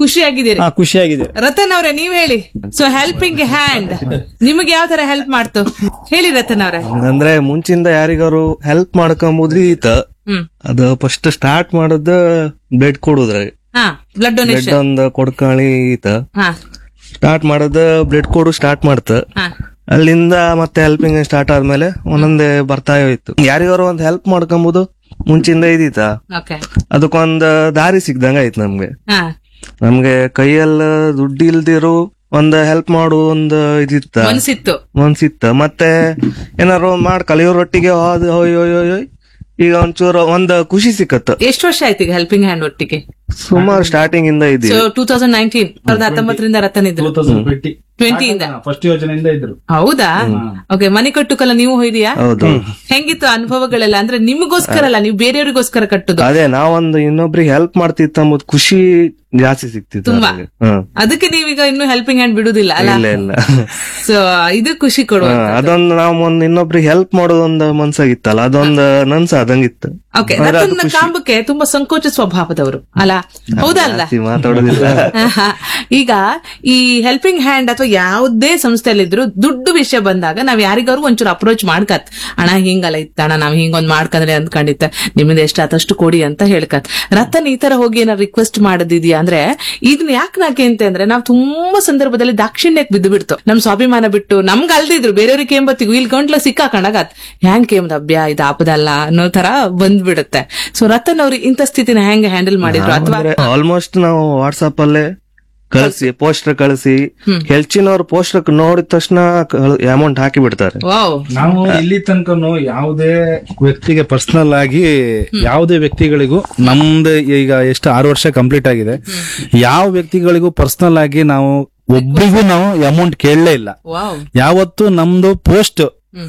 ಖುಷಿಯಾಗಿದ್ದೀರಿ ಹಾ ಖುಷಿಯಾಗಿದೆ ರತನ್ ಅವ್ರೆ ನೀವ್ ಹೇಳಿ ಸೊ ಹೆಲ್ಪಿಂಗ್ ಹ್ಯಾಂಡ್ ನಿಮಗೆ ಯಾವ ತರ ಹೆಲ್ಪ್ ಮಾಡ್ತು ಹೇಳಿ ರತನ್ ಅವ್ರೆ ಅಂದ್ರೆ ಮುಂಚಿಂದ ಯಾರಿಗಾರು ಹೆಲ್ಪ್ ಮಾಡ್ಕೊಂಬುದ್ರಿ ಈತ ಹ್ಮ್ ಅದು ಫಸ್ಟ್ ಸ್ಟಾರ್ಟ್ ಮಾಡೋದು ಬ್ಲಡ್ ಕೊಡುದ್ರಾಗ ಹಾ ಬ್ಲಡ್ ಬ್ಲಡ್ ಡೊನೇಷನ್ ಒಂದ್ ಕೊಡ್ಕಾಳಿ ಈತ ಹಾ ಸ್ಟಾರ್ಟ್ ಮಾಡೋದು ಬ್ಲಡ್ ಕೊಡು ಸ್ಟಾರ್ಟ್ ಮಾಡ್ತ ಹಾ ಅಲ್ಲಿಂದ ಮತ್ತೆ ಹೆಲ್ಪಿಂಗ್ ಸ್ಟಾರ್ಟ್ ಆದ್ಮೇಲೆ ಒಂದೊಂದೇ ಬರ್ತಾ ಹೋಯ್ತು ಯಾರಿಗಾರು ಒಂದ್ ಹೆಲ್ಪ್ ಮಾಡ್ಕೊಂಬುದು ಮುಂಚಿಂದ ಇದೀತ ಓಕೆ ಅದಕ್ಕೊಂದ್ ದಾರಿ ಸಿಕ್ದಂಗ ಆಯ್ತು ನಮ್ಗೆ ಹಾ ನಮ್ಗೆ ಕೈಯಲ್ಲ ದುಡ್ಡು ಇಲ್ದಿರು ಒಂದ್ ಹೆಲ್ಪ್ ಮಾಡು ಒಂದ್ ಇದಿತ್ತ ಮನ್ಸಿತ್ತು ಮನ್ಸಿತ್ತ ಮತ್ತೆ ಏನಾರು ಒಂದ್ ಮಾಡ್ ಕಲಿಯೋರೊಟ್ಟಿಗೆ ಹೋದ್ ಹೋಯ್ ಹೋಯ್ ಹೋಯ್ ಹೋಯ್ ಈಗ ಒಂಚೂರು ಒಂದ್ ಖುಷಿ ಸಿಕ್ಕತ್ತ ಎಷ್ಟು ವರ್ಷ ಆಯ್ತು ಈಗ ಹೆಲ್ಪಿಂಗ್ ಹ್ಯಾಂಡ್ ಒಟ್ಟಿಗೆ ಸುಮಾರು ಸ್ಟಾರ್ಟಿಂಗ್ ಇಂದ ಸೊ ಇದೀವಿ ಟೂ ತೌಸಂಡ್ ನೈನ್ಟೀನ್ ಸಾವಿರದ ಹತ್ತೊಂಬತ್ತರಿಂದ ರತನ್ ಇದ್ರು ಟೂ ತೌಸಂಡ್ ಟ್ವೆಂಟಿ ಟ್ವೆಂಟಿ ಇಂದ ಫಸ್ಟ್ ಯೋಜನೆಯಿಂದ ಇದ್ರು ಹೌದಾ ಓಕೆ ಮನೆ ಕಟ್ಟುಕಲ್ಲ ನೀವು ಹೋಯ್ದಿಯಾ ಹೌದು ಹೆಂಗಿತ್ತು ಅನುಭವಗಳೆಲ್ಲ ಅಂದ್ರೆ ನಿಮಗೋಸ್ಕರ ಅಲ್ಲ ನೀವು ಬೇರೆಯವ್ರಿಗೋಸ್ಕರ ಕಟ್ಟುದು ಅದೇ ನಾವೊಂದು ಇನ್ನೊಬ್ರಿಗೆ ಹೆಲ್ಪ್ ಮಾಡ್ತಿತ್ತ ಅಂಬುದು ಖುಷಿ ಜಾಸ್ತಿ ಸಿಕ್ತಿತ್ತು ತುಂಬಾ. ನಮ್ಗೆ. ಹ್ಮ್. ಅದಕ್ಕೆ ನೀವೀಗ ಇನ್ನು ಹೆಲ್ಪಿಂಗ್ ಹ್ಯಾಂಡ್ ಬಿಡುದಿಲ್ಲ ಅಲ್ಲ ಇಲ್ಲ ಇಲ್ಲ ಸೊ ಇದು ಖುಷಿ ಕೊಡುವ ಹಾ, ಅದೊಂದು ನಾವ್ ಒಂದ್ ಇನ್ನೊಬ್ರಿಗೆ ಹೆಲ್ಪ್ ಮಾಡೋದೊಂದು ಮನ್ಸಾಗಿತ್ತಲ್ಲ ಅದೊಂದು ನನ್ಸ ಅದಂಗಿತ್ತು ಓಕೆ ಅಂದ್ರೆ ಅದು ರತನ್ನ ಕಾಂಬಕ್ಕೆ ತುಂಬಾ ಸಂಕೋಚ ಸ್ವಭಾವದವರು ಅಲ್ಲ ಹೌದಾ ಅಲ್ಲ ಜಾಸ್ತಿ ಮಾತಾಡೋದಿಲ್ಲ ಆಹಾ. ಈಗ ಈ ಹೆಲ್ಪಿಂಗ್ ಹ್ಯಾಂಡ್ ಅಥವಾ ಯಾವುದೇ ಸಂಸ್ಥೆಯಲ್ಲಿದ್ರು ದುಡ್ಡು ವಿಷಯ ಬಂದಾಗ ನಾವ್ ಯಾರಿಗಾರು ಒಂಚೂರು ಅಪ್ರೋಚ್ ಮಾಡ್ಕತ್ ಅಣ್ಣ ಹಿಂಗಲ್ಲ ಇತ್ತಣ್ಣ ನಾವ್ ಹಿಂಗೊಂದ್ ಮಾಡ್ಕಂದ್ರೆ ಅಂದ್ಕೊಂಡಿತ್ತ ನಿಮ್ದು ಎಷ್ಟಾದಷ್ಟು ಕೊಡಿ ಅಂತ ಹೇಳ್ಕತ್ ರತನ್ ಈ ತರ ಹೋಗಿ ಏನಾರು ರಿಕ್ವೆಸ್ಟ್ ಮಾಡೋದಿದ್ಯಾ ಅಂದ್ರೆ ಇದನ್ನ ಯಾಕೆ ನಾಕೆ ಅಂತ ಅಂದ್ರೆ ನಾವ್ ತುಂಬಾ ಸಂದರ್ಭದಲ್ಲಿ ದಾಕ್ಷಿಣ್ಯಕ್ಕೆ ಬಿದ್ದು ಬಿಡ್ತು ನಮ್ ಸ್ವಾಭಿಮಾನ ಬಿಟ್ಟು ನಮ್ಗ್ ಅಲ್ದಿದ್ರು ಬೇರೆಯವ್ರಿಗೆ ಕೇಂಬತ್ತಿಗೂ ಇಲ್ಲಿ ಗಂಟ್ಲ ಸಿಕ್ಕಾಕೊಂಡಾಗತ್ ಹ್ಯಾಂಗ್ ಕೇಮ್ದ ಅಭ್ಯ ಇದು ಆಪದಲ್ಲ ಅನ್ನೋ ತರ ಬಂದ್ಬಿಡುತ್ತೆ ಸೊ ರತನ್ ಅವ್ರು ಇಂಥ ಸ್ಥಿತಿನ ಹೆಂಗ್ ಹ್ಯಾಂಡಲ್ ಮಾಡಿದ್ರು ಅಥವಾ ಆಲ್ಮೋಸ್ಟ್ ನಾವು ವಾಟ್ಸ್ಆಪ್ ಅಲ್ಲೇ ಕಳಿಸಿ ಪೋಸ್ಟರ್ ಕಳಿಸಿ ಹೆಚ್ಚಿನವ್ರು ಪೋಸ್ಟರ್ ನೋಡಿದ ತಕ್ಷಣ ಅಮೌಂಟ್ ಹಾಕಿ ಬಿಡ್ತಾರೆ ವಾವ್ ನಾವು ಇಲ್ಲಿ ತನಕನು ಯಾವುದೇ ವ್ಯಕ್ತಿಗೆ ಪರ್ಸನಲ್ ಆಗಿ ಯಾವುದೇ ವ್ಯಕ್ತಿಗಳಿಗೂ ನಮ್ದು ಈಗ ಎಷ್ಟು ಆರು ವರ್ಷ ಕಂಪ್ಲೀಟ್ ಆಗಿದೆ ಯಾವ ವ್ಯಕ್ತಿಗಳಿಗೂ ಪರ್ಸನಲ್ ಆಗಿ ನಾವು ಒಬ್ರಿಗೂ ನಾವು ಅಮೌಂಟ್ ಕೇಳಲೇ ಇಲ್ಲ ವಾವ್ ಯಾವತ್ತು ನಮ್ದು ಪೋಸ್ಟ್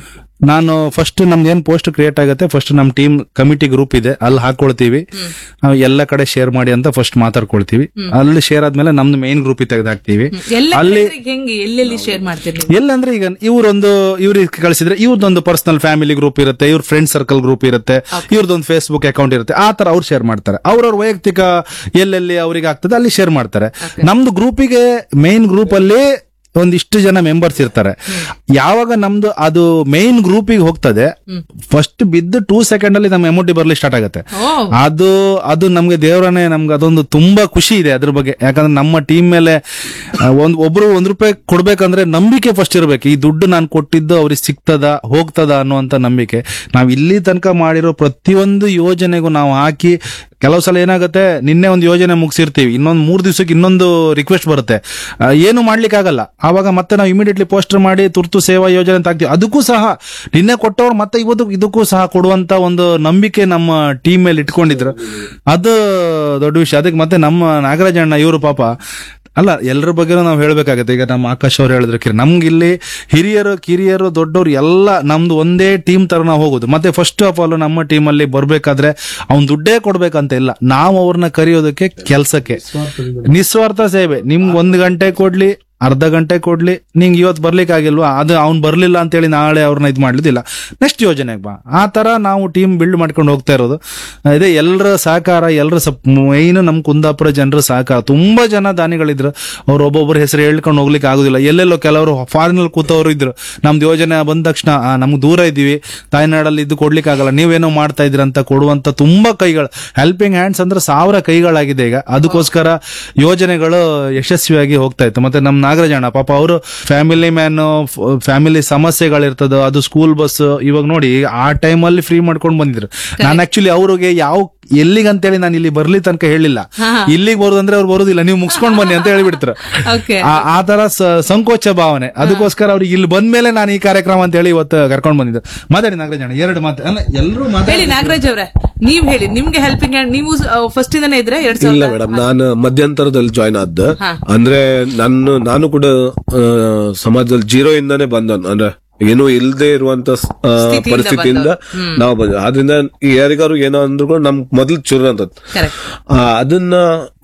ನಾನು ಫಸ್ಟ್ ನಮ್ದು ಏನ್ ಪೋಸ್ಟ್ ಕ್ರಿಯೇಟ್ ಆಗುತ್ತೆ ಫಸ್ಟ್ ನಮ್ ಟೀಮ್ ಕಮಿಟಿ ಗ್ರೂಪ್ ಇದೆ ಅಲ್ಲಿ ಹಾಕೊಳ್ತೀವಿ ನಾವು ಎಲ್ಲ ಕಡೆ ಶೇರ್ ಮಾಡಿ ಅಂತ ಫಸ್ಟ್ ಮಾತಾಡ್ಕೊಳ್ತೀವಿ ಅಲ್ಲಿ ಶೇರ್ ಆದ್ಮೇಲೆ ನಮ್ದು ಮೇನ್ ಗ್ರೂಪ್ ತೆಗೆದಾಕ್ತಿವಿ ಎಲ್ಲ ಅಲ್ಲಿ ಹೆಂಗೆ ಎಲ್ಲೆಲ್ಲಿ ಶೇರ್ ಮಾಡ್ತೀರಿ ನೀವು ಎಲ್ಲಂದ್ರೆ ಈಗ ಇವ್ರೊಂದು ಇವ್ರಿಗೆ ಕಳಿಸಿದ್ರೆ ಇವ್ರದೊಂದು ಪರ್ಸನಲ್ ಫ್ಯಾಮಿಲಿ ಗ್ರೂಪ್ ಇರುತ್ತೆ ಇವ್ರ ಫ್ರೆಂಡ್ ಸರ್ಕಲ್ ಗ್ರೂಪ್ ಇರುತ್ತೆ ಇವ್ರದೊಂದು ಫೇಸ್ಬುಕ್ ಅಕೌಂಟ್ ಇರುತ್ತೆ ಆ ತರ ಅವ್ರು ಶೇರ್ ಮಾಡ್ತಾರೆ ಅವ್ರವ್ರ ವೈಯಕ್ತಿಕ ಎಲ್ಲೆಲ್ಲಿ ಅವ್ರಿಗೆ ಆಗ್ತದೆ ಅಲ್ಲಿ ಶೇರ್ ಮಾಡ್ತಾರೆ ನಮ್ದು ಗ್ರೂಪಿಗೆ ಮೇನ್ ಗ್ರೂಪ್ ಅಲ್ಲಿ ಒಂದಿಷ್ಟು ಜನ ಮೆಂಬರ್ಸ್ ಇರ್ತಾರೆ ಯಾವಾಗ ನಮ್ದು ಅದು ಮೇನ್ ಗ್ರೂಪಿಗೆ ಹೋಗ್ತದೆ ಫಸ್ಟ್ ಬಿದ್ದು ಟೂ ಸೆಕೆಂಡ್ ಅಲ್ಲಿ ನಮ್ಮ ಅಮೌಂಟ್ ಬರ್ಲಿ ಸ್ಟಾರ್ಟ್ ಆಗುತ್ತೆ ಓ ಅದು ಅದು ನಮ್ಗೆ ದೇವರನ್ನೇ ನಮ್ಗೆ ಅದೊಂದು ತುಂಬಾ ಖುಷಿ ಇದೆ ಅದ್ರ ಬಗ್ಗೆ ಯಾಕಂದ್ರೆ ನಮ್ಮ ಟೀಮ್ ಮೇಲೆ ಆ, ಒಂದ್ ಒಬ್ರು ಒಂದ್ ರೂಪಾಯಿ ಕೊಡ್ಬೇಕಂದ್ರೆ ನಂಬಿಕೆ ಫಸ್ಟ್ ಇರ್ಬೇಕು ಈ ದುಡ್ಡು ನಾನು ಕೊಟ್ಟಿದ್ದು ಅವ್ರಿಗೆ ಸಿಗ್ತದ ಹೋಗ್ತದ ಅನ್ನುವಂತ ನಂಬಿಕೆ ನಾವ್ ಇಲ್ಲಿ ತನಕ ಮಾಡಿರೋ ಪ್ರತಿಯೊಂದು ಯೋಜನೆಗೂ ನಾವು ಹಾಕಿ ಕೆಲವು ಸಲ ಏನಾಗುತ್ತೆ ನಿನ್ನೆ ಒಂದು ಯೋಜನೆ ಮುಗಿಸಿರ್ತೀವಿ ಇನ್ನೊಂದು ಮೂರ್ ದಿವಸಕ್ಕೆ ಇನ್ನೊಂದು ರಿಕ್ವೆಸ್ಟ್ ಬರುತ್ತೆ ಆ, ಏನು ಮಾಡ್ಲಿಕ್ಕೆ ಆಗಲ್ಲ ಆವಾಗ ಮತ್ತೆ ನಾವು ಇಮಿಡಿಯೇಟ್ಲಿ ಪೋಸ್ಟರ್ ಮಾಡಿ ತುರ್ತು ಸೇವಾ ಯೋಜನೆ ಅಂತ ಹಾಕ್ತೀವಿ ಅದಕ್ಕೂ ಸಹ ನಿನ್ನೆ ಕೊಟ್ಟವ್ರು ಮತ್ತೆ ಇವತ್ತು ಇದಕ್ಕೂ ಸಹ ಕೊಡುವಂತ ಒಂದು ನಂಬಿಕೆ ನಮ್ಮ ಟೀಮ್ ಮೇಲೆ ಇಟ್ಕೊಂಡಿದ್ರು ಅದು ದೊಡ್ಡ ವಿಷಯ ಅದಕ್ಕೆ ಮತ್ತೆ ನಮ್ಮ ನಾಗರಾಜ ಅಣ್ಣ ಇವರು ಪಾಪ ಅಲ್ಲ ಎಲ್ಲರ ಬಗ್ಗೆನೂ ನಾವು ಹೇಳ್ಬೇಕಾಗತ್ತೆ ಈಗ ನಮ್ಮ ಆಕಾಶ್ ಅವ್ರು ಹೇಳಿದ್ರು ಕಿರಿ ನಮ್ಗೆ ಇಲ್ಲಿ ಹಿರಿಯರು ಕಿರಿಯರು ದೊಡ್ಡವರು ಎಲ್ಲ ನಮ್ದು ಒಂದೇ ಟೀಮ್ ತರ ನಾವು ಹೋಗೋದು ಮತ್ತೆ ಫಸ್ಟ್ ಆಫ್ ಆಲ್ ನಮ್ಮ ಟೀಮ್ ಅಲ್ಲಿ ಬರ್ಬೇಕಾದ್ರೆ ಅವ್ನ್ ದುಡ್ಡೇ ಕೊಡ್ಬೇಕಂತ ಇಲ್ಲ ನಾವು ಅವ್ರನ್ನ ಕರೆಯೋದಕ್ಕೆ ಕೆಲ್ಸಕ್ಕೆ ನಿಸ್ವಾರ್ಥ ಸೇವೆ ನಿಮ್ಗೆ ಒಂದ್ ಗಂಟೆ ಕೊಡ್ಲಿ ಅರ್ಧ ಗಂಟೆ ಕೊಡ್ಲಿ ನಿಂಗೆ ಇವತ್ತು ಬರ್ಲಿಕ್ಕೆ ಆಗಿಲ್ವಾ ಅದು ಅವ್ನ್ ಬರ್ಲಿಲ್ಲ ಅಂತೇಳಿ ನಾಳೆ ಅವ್ರನ್ನ ಇದು ಮಾಡ್ಲಿದ್ದಿಲ್ಲ ನೆಕ್ಸ್ಟ್ ಯೋಜನೆಗೆ ಬಾ ಆ ತರ ನಾವು ಟೀಮ್ ಬಿಲ್ಡ್ ಮಾಡ್ಕೊಂಡು ಹೋಗ್ತಾ ಇರೋದು ಇದೇ ಎಲ್ಲರ ಸಹಕಾರ ಎಲ್ಲರ ಮೈನ್ ನಮ್ ಕುಂದಾಪುರ ಜನರ ಸಹಕಾರ ತುಂಬಾ ಜನ ದಾನಿಗಳಿದ್ರು ಅವ್ರು ಒಬ್ಬೊಬ್ಬರ ಹೆಸರು ಹೇಳ್ಕೊಂಡು ಹೋಗ್ಲಿಕ್ಕೆ ಆಗುದಿಲ್ಲ ಎಲ್ಲೆಲ್ಲೋ ಕೆಲವರು ಫಾರಿನ್ ಅಲ್ಲಿ ಕೂತವ್ರು ಇದ್ರು ನಮ್ದು ಯೋಜನೆ ಬಂದ ತಕ್ಷಣ ಆ, ನಮ್ಗೆ ದೂರ ಇದ್ದೀವಿ ತಾಯ್ನಾಡಲ್ಲಿ ಇದು ಕೊಡ್ಲಿಕ್ಕೆ ಆಗಲ್ಲ ನೀವೇನೋ ಮಾಡ್ತಾ ಇದ್ರಿ ಅಂತ ಕೊಡುವಂತ ತುಂಬಾ ಕೈಗಳು ಹೆಲ್ಪಿಂಗ್ ಹ್ಯಾಂಡ್ಸ್ ಅಂದ್ರೆ ಸಾವಿರ ಕೈಗಳಾಗಿದೆ ಈಗ ಅದಕ್ಕೋಸ್ಕರ ಯೋಜನೆಗಳು ಯಶಸ್ವಿಯಾಗಿ ಹೋಗ್ತಾ ಇತ್ತು ಮತ್ತೆ ನಮ್ ನಾಗರಾಜಣ್ಣ ಪಾಪ ಅವರು ಫ್ಯಾಮಿಲಿ ಮ್ಯಾನ್ ಫ್ಯಾಮಿಲಿ ಸಮಸ್ಯೆಗಳಿರ್ತದ ಅದು ಸ್ಕೂಲ್ ಬಸ್ ಇವಾಗ ನೋಡಿ ಆ ಟೈಮಲ್ಲಿ ಫ್ರೀ ಮಾಡ್ಕೊಂಡು ಬಂದಿದ್ರು ನಾನು ಆಕ್ಚುಲಿ ಅವ್ರಿಗೆ ಯಾವ ಎಲ್ಲಿಗಂತೇಳಿ ನಾನು ಇಲ್ಲಿ ಬರ್ಲಿ ತನಕ ಹೇಳಿಲ್ಲ ಇಲ್ಲಿಗೆ ಬರೋದಂದ್ರೆ ಅವ್ರು ಬರೋದಿಲ್ಲ ನೀವು ಮುಗಿಸ್ಕೊಂಡ್ ಬನ್ನಿ ಅಂತ ಹೇಳಿಬಿಡ್ತಾರೆ ಓಕೆ ಆ- ಆ ತರ ಸ- ಸಂಕೋಚ ಭಾವನೆ ಅದಕ್ಕೋಸ್ಕರ ಅವ್ರಿಗೆ ಇಲ್ಲಿ ಬಂದ್ಮೇಲೆ ನಾನು ಈ ಕಾರ್ಯಕ್ರಮ ಅಂತ ಹೇಳಿ ಇವತ್ತು ಕರ್ಕೊಂಡು ಬಂದಿದ್ದೆ ಮಾತಾಡಿ ನಾಗರಾಜಣ್ಣ ಎರಡು ಮಾತು ಅಲ್ಲ ಎಲ್ಲರೂ ಹೇಳಿ ಮಾತಾಡಿ ನಾಗರಾಜ್ ಅವ್ರೆ ನೀವ್ ಹೇಳಿ ನಿಮ್ಗೆ ಹೆಲ್ಪಿಂಗ್ ಹ್ಯಾಂಡ್ ನೀವು ಫಸ್ಟ್ ಇಂದಾನೆ ಇದ್ರೆ ಎರಡ್ ಇಲ್ಲ ಸಾವಿರದ ಮೇಡಮ್ ನಾನು ಮಧ್ಯಂತರದಲ್ಲಿ ಜಾಯ್ನ್ ಆದ ಹಾ. ಅಂದ್ರೆ ನಾನು ನಾನು ಕೂಡ ಆ, ಸಮಾಜದಲ್ಲಿ ಜೀರೋ ಇಂದಾನೆ ಬಂದನು ಅಂದ್ರೆ ಏನೂ ಇಲ್ಲದೆ ಇರುವಂತ ಸ್- ಆ, ಸ್ಥಿತಿಯಿಂದ ಪರಿಸ್ಥಿತಿಯಿಂದ ನಾವು ಬಂದ ಆದ್ರಿಂದ ಯಾರಿಗಾರು ಏನೋ ಅಂದ್ರು ಕೂಡ ನಮ್ ಮೊದಲು ಚುರು ಅಂತ ಕರೆಕ್ಟ್ ಅದನ್ನ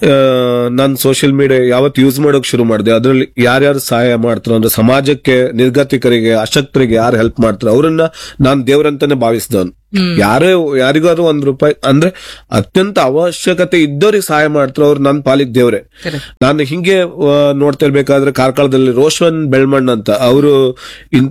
ನಾನು ಸೋಷಿಯಲ್ ಮೀಡಿಯಾ ಯಾವತ್ತು ಯೂಸ್ ಮಾಡೋಕ್ ಶುರು ಮಾಡಿದೆ ಅದ್ರಲ್ಲಿ ಯಾರ್ಯಾರು ಸಹಾಯ ಮಾಡ್ತಾರೋ ಅಂದ್ರೆ ಸಮಾಜಕ್ಕೆ ನಿರ್ಗತಿಕರಿಗೆ ಅಶಕ್ತರಿಗೆ ಯಾರು ಹೆಲ್ಪ್ ಮಾಡ್ತಾರೋ ಅವರನ್ನ ನಾನು ದೇವ್ರಂತಾನೆ ಭಾವಿಸಿದವನು ಯಾರೇ ಯಾರಿಗಾದ್ರೂ ಒಂದ್ ರೂಪಾಯಿ ಅಂದ್ರೆ ಅತ್ಯಂತ ಅವಶ್ಯಕತೆ ಇದ್ದವ್ರಿಗೆ ಸಹಾಯ ಮಾಡ್ತಾರೆ ಅವ್ರು ನನ್ನ ಪಾಲಿಗೆ ದೇವ್ರೆ Correct. ನಾನು ಹಿಂಗೆ ಆ, ನೋಡ್ತಾ ಇರ್ಬೇಕಾದ್ರೆ ಕಾರ್ಕಳದಲ್ಲಿ ರೋಷನ್ ಬೆಳ್ಮಣ್ ಅಂತ ಅವರು ಇಂತ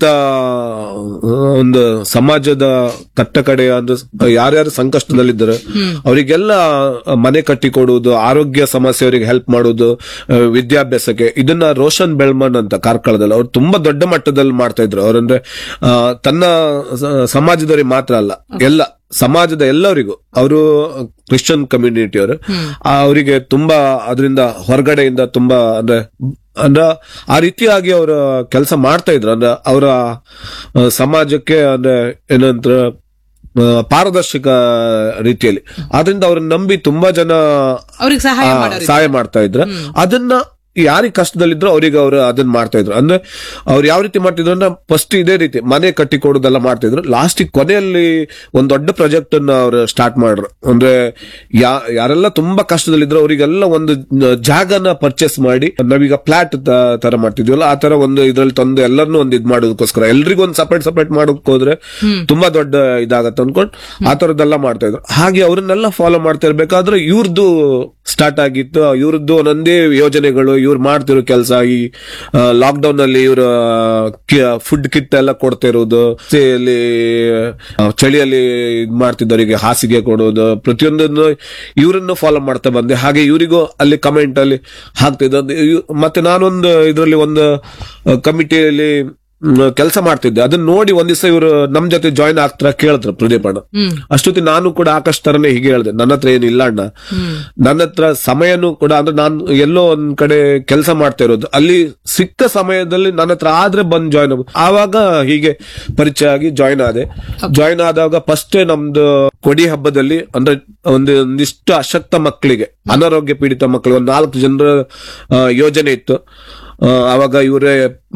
ಆ, ಒಂದು ಸಮಾಜದ ಕಟ್ಟ ಕಡೆ ಅಂದ್ರೆ ಯಾರ್ಯಾರು ಸಂಕಷ್ಟದಲ್ಲಿದ್ದಾರೆ ಅವರಿಗೆಲ್ಲ ಮನೆ ಕಟ್ಟಿ ಕೊಡುವುದು ಆರೋಗ್ಯ ಸಮಸ್ಯೆ ಅವರಿಗೆ ಹೆಲ್ಪ್ ಮಾಡುವುದು ಆ, ವಿದ್ಯಾಭ್ಯಾಸಕ್ಕೆ ಇದನ್ನ ರೋಷನ್ ಬೆಳ್ಮಣ್ ಅಂತ ಕಾರ್ಕಳದಲ್ಲಿ ಅವ್ರು ತುಂಬಾ ದೊಡ್ಡ ಮಟ್ಟದಲ್ಲಿ ಮಾಡ್ತಾ ಇದ್ರು ಅವ್ರಂದ್ರೆ ಆ, ತನ್ನ ಸ- ಸಮಾಜದವರಿಗೆ ಮಾತ್ರ ಅಲ್ಲ ಎಲ್ಲ ಸಮಾಜದ ಎಲ್ಲರಿಗೂ ಅವರು ಕ್ರಿಶ್ಚಿಯನ್ ಕಮ್ಯುನಿಟಿ ಅವರು ಅವರಿಗೆ ತುಂಬಾ ಅದರಿಂದ ಹೊರಗಡೆಯಿಂದ ತುಂಬಾ ಅಂದ್ರೆ ಅಂದ್ರ ಆ ರೀತಿಯಾಗಿ ಅವರ ಕೆಲಸ ಮಾಡ್ತಾ ಇದ್ರು ಅಂದ್ರೆ ಅವರ ಆ, ಸಮಾಜಕ್ಕೆ ಅಂದ್ರೆ ಏನಂತ ಆ, ಪಾರದರ್ಶಕ ರೀತಿಯಲ್ಲಿ ಆದ್ರಿಂದ ಅವ್ರನ್ನ ನಂಬಿ ತುಂಬಾ ಜನ ಅವ್ರಿಗೆ ಸಹಾಯ ಆ, ಮಾಡೋರು ಸಹಾಯ ಮಾಡ್ತಾ ಇದ್ರ ಅದನ್ನ ಯಾರಿಗೆ ಕಷ್ಟದಲ್ಲಿದ್ರು ಅವ್ರಿಗೆ ಅವ್ರು ಅದನ್ನ ಮಾಡ್ತಾ ಇದ್ರು ಅಂದ್ರೆ ಅವ್ರು ಯಾವ ರೀತಿ ಮಾಡ್ತಿದ್ರು ಅಂದ್ರೆ ಫಸ್ಟ್ ಇದೇ ರೀತಿ ಮನೆ ಕಟ್ಟಿ ಕೊಡೋದೆಲ್ಲ ಮಾಡ್ತಿದ್ರು ಲಾಸ್ಟ್ ಕೊನೆಯಲ್ಲಿ ಒಂದ್ ದೊಡ್ಡ ಪ್ರಾಜೆಕ್ಟ್ ಅನ್ನ ಅವ್ರು ಸ್ಟಾರ್ಟ್ ಮಾಡ್ರು ಅಂದ್ರೆ ಯಾ ಯಾರೆಲ್ಲ ತುಂಬಾ ಕಷ್ಟದಲ್ಲಿದ್ರು ಅವರಿಗೆಲ್ಲ ಒಂದು ಜಾಗನ ಪರ್ಚೇಸ್ ಮಾಡಿ ನಾವೀಗ ಫ್ಲಾಟ್ ತರ ಮಾಡ್ತಿದ್ವಲ್ಲ ಆ ತರ ಒಂದು ಇದ್ರಲ್ಲಿ ತಂದು ಎಲ್ಲರನ್ನೂ ಒಂದು ಇದ್ ಮಾಡೋದಕ್ಕೋಸ್ಕರ ಎಲ್ರಿಗೂ ಒಂದು ಸಪರೇಟ್ ಸಪರೇಟ್ ಮಾಡೋಕ್ ಹೋದ್ರೆ ತುಂಬಾ ದೊಡ್ಡ ಇದಾಗತ್ತೆ ಅನ್ಕೊಂಡ್ ಆ ತರದ್ದೆಲ್ಲ ಮಾಡ್ತಾ ಇದ್ರು ಹಾಗೆ ಅವ್ರನ್ನೆಲ್ಲ ಫಾಲೋ ಮಾಡ್ತಾ ಇರ್ಬೇಕಾದ್ರೆ ಇವ್ರದ್ದು ಸ್ಟಾರ್ಟ್ ಆಗಿತ್ತು ಇವ್ರದ್ದು ಒಂದೊಂದೇ ಯೋಜನೆಗಳು ಇವ್ರು ಮಾಡ್ತಿರೋ ಕೆಲಸ ಈ ಲಾಕ್ ಡೌನ್ ಅಲ್ಲಿ ಇವ್ರ ಫುಡ್ ಕಿಟ್ ಎಲ್ಲ ಕೊಡ್ತಾ ಇರೋದು ಅಲ್ಲಿ ಆ, ಚಳಿಯಲ್ಲಿ ಇದ್ ಮಾಡ್ತಿದ್ದವರಿಗೆ ಹಾಸಿಗೆ ಕೊಡೋದು ಪ್ರತಿಯೊಂದನ್ನು ಇವರನ್ನು ಫಾಲೋ ಮಾಡ್ತಾ ಬಂದೆ ಹಾಗೆ ಇವರಿಗೂ ಅಲ್ಲಿ ಕಮೆಂಟ್ ಅಲ್ಲಿ ಹಾಕ್ತಿದ್ದ ಮತ್ತೆ ನಾನೊಂದು ಇದರಲ್ಲಿ ಒಂದು ಕಮಿಟಿಯಲ್ಲಿ ಕೆಲಸ ಮಾಡ್ತಿದ್ದೆ ಅದನ್ನ ನೋಡಿ ಒಂದ್ ದಿವಸ ಇವರು ನಮ್ ಜೊತೆ ಜಾಯಿನ್ ಆಗ್ತಾರ ಕೇಳಿದ್ರು ಪ್ರದೀಪ್ ಅಣ್ಣ ಅಷ್ಟೊತ್ತಿ ನಾನು ಕೂಡ ಆಕಾಶ್ ತರನೇ ಹೀಗೆ ಹೇಳ್ದೆ ನನ್ನ ಹತ್ರ ಏನಿಲ್ಲ ಅಣ್ಣ ನನ್ನ ಹತ್ರ ಸಮಯನೂ ಕೂಡ ಅಂದ್ರೆ ನಾನು ಎಲ್ಲೋ ಒಂದ್ ಕಡೆ ಕೆಲಸ ಮಾಡ್ತಾ ಇರೋದು ಅಲ್ಲಿ ಸಿಕ್ಕ ಸಮಯದಲ್ಲಿ ನನ್ನ ಹತ್ರ ಆದ್ರೆ ಬಂದ್ ಜಾಯಿನ್ ಆಗ ಆವಾಗ ಹೀಗೆ ಪರಿಚಯ ಆಗಿ ಜಾಯಿನ್ ಆದೆ ಜಾಯಿನ್ ಆದಾಗ ಫಸ್ಟ್ ನಮ್ದು ಕೊಡಿ ಹಬ್ಬದಲ್ಲಿ ಅಂದ್ರೆ ಒಂದು ಒಂದಿಷ್ಟು ಅಶಕ್ತ ಮಕ್ಕಳಿಗೆ ಅನಾರೋಗ್ಯ ಪೀಡಿತ ಮಕ್ಕಳಿಗೆ ಒಂದು ನಾಲ್ಕು ಜನರ ಆ, ಯೋಜನೆ ಇತ್ತು ಆ, ಅವಾಗ ಇವರೇ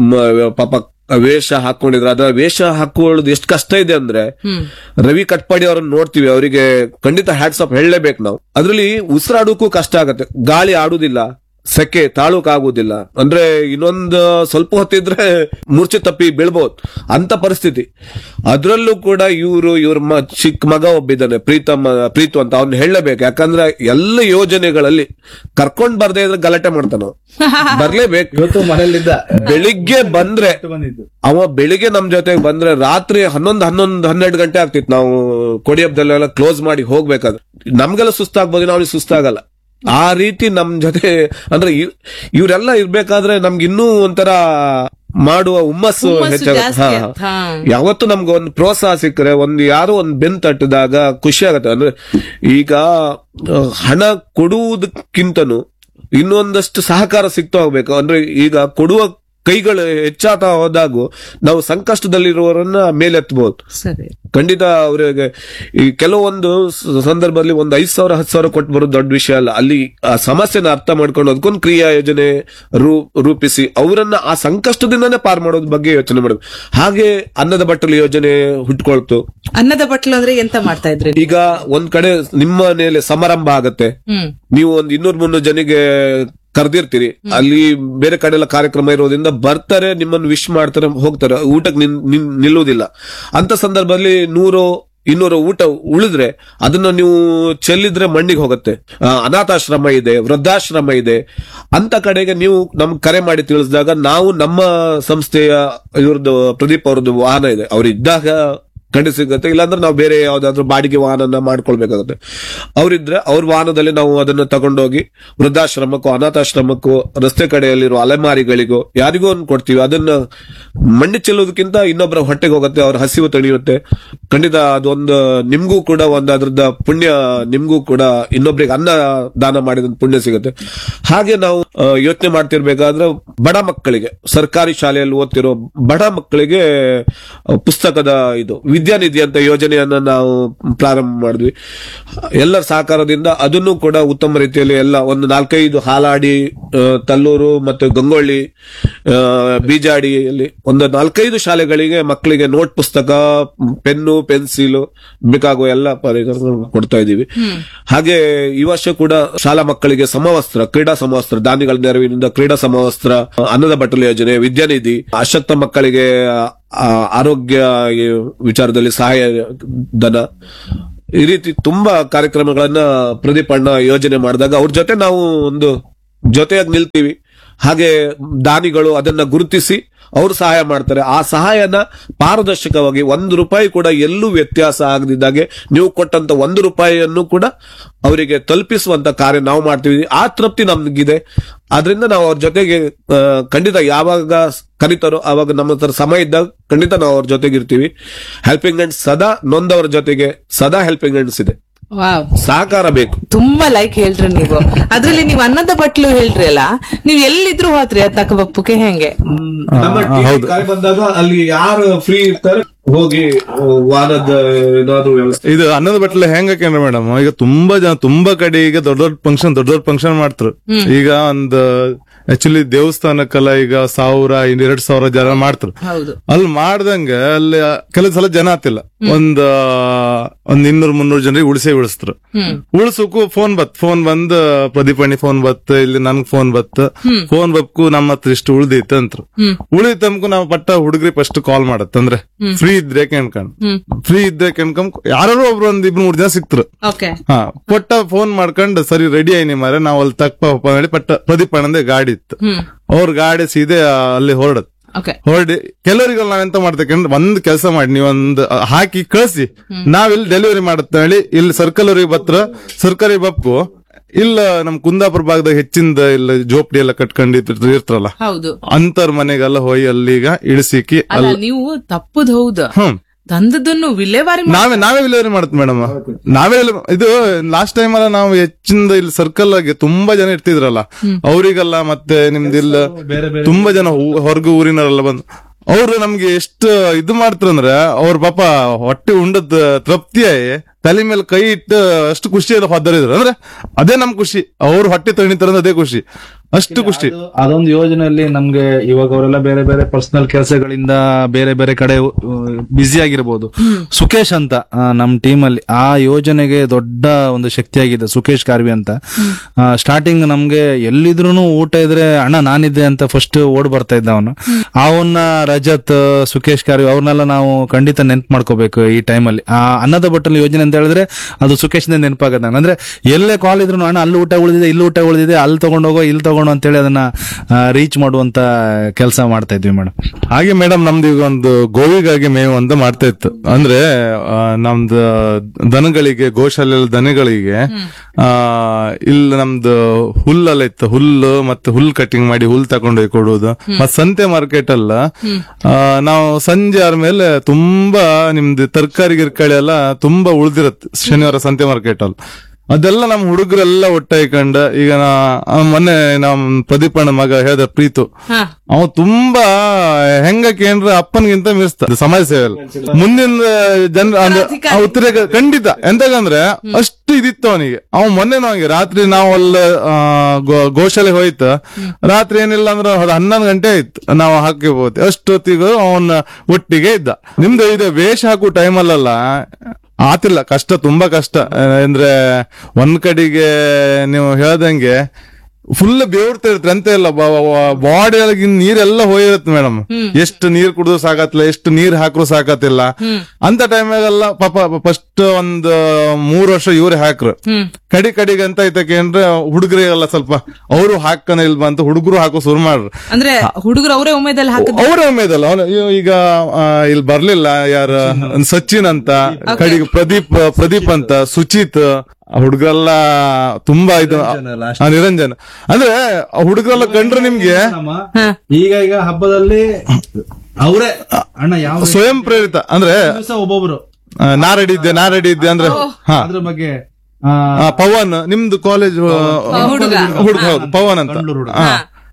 ಪಾಪ ವೇಷ ಹಾಕೊಂಡಿದ್ರು ಅದ ವೇಷ ಹಾಕೊಳ್ಳೋದು ಎಷ್ಟು ಕಷ್ಟ ಇದೆ ಅಂದ್ರೆ ರವಿ ಕಟ್ಪಾಡಿ ಅವ್ರನ್ನ ನೋಡ್ತೀವಿ ಅವರಿಗೆ ಖಂಡಿತ ಹ್ಯಾಟ್ಸ್ ಆಫ್ ಹೇಳಲೇಬೇಕು ನಾವು ಅದ್ರಲ್ಲಿ ಉಸಿರಾಡೋಕ್ಕೂ ಕಷ್ಟ ಆಗತ್ತೆ ಗಾಳಿ ಆಡುದಿಲ್ಲ ಸೆಕೆ ತಾಳೋಕ್ ಆಗುದಿಲ್ಲ ಅಂದ್ರೆ ಇನ್ನೊಂದು ಸ್ವಲ್ಪ ಹೊತ್ತಿದ್ರೆ ಮೂರ್ಛೆ ತಪ್ಪಿ ಬೀಳ್ಬಹುದು ಅಂತ ಪರಿಸ್ಥಿತಿ ಅದ್ರಲ್ಲೂ ಕೂಡ ಇವರು ಇವ್ರ ಮ- ಚಿಕ್ಕ ಮಗ ಒಬ್ಬಿದ್ದಾನೆ ಪ್ರೀತಮ್ ಪ್ರೀತು ಅಂತ ಅವ್ನ ಹೇಳಲೇಬೇಕು ಯಾಕಂದ್ರೆ ಎಲ್ಲ ಯೋಜನೆಗಳಲ್ಲಿ ಕರ್ಕೊಂಡ್ ಬರ್ದೇ ಇದ್ರೆ ಗಲಾಟೆ ಮಾಡ್ತಾನ ಅವ. ಬರ್ಲೇಬೇಕು ಇವತ್ತು ಮನೇಲಿದ್ದ ಬೆಳಿಗ್ಗೆ ಬಂದ್ರೆ ಬಂದಿದ್ದು ಅವ ಬೆಳಿಗ್ಗೆ ನಮ್ ಜೊತೆಗೆ ಬಂದ್ರೆ ರಾತ್ರಿ ಹನ್ನೊಂದು ಹನ್ನೊಂದು ಹನ್ನೆರಡು ಗಂಟೆ ಆಗ್ತಿತ್ತು ನಾವು ಕೊಡಿ ಹಬ್ಬದಲ್ಲೆಲ್ಲ ಕ್ಲೋಸ್ ಮಾಡಿ ಹೋಗ್ಬೇಕಾದ್ರೆ ನಮ್ಗೆಲ್ಲ ಸುಸ್ತಾಗ್ಬೋದು ನಾವು ಸುಸ್ತಾಗಲ್ಲ ಆ ರೀತಿ ನಮ್ ಜೊತೆ ಅಂದ್ರೆ ಇವ್- ಇವ್ರೆಲ್ಲ ಇರ್ಬೇಕಾದ್ರೆ ನಮ್ಗೆ ಇನ್ನೂ ಒಂಥರ ಮಾಡುವ ಹುಮ್ಮಸ್ಸು ಹುಮ್ಮಸ್ಸು ಹೆಚ್ಚಾಗುತ್ತೆ ಜಾಸ್ತಿ ಹಾ, ಆಗುತ್ತೆ, ಹಾ. ಹಾ. ಯಾವತ್ತು ನಮ್ಗೆ ಒಂದು ಪ್ರೋತ್ಸಾಹ ಸಿಕ್ಕರೆ ಒಂದು ಯಾರೋ ಒಂದು ಬೆನ್ ತಟ್ಟಿದಾಗ ಖುಷಿ ಆಗತ್ತೆ ಅಂದ್ರೆ ಈಗ ಆ, ಹಣ ಕೊಡುವುದಕ್ಕಿಂತನೂ ಇನ್ನೊಂದಷ್ಟು ಸಹಕಾರ ಸಿಗ್ತಾ ಹೋಗ್ಬೇಕು ಅಂದ್ರೆ ಈಗ ಕೊಡುವ ಕೈಗಳು ಹೆಚ್ಚಾತಾ ಹೋದಾಗೂ ನಾವು ಸಂಕಷ್ಟದಲ್ಲಿರುವವರನ್ನ ಮೇಲೆತ್ತಬಹುದು ಸರಿ ಖಂಡಿತ ಅವರಿಗೆ ಈ ಕೆಲವೊಂದು ಸ- ಸಂದರ್ಭದಲ್ಲಿ ಒಂದು ಐದ್ ಸಾವಿರ ಹತ್ತು ಸಾವಿರ ಕೊಟ್ಟು ಬರೋದು ದೊಡ್ಡ ವಿಷಯ ಅಲ್ಲ ಅಲ್ಲಿ ಆ ಸಮಸ್ಯೆನ ಅರ್ಥ ಮಾಡ್ಕೊಂಡು ಅದಕ್ಕೊಂದು ಕ್ರಿಯಾ ಯೋಜನೆ ರೂ ರೂಪಿಸಿ ಅವರನ್ನ ಆ ಸಂಕಷ್ಟದಿಂದನೇ ಪಾರ್ ಮಾಡೋದ್ ಬಗ್ಗೆ ಯೋಚನೆ ಮಾಡಬೇಕು ಹಾಗೆ ಅನ್ನದ ಬಟ್ಟಲು ಯೋಜನೆ ಹುಟ್ಕೊಳ್ತು ಅನ್ನದ ಬಟ್ಲು ಅಂದ್ರೆ ಎಂತ ಮಾಡ್ತಾ ಇದ್ರಿ ಈಗ ಒಂದ್ ಕಡೆ ನಿಮ್ಮ ಮನೆಯಲ್ಲಿ ಸಮಾರಂಭ ಆಗತ್ತೆ ಹ್ಮ್ ನೀವು ಒಂದ್ ಇನ್ನೂರ್ ಮುನ್ನೂರು ಜನಿಗೆ ಕರೆದಿರ್ತೀರಿ ಅಲ್ಲಿ ಬೇರೆ ಕಡೆ ಎಲ್ಲ ಕಾರ್ಯಕ್ರಮ ಇರೋದ್ರಿಂದ ಬರ್ತಾರೆ ನಿಮ್ಮನ್ನು ವಿಶ್ ಮಾಡ್ತಾರೆ ಹೋಗ್ತಾರೆ ಊಟಕ್ಕೆ ನಿನ್ ನಿನ್- ನಿಲ್ಲುವುದಿಲ್ಲ ಅಂತ ಸಂದರ್ಭದಲ್ಲಿ ನೂರು ಇನ್ನೂರು ಊಟ ಉಳಿದ್ರೆ ಅದನ್ನ ನೀವು ಚೆಲ್ಲಿದ್ರೆ ಮಣ್ಣಿಗೆ ಹೋಗುತ್ತೆ ಆ, ಅನಾಥಾಶ್ರಮ ಇದೆ ವೃದ್ಧಾಶ್ರಮ ಇದೆ ಅಂತ ಕಡೆಗೆ ನೀವು ನಮ್ಗೆ ಕರೆ ಮಾಡಿ ತಿಳಿಸಿದಾಗ ನಾವು ನಮ್ಮ ಸಂಸ್ಥೆಯ ಇವ್ರದ್ದು ಪ್ರದೀಪ್ ಅವ್ರದ್ದು ವಾಹನ ಇದೆ ಅವ್ರು ಇದ್ದಾಗ ಖಂಡಿತ ಸಿಗುತ್ತೆ ಇಲ್ಲಾಂದ್ರೆ ನಾವು ಬೇರೆ ಯಾವ್ದಾದ್ರು ಬಾಡಿಗೆ ವಾಹನ ಮಾಡ್ಕೊಳ್ಬೇಕಾಗುತ್ತೆ ಅವರಿದ್ರೆ ಅವ್ರ ವಾಹನದಲ್ಲಿ ನಾವು ಅದನ್ನ ತಗೊಂಡೋಗಿ ವೃದ್ಧಾಶ್ರಮಕ್ಕೂ ಅನಾಥಾಶ್ರಮಕ್ಕೂ ರಸ್ತೆ ಕಡೆಯಲ್ಲಿರುವ ಅಲೆಮಾರಿಗಳಿಗೂ ಯಾರಿಗೂ ಒಂದು ಕೊಡ್ತೀವಿ ಅದನ್ನ ಮಣ್ಣಿ ಚೆಲ್ಲೋದಕ್ಕಿಂತ ಇನ್ನೊಬ್ಬರ ಹೊಟ್ಟೆಗೆ ಹೋಗುತ್ತೆ ಅವ್ರ ಹಸಿವು ತಣಿಯುತ್ತೆ ಖಂಡಿತ ಅದೊಂದು ನಿಮ್ಗೂ ಕೂಡ ಒಂದು ಅದ್ರದ್ದು ಪುಣ್ಯ ನಿಮ್ಗೂ ಕೂಡ ಇನ್ನೊಬ್ರಿಗೆ ಅನ್ನ ದಾನ ಮಾಡಿದ ಪುಣ್ಯ ಸಿಗುತ್ತೆ ಹಾಗೆ ನಾವು ಯೋಚನೆ ಮಾಡ್ತಿರ್ಬೇಕಾದ್ರೆ ಬಡ ಮಕ್ಕಳಿಗೆ ಸರ್ಕಾರಿ ಶಾಲೆಯಲ್ಲಿ ಓದ್ತಿರೋ ಬಡ ಮಕ್ಕಳಿಗೆ ಆ, ಪುಸ್ತಕದ ಇದು ವಿದ್ಯಾನಿಧಿ ಅಂತ ಯೋಜನೆಯನ್ನ ನಾವು ಪ್ರಾರಂಭ ಮಾಡಿದ್ವಿ ಎಲ್ಲರ ಸಹಕಾರದಿಂದ ಅದನ್ನು ಕೂಡ ಉತ್ತಮ ರೀತಿಯಲ್ಲಿ ಎಲ್ಲ ಒಂದು ನಾಲ್ಕೈದು ಹಾಲಾಡಿ ಆ, ತಲ್ಲೂರು ಮತ್ತು ಗಂಗೊಳ್ಳಿ ಆ, ಬೀಜಾಡಿಯಲ್ಲಿ ಒಂದು ನಾಲ್ಕೈದು ಶಾಲೆಗಳಿಗೆ ಮಕ್ಕಳಿಗೆ ನೋಟ್ ಪುಸ್ತಕ ಪೆನ್ನು ಪೆನ್ಸಿಲ್ ಬೇಕಾಗುವ ಎಲ್ಲ ಪರಿಕರಗಳನ್ನು ಕೊಡ್ತಾ ಇದ್ದೀವಿ ಹಾಗೆ ಈ ವರ್ಷ ಕೂಡ ಶಾಲಾ ಮಕ್ಕಳಿಗೆ ಸಮವಸ್ತ್ರ ಕ್ರೀಡಾ ಸಮವಸ್ತ್ರ ದಾನಿಗಳ ನೆರವಿನಿಂದ ಕ್ರೀಡಾ ಸಮವಸ್ತ್ರ ಅನ್ನದ ಬಟ್ಟಲು ಯೋಜನೆ ವಿದ್ಯಾನಿಧಿ ಅಶಕ್ತ ಮಕ್ಕಳಿಗೆ ಆ, ಆರೋಗ್ಯ ವಿಚಾರದಲ್ಲಿ ಸಹಾಯ ಧನ ಈ ರೀತಿ ತುಂಬಾ ಕಾರ್ಯಕ್ರಮಗಳನ್ನ ಪ್ರದೀಪ್ ಅಣ್ಣ ಯೋಜನೆ ಮಾಡಿದಾಗ ಅವ್ರ ಜೊತೆ ನಾವು ಒಂದು ಜೊತೆಯಾಗಿ ನಿಲ್ತೀವಿ ಹಾಗೆ ದಾನಿಗಳು ಅದನ್ನ ಗುರುತಿಸಿ ಅವರು ಸಹಾಯ ಮಾಡ್ತಾರೆ ಆ ಸಹಾಯನ ಪಾರದರ್ಶಕವಾಗಿ ಒಂದು ರೂಪಾಯಿ ಕೂಡ ಎಲ್ಲೂ ವ್ಯತ್ಯಾಸ ಆಗದಿದ್ದಾಗೆ ನೀವು ಕೊಟ್ಟಂತ ಒಂದು ರೂಪಾಯಿಯನ್ನು ಕೂಡ ಅವರಿಗೆ ತಲುಪಿಸುವಂತ ಕಾರ್ಯ ನಾವು ಮಾಡ್ತೀವಿ ಆ ತೃಪ್ತಿ ನಮ್ಗಿದೆ ಆದ್ರಿಂದ ನಾವು ಅವ್ರ ಜೊತೆಗೆ ಆ, ಖಂಡಿತ ಯಾವಾಗ ಕರೀತಾರೋ ಆವಾಗ ನಮ್ಮ ಹತ್ರ ಸಮಯ ಇದ್ದಾಗ ಖಂಡಿತ ನಾವು ಅವ್ರ ಜೊತೆಗೆ ಇರ್ತೀವಿ ಹೆಲ್ಪಿಂಗ್ ಹ್ಯಾಂಡ್ಸ್ ಸದಾ ನೊಂದವರ ಜೊತೆಗೆ ಸದಾ ಹೆಲ್ಪಿಂಗ್ ಹ್ಯಾಂಡ್ಸ್ ಇದೆ ವಾವ್ ಸಹಕಾರ ಬೇಕು ತುಂಬಾ ಲೈಕ್ ಹೇಳ್ರಿ ನೀವು ಅದ್ರಲ್ಲಿ ನೀವು ಅನ್ನದ ಬಟ್ಲು ಹೇಳ್ರಿ ಅಲ್ಲ ನೀವ್ ಎಲ್ಲಿದ್ರು ಹೋತ್ರಿ ಅದ್ ತಕಬಪ್ಪುಕೆ ಹೆಂಗೆ ನಮ್ಮ team ಕಾರ್ಯ ಬಂದಾಗ ಅಲ್ಲಿ ಯಾರು ಫ್ರೀ ಇರ್ತಾರೆ ಹೋಗಿ ಆ, ವಾರದ ಏನಾದ್ರು ವ್ಯವಸ್ಥೆ ಇದು ಅನ್ನದ ಬಟ್ಲೆ ಹೆಂಗ ಮೇಡಮ್ ಈಗ ತುಂಬಾ ಜನ ತುಂಬಾ ಕಡೆ ಈಗ ದೊಡ್ಡ ದೊಡ್ಡ ಫಂಕ್ಷನ್ ದೊಡ್ಡ ದೊಡ್ಡ ಫಂಕ್ಷನ್ ಮಾಡ್ತಾರೆ ಈಗ ಒಂದು ಆಕ್ಚುಲಿ ದೇವಸ್ಥಾನಕ್ಕೆಲ್ಲ ಈಗ ಸಾವಿರ ಇನ್ನು ಎರಡ್ ಸಾವಿರ ಜನ ಮಾಡ್ತಾರೆ ಹೌದು ಅಲ್ಲಿ ಮಾಡ್ದಂಗ ಅಲ್ಲಿ ಕೆಲವು ಸಲ ಜನ ಆತಿಲ್ಲ ಒಂದ್ ಒಂದ್ ಇನ್ನೂರ್ ಮುನ್ನೂರ್ ಜನರಿಗೆ ಉಳಿಸೇ ಉಳಿಸ್ತಾರೆ ಹ್ಮ್ ಉಳ್ಸೋಕು ಫೋನ್ ಬತ್ ಫೋನ್ ಬಂದ್ ಪ್ರದೀಪಣಿ ಫೋನ್ ಬತ್ ಇಲ್ಲಿ ನನ್ಗ್ ಫೋನ್ ಬತ್ ಫೋನ್ ಬಕ್ಕು ನಮ್ಮ ಹತ್ರ ಇಷ್ಟು ಉಳ್ದೈತೆ ಅಂತ ಹ್ಮ್. ಉಳಿತಮ್ಕು ನಾವು ಪಟ್ಟ ಹುಡುಗ್ರಿ ಫಸ್ಟ್ ಕಾಲ್ ಮಾಡತ್ ಅಂದ್ರೆ ಫ್ರೀ ಇದ್ರೆ ಕೇಳ್ಕೊಂಡ್ ಹ್ಮ್ ಫ್ರೀ ಇದ್ರೆ ಕೇಳ್ಕೊಂಡ್ ಯಾರು ಒಬ್ರು ಒಂದ್ ಇಬ್ರು ಮೂರ್ ಜನ ಸಿಕ್ತರು ಓಕೆ ಹಾ ಪಟ್ಟ ಫೋನ್ ಮಾಡ್ಕೊಂಡು ಸರಿ ರೆಡಿ ಆಯ್ನಿ ಮಾರೆ ನಾವ್ ಅಲ್ಲಿ ತಕ್ಕ ಹೇಳಿ ಪಟ್ಟ ಪ್ರದೀಪ್ ಅಣ್ಣಂದೆ ಗಾಡಿ ಇತ್ತು ಹ್ಮ್ ಅವ್ರ ಗಾಡಿ ಸೀದೆ ಅಲ್ಲಿ ಹೊರಡತ್ ಓಕೆ ಹೊರಡಿ ಕೆಲವರಿಗೆ ನಾವೆಂತ ಮಾಡ್ತೇವೆ ಒಂದ್ ಕೆಲಸ ಮಾಡಿ ನೀವೊಂದ್ ಹಾಕಿ ಕಳ್ಸಿ ನಾವಿಲ್ಲಿ ಡೆಲಿವರಿ ಮಾಡುತ್ತೆ ಹೇಳಿ ಇಲ್ಲಿ ಸರ್ಕಲ್ ಅವ್ರಿಗೆ ಬತ್ರ ಸರ್ಕಾರಿ ಬಪ್ಕು ಇಲ್ಲ ನಮ್ ಕುಂದಾಪುರ ಭಾಗದಾಗ ಹೆಚ್ಚಿಂದ ಇಲ್ಲ ಜೋಪಡಿ ಎಲ್ಲ ಕಟ್ಕೊಂಡಿರ್ತ ಇರ್ತಾರಲ್ಲ ಹೌದು ಅಂತರ್ ಮನೆಗೆಲ್ಲ ಹೋಗಿ ಅಲ್ಲಿಗ ಇಳಿಸಿಕಿ ಅಲ್ಲ ನೀವು ತಪ್ಪದ್ ಹೌದು ಹ್ಮ್ ತಂದದನ್ನು ವಿಲೇವಾರಿ ಮಾಡ್- ನಾವೇ ನಾವೇ ಡೆಲಿವರಿ ಮಾಡುತ್ತೆ ಮೇಡಮ್ ನಾವೇ delivery- ಇದು ಲಾಸ್ಟ್ ಟೈಮ್ ಎಲ್ಲ ನಾವು ಹೆಚ್ಚಿಂದ ಇಲ್ಲಿ ಸರ್ಕಲ್ ಆಗಿ ತುಂಬಾ ಜನ ಇರ್ತಿದ್ರಲ್ಲ ಅವರಿಗೆಲ್ಲ ಮತ್ತೆ ನಿಮ್ದಿಲ್ಲ ತುಂಬಾ ಜನ ಹೊರಗ ಊರಿನವರೆಲ್ಲ ಬಂದು ಅವ್ರು ನಮ್ಗೆ ಎಷ್ಟು ಇದು ಮಾಡ್ತಾರಂದ್ರೆ ಅವ್ರ ಪಾಪ ಹೊಟ್ಟೆ ಉಂಡದ್ ತೃಪ್ತಿಯಾಗಿ ತಲೆ ಮೇಲೆ ಕೈ ಇಟ್ಟು ಅಷ್ಟು ಖುಷಿಯಲ್ಲಿ ಹೊದ್ದರಿದ್ರು ಅಂದ್ರೆ ಅದೇ ನಮ್ ಖುಷಿ ಅವ್ರು ಹೊಟ್ಟೆ ತಣಿತಾರ ಅದೇ ಖುಷಿ ಅಷ್ಟು ಖುಷಿ ಅದೊಂದು ಯೋಜನೆಯಲ್ಲಿ ನಮ್ಗೆ ಇವಾಗ ಅವರೆಲ್ಲ ಬೇರೆ ಬೇರೆ ಪರ್ಸನಲ್ ಕೆಲಸಗಳಿಂದ ಬೇರೆ ಬೇರೆ ಕಡೆ ಬ್ಯುಸಿ ಆಗಿರ್ಬೋದು ಸುಖೇಶ್ ಅಂತ ಆ, ನಮ್ ಟೀಮ್ ಅಲ್ಲಿ ಆ ಯೋಜನೆಗೆ ದೊಡ್ಡ ಒಂದು ಶಕ್ತಿಯಾಗಿದೆ ಸುಖೇಶ್ ಕಾರ್ವಿ ಅಂತ ಸ್ಟಾರ್ಟಿಂಗ್ ನಮ್ಗೆ ಎಲ್ಲಿದ್ರು ಊಟ ಇದ್ರೆ ಅಣ್ಣ ನಾನಿದ್ದೆ ಅಂತ ಫಸ್ಟ್ ಓಡ್ ಬರ್ತಾ ಇದ್ದ ಅವನು ಅವನ್ನ ರಜತ್ ಸುಖೇಶ್ ಕಾರ್ವಿ ಅವ್ರನ್ನೆಲ್ಲ ನಾವು ಖಂಡಿತ ನೆನ್ಪು ಮಾಡ್ಕೋಬೇಕು ಈ ಟೈಮಲ್ಲಿ ಆ ಅನ್ನದ ಬಟ್ಟಲು ಯೋಜನೆ ಅಂತ ಹೇಳಿದ್ರೆ ಅದು ಸುಖೇಶ್ನ ನೆನಪಾಗದ ನಂಗೆ ಅಂದ್ರೆ ಎಲ್ಲೇ ಕಾಲ್ ಇದ್ರು ಅಣ್ಣ ಅಲ್ಲಿ ಊಟ ಉಳಿದಿದೆ ಇಲ್ಲಿ ಊಟ ಉಳಿದಿದೆ ಅಲ್ಲಿ ತಗೊಂಡೋಗೋ ಇಲ್ಲಿ ತಗೊಂಡು ಅಂತೇಳಿ ಅದನ್ನ ರೀಚ್ ಮಾಡುವಂತ ಕೆಲಸ ಮಾಡ್ತಾ ಇದ್ವಿ ಮೇಡಮ್ ಹಾಗೆ ಮೇಡಮ್ ನಮ್ದು ಈಗ ಒಂದು ಗೋವಿಗಾಗಿ ಮೇವು ಅಂತ ಮಾಡ್ತಾ ಇತ್ತು ಅಂದ್ರೆ ಆ, ನಮ್ದು ದನಗಳಿಗೆ ಗೋಶಾಲೆ ದನಗಳಿಗೆ ಆ ಇಲ್ಲಿ ನಮ್ದು ಹುಲ್ಲೆಲ್ಲ ಇತ್ತು ಹುಲ್ಲು ಮತ್ತೆ ಹುಲ್ ಕಟಿಂಗ್ ಮಾಡಿ ಹುಲ್ ತಗೊಂಡೋಗಿ ಕೊಡುವುದು ಮತ್ತೆ ಸಂತೆ ಮಾರ್ಕೆಟ್ ಅಲ್ಲ ಆ, ನಾವು ಸಂಜೆ ಆದ್ಮೇಲೆ ತುಂಬಾ ನಿಮ್ದು ತರಕಾರಿ ಗಿರ್ಕಾಳಿ ಎಲ್ಲ ತುಂಬಾ ಉಳ್ದಿರತ್ತೆ ಶನಿವಾರ ಸಂತೆ ಮಾರ್ಕೆಟ್ ಅಲ್ಲಿ ಅದೆಲ್ಲ ನಮ್ ಹುಡುಗರೆಲ್ಲ ಒಟ್ಟಾಯ್ಕೊಂಡ ಈಗ ನಾ ಆ ಮೊನ್ನೆ ನಮ್ ಪ್ರದೀಪಣ್ಣ ಮಗ ಹೇಳ್ದ ಪ್ರೀತು ಹಾ ಅವ ತುಂಬಾ ಹೆಂಗ ಕೇಂದ್ರ ಅಪ್ಪನ್ಗಿಂತ ಮೀರಿಸ್ತ ಸಮಾಜ ಸೇವೆಯಲ್ಲಿ ಮುಂದಿನ ಜನ ಅಂದ್ರೆ ಆ ಉತ್ತರ ಖಂಡಿತ ಎಂತಕಂದ್ರೆ ಅಷ್ಟು ಇದಿತ್ತು ಅವನಿಗೆ ಅವ ಮೊನ್ನೆ ಅವನಿಗೆ ರಾತ್ರಿ ನಾವು ಅಲ್ಲ ಆ, ಗೋ- ಗೋಶಾಲೆ ಹೋಯ್ತು ರಾತ್ರಿ ಏನಿಲ್ಲ ಅಂದ್ರೆ ಅದು ಹನ್ನೊಂದು ಗಂಟೆ ಆಯ್ತು ನಾವು ಹಾಕಿ ಹೋಗ್ತೀವಿ ಅಷ್ಟೊತ್ತಿಗೂ ಅವನ ಒಟ್ಟಿಗೆ ಇದ್ದ ನಿಮ್ದು ಇದು ವೇಷ ಹಾಕೋ ಟೈಮಲ್ಲ ಆತಿಲ್ಲ ಕಷ್ಟ ತುಂಬಾ ಕಷ್ಟ ಆ, ಅಂದ್ರೆ ಒಂದ್ ಕಡೆಗೆ ನೀವು ಹೇಳ್ದಂಗೆ ಫುಲ್ ಬೇವ್ರ್ತಾ ಇರ್ತಾರೆ ಅಂತ ಇಲ್ಲ ಬಾಡಿ ಒಳಗೆ ನೀರೆಲ್ಲ ಹೋಗಿರುತ್ತೆ ಮೇಡಮ್ ಎಷ್ಟು ನೀರ್ ಕುಡಿದ್ರು ಸಾಕತ್ತಿಲ್ಲ ಎಷ್ಟು ನೀರ್ ಹಾಕ್ರು ಸಾಕತ್ತಿಲ್ಲ ಅಂತ ಟೈಮಾಗೆಲ್ಲ ಪಾಪ ಫಸ್ಟ್ ಒಂದು ಮೂರ್ ವರ್ಷ ಇವ್ರೆ ಹಾಕ್ರು ಕಡಿ ಕಡಿಗೆ ಅಂತ ಐತಕ್ಕೆ ಅಂದ್ರೆ ಹುಡುಗರಿಗೆಲ್ಲ ಸ್ವಲ್ಪ ಅವರು ಹಾಕನ ಇಲ್ವಾ ಅಂತ ಹುಡುಗರು ಹಾಕೋ ಶುರು ಮಾಡ್ರು ಅಂದ್ರೆ ಹುಡುಗರು ಅವರೇ ಉಮೇದಲ್ಲಿ ಹಾಕಿದ್ ಅವರ ಉಮೇದಲ್ಲ ಅವನು ಈಗ ಆ, ಇಲ್ಲಿ ಬರ್ಲಿಲ್ಲ ಯಾರ ಸಚಿನ್ ಅಂತ ಕಡೆಗೆ ಪ್ರದೀಪ್ ಪ್ರದೀಪ್ ಅಂತ ಸುಚಿತ್ ಹುಡುಗರೆಲ್ಲ ತುಂಬಾ ಇದು ಆ, ನಿರಂಜನ್ ಅಂದ್ರೆ ಹುಡುಗರೆಲ್ಲ ಕಂಡ್ರೆ ನಿಮ್ಗೆ ಈಗ ಈಗ ಹಬ್ಬದಲ್ಲಿ ಅವರೇ ಅಣ್ಣ ಯಾವ ಸ್ವಯಂ ಪ್ರೇರಿತ ಅಂದ್ರೆ ದಿವಸ ಒಬ್ಬೊಬ್ರು ಆ, ನಾ ರೆಡಿ ಇದ್ದೆ ನಾ ರೆಡಿ ಇದ್ದೆ ಅಂದ್ರೆ ಹಾ ಅದ್ರ ಬಗ್ಗೆ ಆ, ಆ, ಪವನ್ ನಿಮ್ದು ಕಾಲೇಜ್ ಹುಡುಗ. ಹುಡುಗ ಹೌದು ಪವನ್ ಅಂತ ಕಂಡ್ಲೂರು ಹುಡುಗ. ಹಾ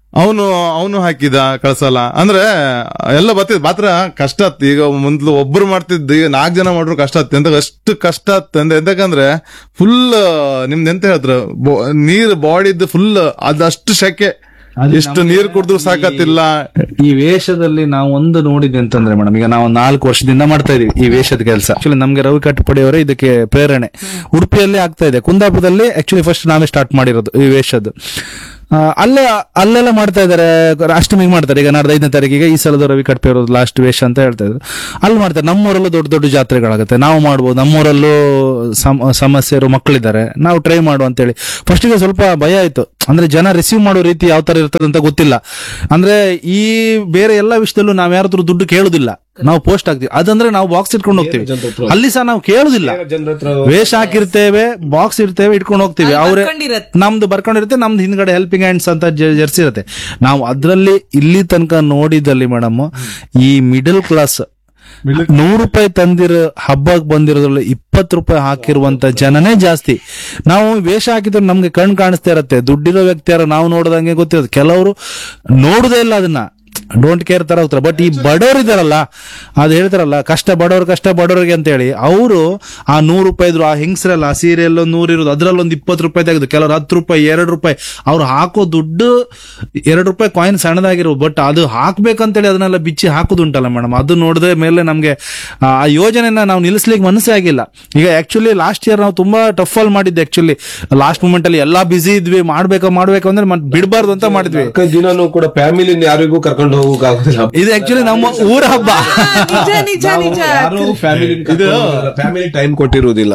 ಅವನು ಅವನು ಹಾಕಿದ ಕಳ್ಸಲ್ಲ ಅಂದ್ರೆ ಎಲ್ಲ ಬತ್ತಿದ್ ಮಾತ್ರ ಕಷ್ಟ ಆತ್ ಈಗ ಮೊದ್ಲು ಒಬ್ರು ಮಾಡ್ತಿದ್ದು ಈಗ ನಾಲ್ಕು ಜನ ಮಾಡ್ರು ಕಷ್ಟ ಆತ್ ಅಂತ ಅಷ್ಟು ಕಷ್ಟ ಆತ್ ಅಂದ್ರೆ ಎಂತಕಂದ್ರೆ ಫುಲ್ ನಿಮ್ದು ಎಂತ ಹೇಳ್ತಾರ ನೀರ್ ಬಾಡಿದ್ದು ಫುಲ್ ಅದಷ್ಟು ಶೆಕೆ ಎಷ್ಟು ನೀರ್ ಕುಡಿದ್ರು ಸಾಕತ್ತಿಲ್ಲ ಈ ವೇಷದಲ್ಲಿ ನಾವು ಒಂದು ನೋಡಿದ್ವಿ ಅಂತಂದ್ರೆ ಮೇಡಮ್ ಈಗ ನಾವು ನಾಲ್ಕು ವರ್ಷದಿಂದ ಮಾಡ್ತಾ ಇದೀವಿ ಈ ವೇಷದ ಕೆಲಸ ಆಕ್ಚುಲಿ ನಮ್ಗೆ ರವಿ ಕಟ್ಟಪಡಿಯವರೇ ಇದಕ್ಕೆ ಪ್ರೇರಣೆ ಉಡುಪಿಯಲ್ಲಿ ಆಗ್ತಾ ಇದೆ ಕುಂದಾಪುರದಲ್ಲಿ ಆಕ್ಚುಲಿ ಫಸ್ಟ್ ನಾವೇ ಸ್ಟಾರ್ಟ್ ಮಾಡಿರೋದು ಈ ವೇಷದ್ದು ಆ, ಅಲ್ಲೇ ಅಲ್ಲೆಲ್ಲ ಮಾಡ್ತಾ ಇದಾರೆ ಅಷ್ಟಮಿಗೆ ಮಾಡ್ತಾರೆ ಈಗ ನಾಡ್ದು ಐದನೇ ತಾರೀಕಿಗೆ ಈ ಸಲದ ರವಿ ಕಟ್ಪೆ ಇರೋದು ಲಾಸ್ಟ್ ವೇಷ ಅಂತ ಹೇಳ್ತಾ ಇದ್ರು ಅಲ್ಲಿ ಮಾಡ್ತಾರೆ ನಮ್ಮೂರಲ್ಲೂ ದೊಡ್ಡ ದೊಡ್ಡ ಜಾತ್ರೆಗಳಾಗುತ್ತೆ ನಾವು ಮಾಡ್ಬೋದು ನಮ್ಮೂರಲ್ಲೂ ಸಮ್- ಸಮಸ್ಯೆ ಇರೋ ಮಕ್ಕಳಿದ್ದಾರೆ ನಾವು ಟ್ರೈ ಮಾಡುವ ಅಂತೇಳಿ ಫಸ್ಟಿಗೆ ಸ್ವಲ್ಪ ಭಯ ಆಯ್ತು ಅಂದ್ರೆ ಜನ ರಿಸೀವ್ ಮಾಡೋ ರೀತಿ ಯಾವ ತರ ಇರ್ತದೆ ಅಂತ ಗೊತ್ತಿಲ್ಲ ಅಂದ್ರೆ ಈ ಬೇರೆ ಎಲ್ಲ ವಿಷಯದಲ್ಲೂ ನಾವ್ ಯಾರಾದ್ರೂ ದುಡ್ಡು ಕೇಳುದಿಲ್ಲ ನಾವು ಪೋಸ್ಟ್ ಆಗ್ತೀವಿ ಅದಂದ್ರೆ ನಾವು ಬಾಕ್ಸ್ ಇಟ್ಕೊಂಡು ಹೋಗ್ತೀವಿ ಅಲ್ಲಿ ಸಹ ನಾವು ಕೇಳುದಿಲ್ಲ ವೇಷ ಹಾಕಿರ್ತೇವೆ ಬಾಕ್ಸ್ ಇರ್ತೇವೆ ಇಟ್ಕೊಂಡು ಹೋಗ್ತೀವಿ ಅವ್ರೆ ಬರ್ಕೊಂಡಿರತ್ತೆ. ನಮ್ದು ಬರ್ಕೊಂಡಿರುತ್ತೆ ನಮ್ದು ಹಿಂದ್ಗಡೆ ಹೆಲ್ಪಿಂಗ್ ಹ್ಯಾಂಡ್ಸ್ ಅಂತ ಜ- ಜರ್ಸಿ ಇರುತ್ತೆ ನಾವು ಅದ್ರಲ್ಲಿ ಇಲ್ಲಿ ತನಕ ನೋಡಿದಲ್ಲಿ ಮೇಡಮ್ ಈ ಮಿಡಲ್ ಕ್ಲಾಸ್ ನೂರು ರೂಪಾಯಿ ತಂದಿರೋ ಹಬ್ಬಕ್ಕೆ ಬಂದಿರೋದ್ರಲ್ಲಿ ಇಪ್ಪತ್ತು ರೂಪಾಯಿ ಹಾಕಿರುವಂತ ಜನನೇ ಜಾಸ್ತಿ ನಾವು ವೇಷ ಹಾಕಿದ್ರೆ ನಮ್ಗೆ ಕಣ್ ಕಾಣಿಸ್ತಾ ಇರತ್ತೆ ದುಡ್ಡಿರೋ ವ್ಯಕ್ತಿ ಯಾರು ನಾವು ನೋಡ್ದಂಗೆ ಗೊತ್ತಿರುತ್ತೆ ಕೆಲವರು ನೋಡುದೇ ಇಲ್ಲ ಅದನ್ನ ಡೋಂಟ್ ಕೇರ್ ತರ ಹೋಗ್ತಾರೆ ಬಟ್ ಈ ಬಡವರು ಇದಾರಲ್ಲ ಅದು ಹೇಳ್ತಾರಲ್ಲ ಕಷ್ಟ ಬಡವ್ರ ಕಷ್ಟ ಬಡವರಿಗೆ ಅಂತ ಹೇಳಿ ಅವರು ಆ ನೂರು ರೂಪಾಯಿ ಇದ್ರು ಆ ಹೆಂಗಸ್ರಲ್ಲ ಆ ಸೀರೆಯಲ್ಲೋ ನೂರು ಇರೋದು ಅದ್ರಲ್ಲಿ ಒಂದು ಇಪ್ಪತ್ತು ರೂಪಾಯಿ ತೆಗೆದು ಕೆಲವರು ಹತ್ತು ರೂಪಾಯಿ ಎರಡು ರೂಪಾಯಿ ಅವ್ರು ಹಾಕೋ ದುಡ್ಡು ಎರಡು ರೂಪಾಯಿ ಕಾಯಿನ್ ಸಣ್ಣದಾಗಿರೋ ಬಟ್ ಅದು ಹಾಕ್ಬೇಕಂತೇಳಿ ಅದನ್ನೆಲ್ಲ ಬಿಚ್ಚಿ ಹಾಕುದುಂಟಲ್ಲ ಮೇಡಮ್ ಅದು ನೋಡಿದ್ರೆ ಮೇಲೆ ನಮ್ಗೆ ಆ ಆ ಯೋಜನೆನ ನಾವು ನಿಲ್ಲಿಸ್ಲಿಕ್ಕೆ ಮನಸ್ಸೇ ಆಗಿಲ್ಲ ಈಗ ಆಕ್ಚುಲಿ ಲಾಸ್ಟ್ ಇಯರ್ ನಾವು ತುಂಬಾ ಟಫ್ ಅಲ್ಲಿ ಮಾಡಿದ್ದೆ ಆಕ್ಚುಲಿ ಲಾಸ್ಟ್ ಮೂಮೆಂಟ್ ಅಲ್ಲಿ ಎಲ್ಲಾ ಬಿಸಿ ಇದ್ವಿ ಮಾಡ್ಬೇಕು ಮಾಡ್ಬೇಕು ಅಂದ್ರೆ ಮತ್ ಬಿಡಬಾರ್ದು ಅಂತ ಮಾಡಿದ್ವಿ ದಿನಾನು ಕೂಡ ಫ್ಯಾಮಿಲಿ ಯಾರಿಗೂ ಕರ್ಕೊಂಡು ಹೋಗೋಕ್ಕಾಗೋದಿಲ್ಲ ಇದು ಆಕ್ಚುಲಿ ನಮ್ಮ ಊರ ಹಬ್ಬ ನಿಜ ನಿಜ ನಿಜ ಫ್ಯಾಮಿಲಿ ಟೈಮ್ ಕೊಟ್ಟಿರುವುದಿಲ್ಲ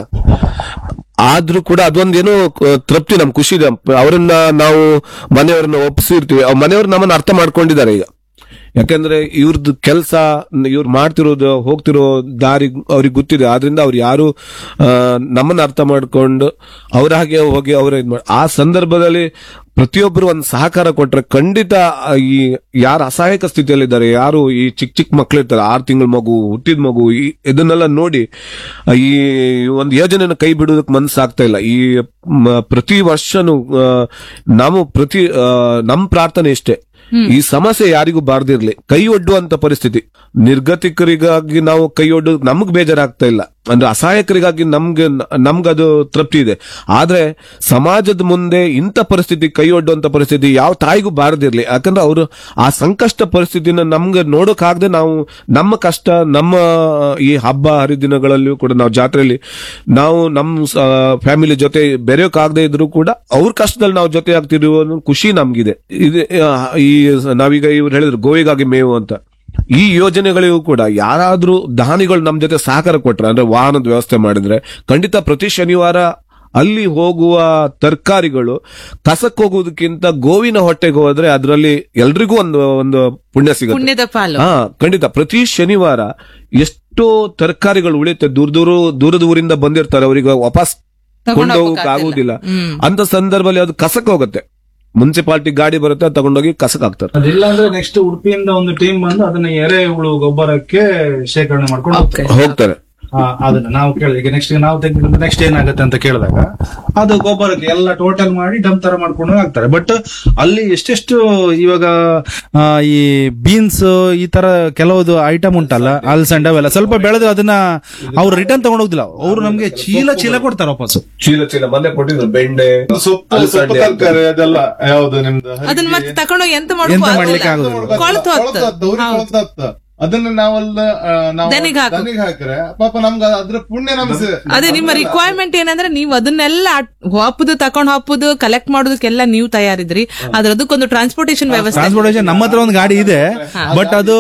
ಆದ್ರೂ ಕೂಡ ಅದೊಂದೇನೋ ಕ- ತೃಪ್ತಿ ನಮ್ ಖುಷಿ ಇದೆ ಅವರನ್ನ ನಾವು ಮನೆಯವರನ್ನ ಒಪ್ಪಿಸಿರ್ತೀವಿ ಆ ಮನೆಯವರು ನಮ್ಮನ್ನ ಅರ್ಥ ಮಾಡ್ಕೊಂಡಿದ್ದಾರೆ ಈಗ ಯಾಕಂದ್ರೆ ಇವ್ರದ್ದು ಕೆಲಸ ಇವ್ರು ಮಾಡ್ತಿರೋದು ಹೋಗ್ತಿರೋ ದಾರಿ ಅವ್ರಿಗೆ ಗೊತ್ತಿದೆ ಆದ್ರಿಂದ ಅವ್ರು ಯಾರು ಆ, ನಮ್ಮನ್ನ ಅರ್ಥ ಮಾಡ್ಕೊಂಡು ಅವ್ರ ಹಾಗೆ ಹೋಗಿ ಅವ್ರ ಇದ್ ಮಾಡಿ ಆ ಸಂದರ್ಭದಲ್ಲಿ ಪ್ರತಿಯೊಬ್ಬರು ಒಂದು ಸಹಕಾರ ಕೊಟ್ರೆ ಖಂಡಿತ ಆ, ಈ ಯಾರು ಅಸಹಾಯಕ ಸ್ಥಿತಿಯಲ್ಲಿದ್ದಾರೆ ಯಾರು ಈ ಚಿಕ್ಕ ಚಿಕ್ಕ ಮಕ್ಳಿರ್ತಾರೆ ಆರು ತಿಂಗಳ ಮಗು ಹುಟ್ಟಿದ ಮಗು ಈ ಇದನ್ನೆಲ್ಲ ನೋಡಿ ಆ, ಈ ಒಂದು ಯೋಜನೆನ ಕೈ ಬಿಡೋದಕ್ಕೆ ಮನಸ್ಸಾಗ್ತಾ ಇಲ್ಲ ಈ ಮ, ಪ್ರತಿ ವರ್ಷನೂ ಆ, ನಾವು ಪ್ರತಿ ಆ, ನಮ್ ಪ್ರಾರ್ಥನೆ ಇಷ್ಟೇ ಈ ಸಮಸ್ಯೆ ಯಾರಿಗೂ ಬಾರ್ದಿರ್ಲಿ ಕೈ ಒಡ್ಡುವಂತ ಪರಿಸ್ಥಿತಿ ನಿರ್ಗತಿಕರಿಗಾಗಿ ನಾವು ಕೈ ಒಡ್ಡು ನಮಗ್ ಬೇಜಾರಾಗ್ತಾ ಇಲ್ಲ ಅಂದ್ರೆ ಅಸಹಾಯಕರಿಗಾಗಿ ನಮ್ಗೆ ನಮ್ಗದು ತೃಪ್ತಿ ಇದೆ ಆದ್ರೆ ಸಮಾಜದ ಮುಂದೆ ಇಂಥ ಪರಿಸ್ಥಿತಿ ಕೈ ಒಡ್ಡುವಂತ ಪರಿಸ್ಥಿತಿ ಯಾವ ತಾಯಿಗೂ ಬಾರದಿರ್ಲಿ ಯಾಕಂದ್ರೆ ಅವರು ಆ ಸಂಕಷ್ಟ ಪರಿಸ್ಥಿತಿನ ನಮ್ಗೆ ನೋಡೋಕಾಗದೆ ನಾವು ನಮ್ಮ ಕಷ್ಟ ನಮ್ಮ ಈ ಹಬ್ಬ ಹರಿದಿನಗಳಲ್ಲಿಯೂ ಕೂಡ ನಾವು ಜಾತ್ರೆಯಲ್ಲಿ ನಾವು ನಮ್ಮ ಫ್ಯಾಮಿಲಿ ಜೊತೆ ಬೆರೆಯೋಕಾಗದೆ ಇದ್ರು ಕೂಡ ಅವ್ರ ಕಷ್ಟದಲ್ಲಿ ನಾವು ಜೊತೆ ಆಗ್ತಿರುವ ಅನ್ನೋ ಖುಷಿ ನಮ್ಗಿದೆ ಇದೆ ಆ, ಈ ನಾವೀಗ ಇವ್ರು ಹೇಳಿದ್ರು ಗೋವಿಗಾಗಿ ಮೇವು ಅಂತ ಈ ಯೋಜನೆಗಳಿಗೂ ಕೂಡ ಯಾರಾದ್ರೂ ದಾನಿಗಳು ನಮ್ ಜೊತೆ ಸಹಕಾರ ಕೊಟ್ರೆ ಅಂದ್ರೆ ವಾಹನದ ವ್ಯವಸ್ಥೆ ಮಾಡಿದ್ರೆ ಖಂಡಿತ ಪ್ರತಿ ಶನಿವಾರ ಅಲ್ಲಿ ಹೋಗುವ ತರಕಾರಿಗಳು ಕಸಕ್ ಹೋಗುವುದಕ್ಕಿಂತ ಗೋವಿನ ಹೊಟ್ಟೆಗೆ ಹೋದ್ರೆ ಅದರಲ್ಲಿ ಎಲ್ರಿಗೂ ಒಂದು ಒಂದು ಪುಣ್ಯ ಸಿಗುತ್ತೆ ಪುಣ್ಯದ ಪಾಲು ಹಾ ಖಂಡಿತ ಪ್ರತಿ ಶನಿವಾರ ಎಷ್ಟೋ ತರಕಾರಿಗಳು ಉಳಿಯುತ್ತೆ ದೂರ ದೂರ ದೂರದ ಊರಿಂದ ಬಂದಿರ್ತಾರೆ ಅವರಿಗೆ ವಾಪಸ್ ತಗೊಂಡ್ ಕೊಂಡೋಗಕ್ ಆಗುದಿಲ್ಲ ಅಂತ ಸಂದರ್ಭದಲ್ಲಿ ಅದು ಕಸಕ್ ಹೋಗುತ್ತೆ ಮುನ್ಸಿಪಾಲಿಟಿ ಗಾಡಿ ಬರುತ್ತೆ ಅದ್ ತಗೊಂಡೋಗಿ ಕಸಕ್ ಹಾಕ್ತಾರೆ ಅದಿಲ್ಲ ಅಂದ್ರೆ ನೆಕ್ಸ್ಟ್ ಉಡುಪಿಯಿಂದ ಒಂದು ಟೀಮ್ ಬಂದು ಅದನ್ನ ಎರೆಹುಳು ಗೊಬ್ಬರಕ್ಕೆ ಶೇಖರಣೆ ಮಾಡ್ಕೊಂಡು ಹೋಗ್ತಾರೆ. ಹೋಗ್ತಾರೆ ಆ, ಅದನ್ನ ನಾವು ಕೇಳಿದ ಈಗ ನೆಕ್ಸ್ಟ್ ನಾವು ತೆಗೆದು ನೆಕ್ಸ್ಟ್ ಏನಾಗುತ್ತೆ ಅಂತ ಕೇಳಿದಾಗ ಅದು ಗೊಬ್ಬರಕ್ಕೆ ಎಲ್ಲ ಟೋಟಲ್ ಮಾಡಿ ಡಂಪ್ ತರ ಮಾಡ್ಕೊಂಡು ಹಾಕ್ತಾರೆ ಬಟ್ ಅಲ್ಲಿ ಎಷ್ಟೆಷ್ಟು ಇವಾಗ ಆ, ಈ ಬೀನ್ಸ್ ಈ ತರ ಕೆಲವುದು ಐಟಮ್ ಉಂಟಲ್ಲ ಅಲ್ಸಂಡ್ ಅವೆಲ್ಲ ಸ್ವಲ್ಪ ಬೆಳೆದು ಅದನ್ನ ಅವ್ರು ರಿಟರ್ನ್ ತಗೊಂಡ್ ಹೋಗ್ದಿಲ್ಲ ಅವ್ರು ನಮ್ಗೆ ಚೀಲ ಚೀಲ ಕೊಡ್ತಾರೆ ವಾಪಸ್ ಚೀಲ ಚೀಲ ಮೊನ್ನೆ ಕೊಟ್ಟಿದ್ರು ಬೆಂಡೆ ಸೊಪ್ಪು ಸೊಪ್ಪು ತರಕಾರಿ ಅದೆಲ್ಲ ಯಾವ್ದು ನಿಮ್ದು ಅದನ್ನ ಮತ್ತೆ ತಗೊಂಡೋಗಿ ಎಂತ ಎಂತ ಮಾಡ್ಲಿಕ್ಕೆ ಮಾಡ್ಬೇಕು ಆಗುದಿಲ್ಲ ಕೊಳ್ತು ಹೋಗ್ತದೆ. ಹೌದು. ಅದನ್ನ ನಾವೆಲ್ಲ ಆ, ನಾವು ದನಿಗ್ ಹಾಕು. ದನಿಗ್ ಹಾಕ್ರೆ ಪಾಪ ನಮ್ಗೆ ಅದ್ರ ಪುಣ್ಯ ನಮ್ಗೆ ಸಿ- ಅದೇ ನಿಮ್ಮ ರಿಕ್ವೈರ್ಮೆಂಟ್ ಏನಂದ್ರೆ ನೀವು ಅದನ್ನೆಲ್ಲ ಹಾಪುದು ತಕೊಂಡ್ ಹಾಪುದು ಕಲೆಕ್ಟ್ ಮಾಡೋದಕ್ಕೆಲ್ಲ ನೀವು ತಯಾರಿದ್ರಿ ಆದ್ರೆ ಅದಕ್ಕೊಂದು ಟ್ರಾನ್ಸ್ಪೋರ್ಟೇಷನ್ ವ್ಯವಸ್ಥೆ ಟ್ರಾನ್ಸ್ಪೋರ್ಟೇಷನ್ ನಮ್ಮ ಹತ್ರ ಒಂದು ಗಾಡಿ ಇದೆ ಬಟ್ ಅದು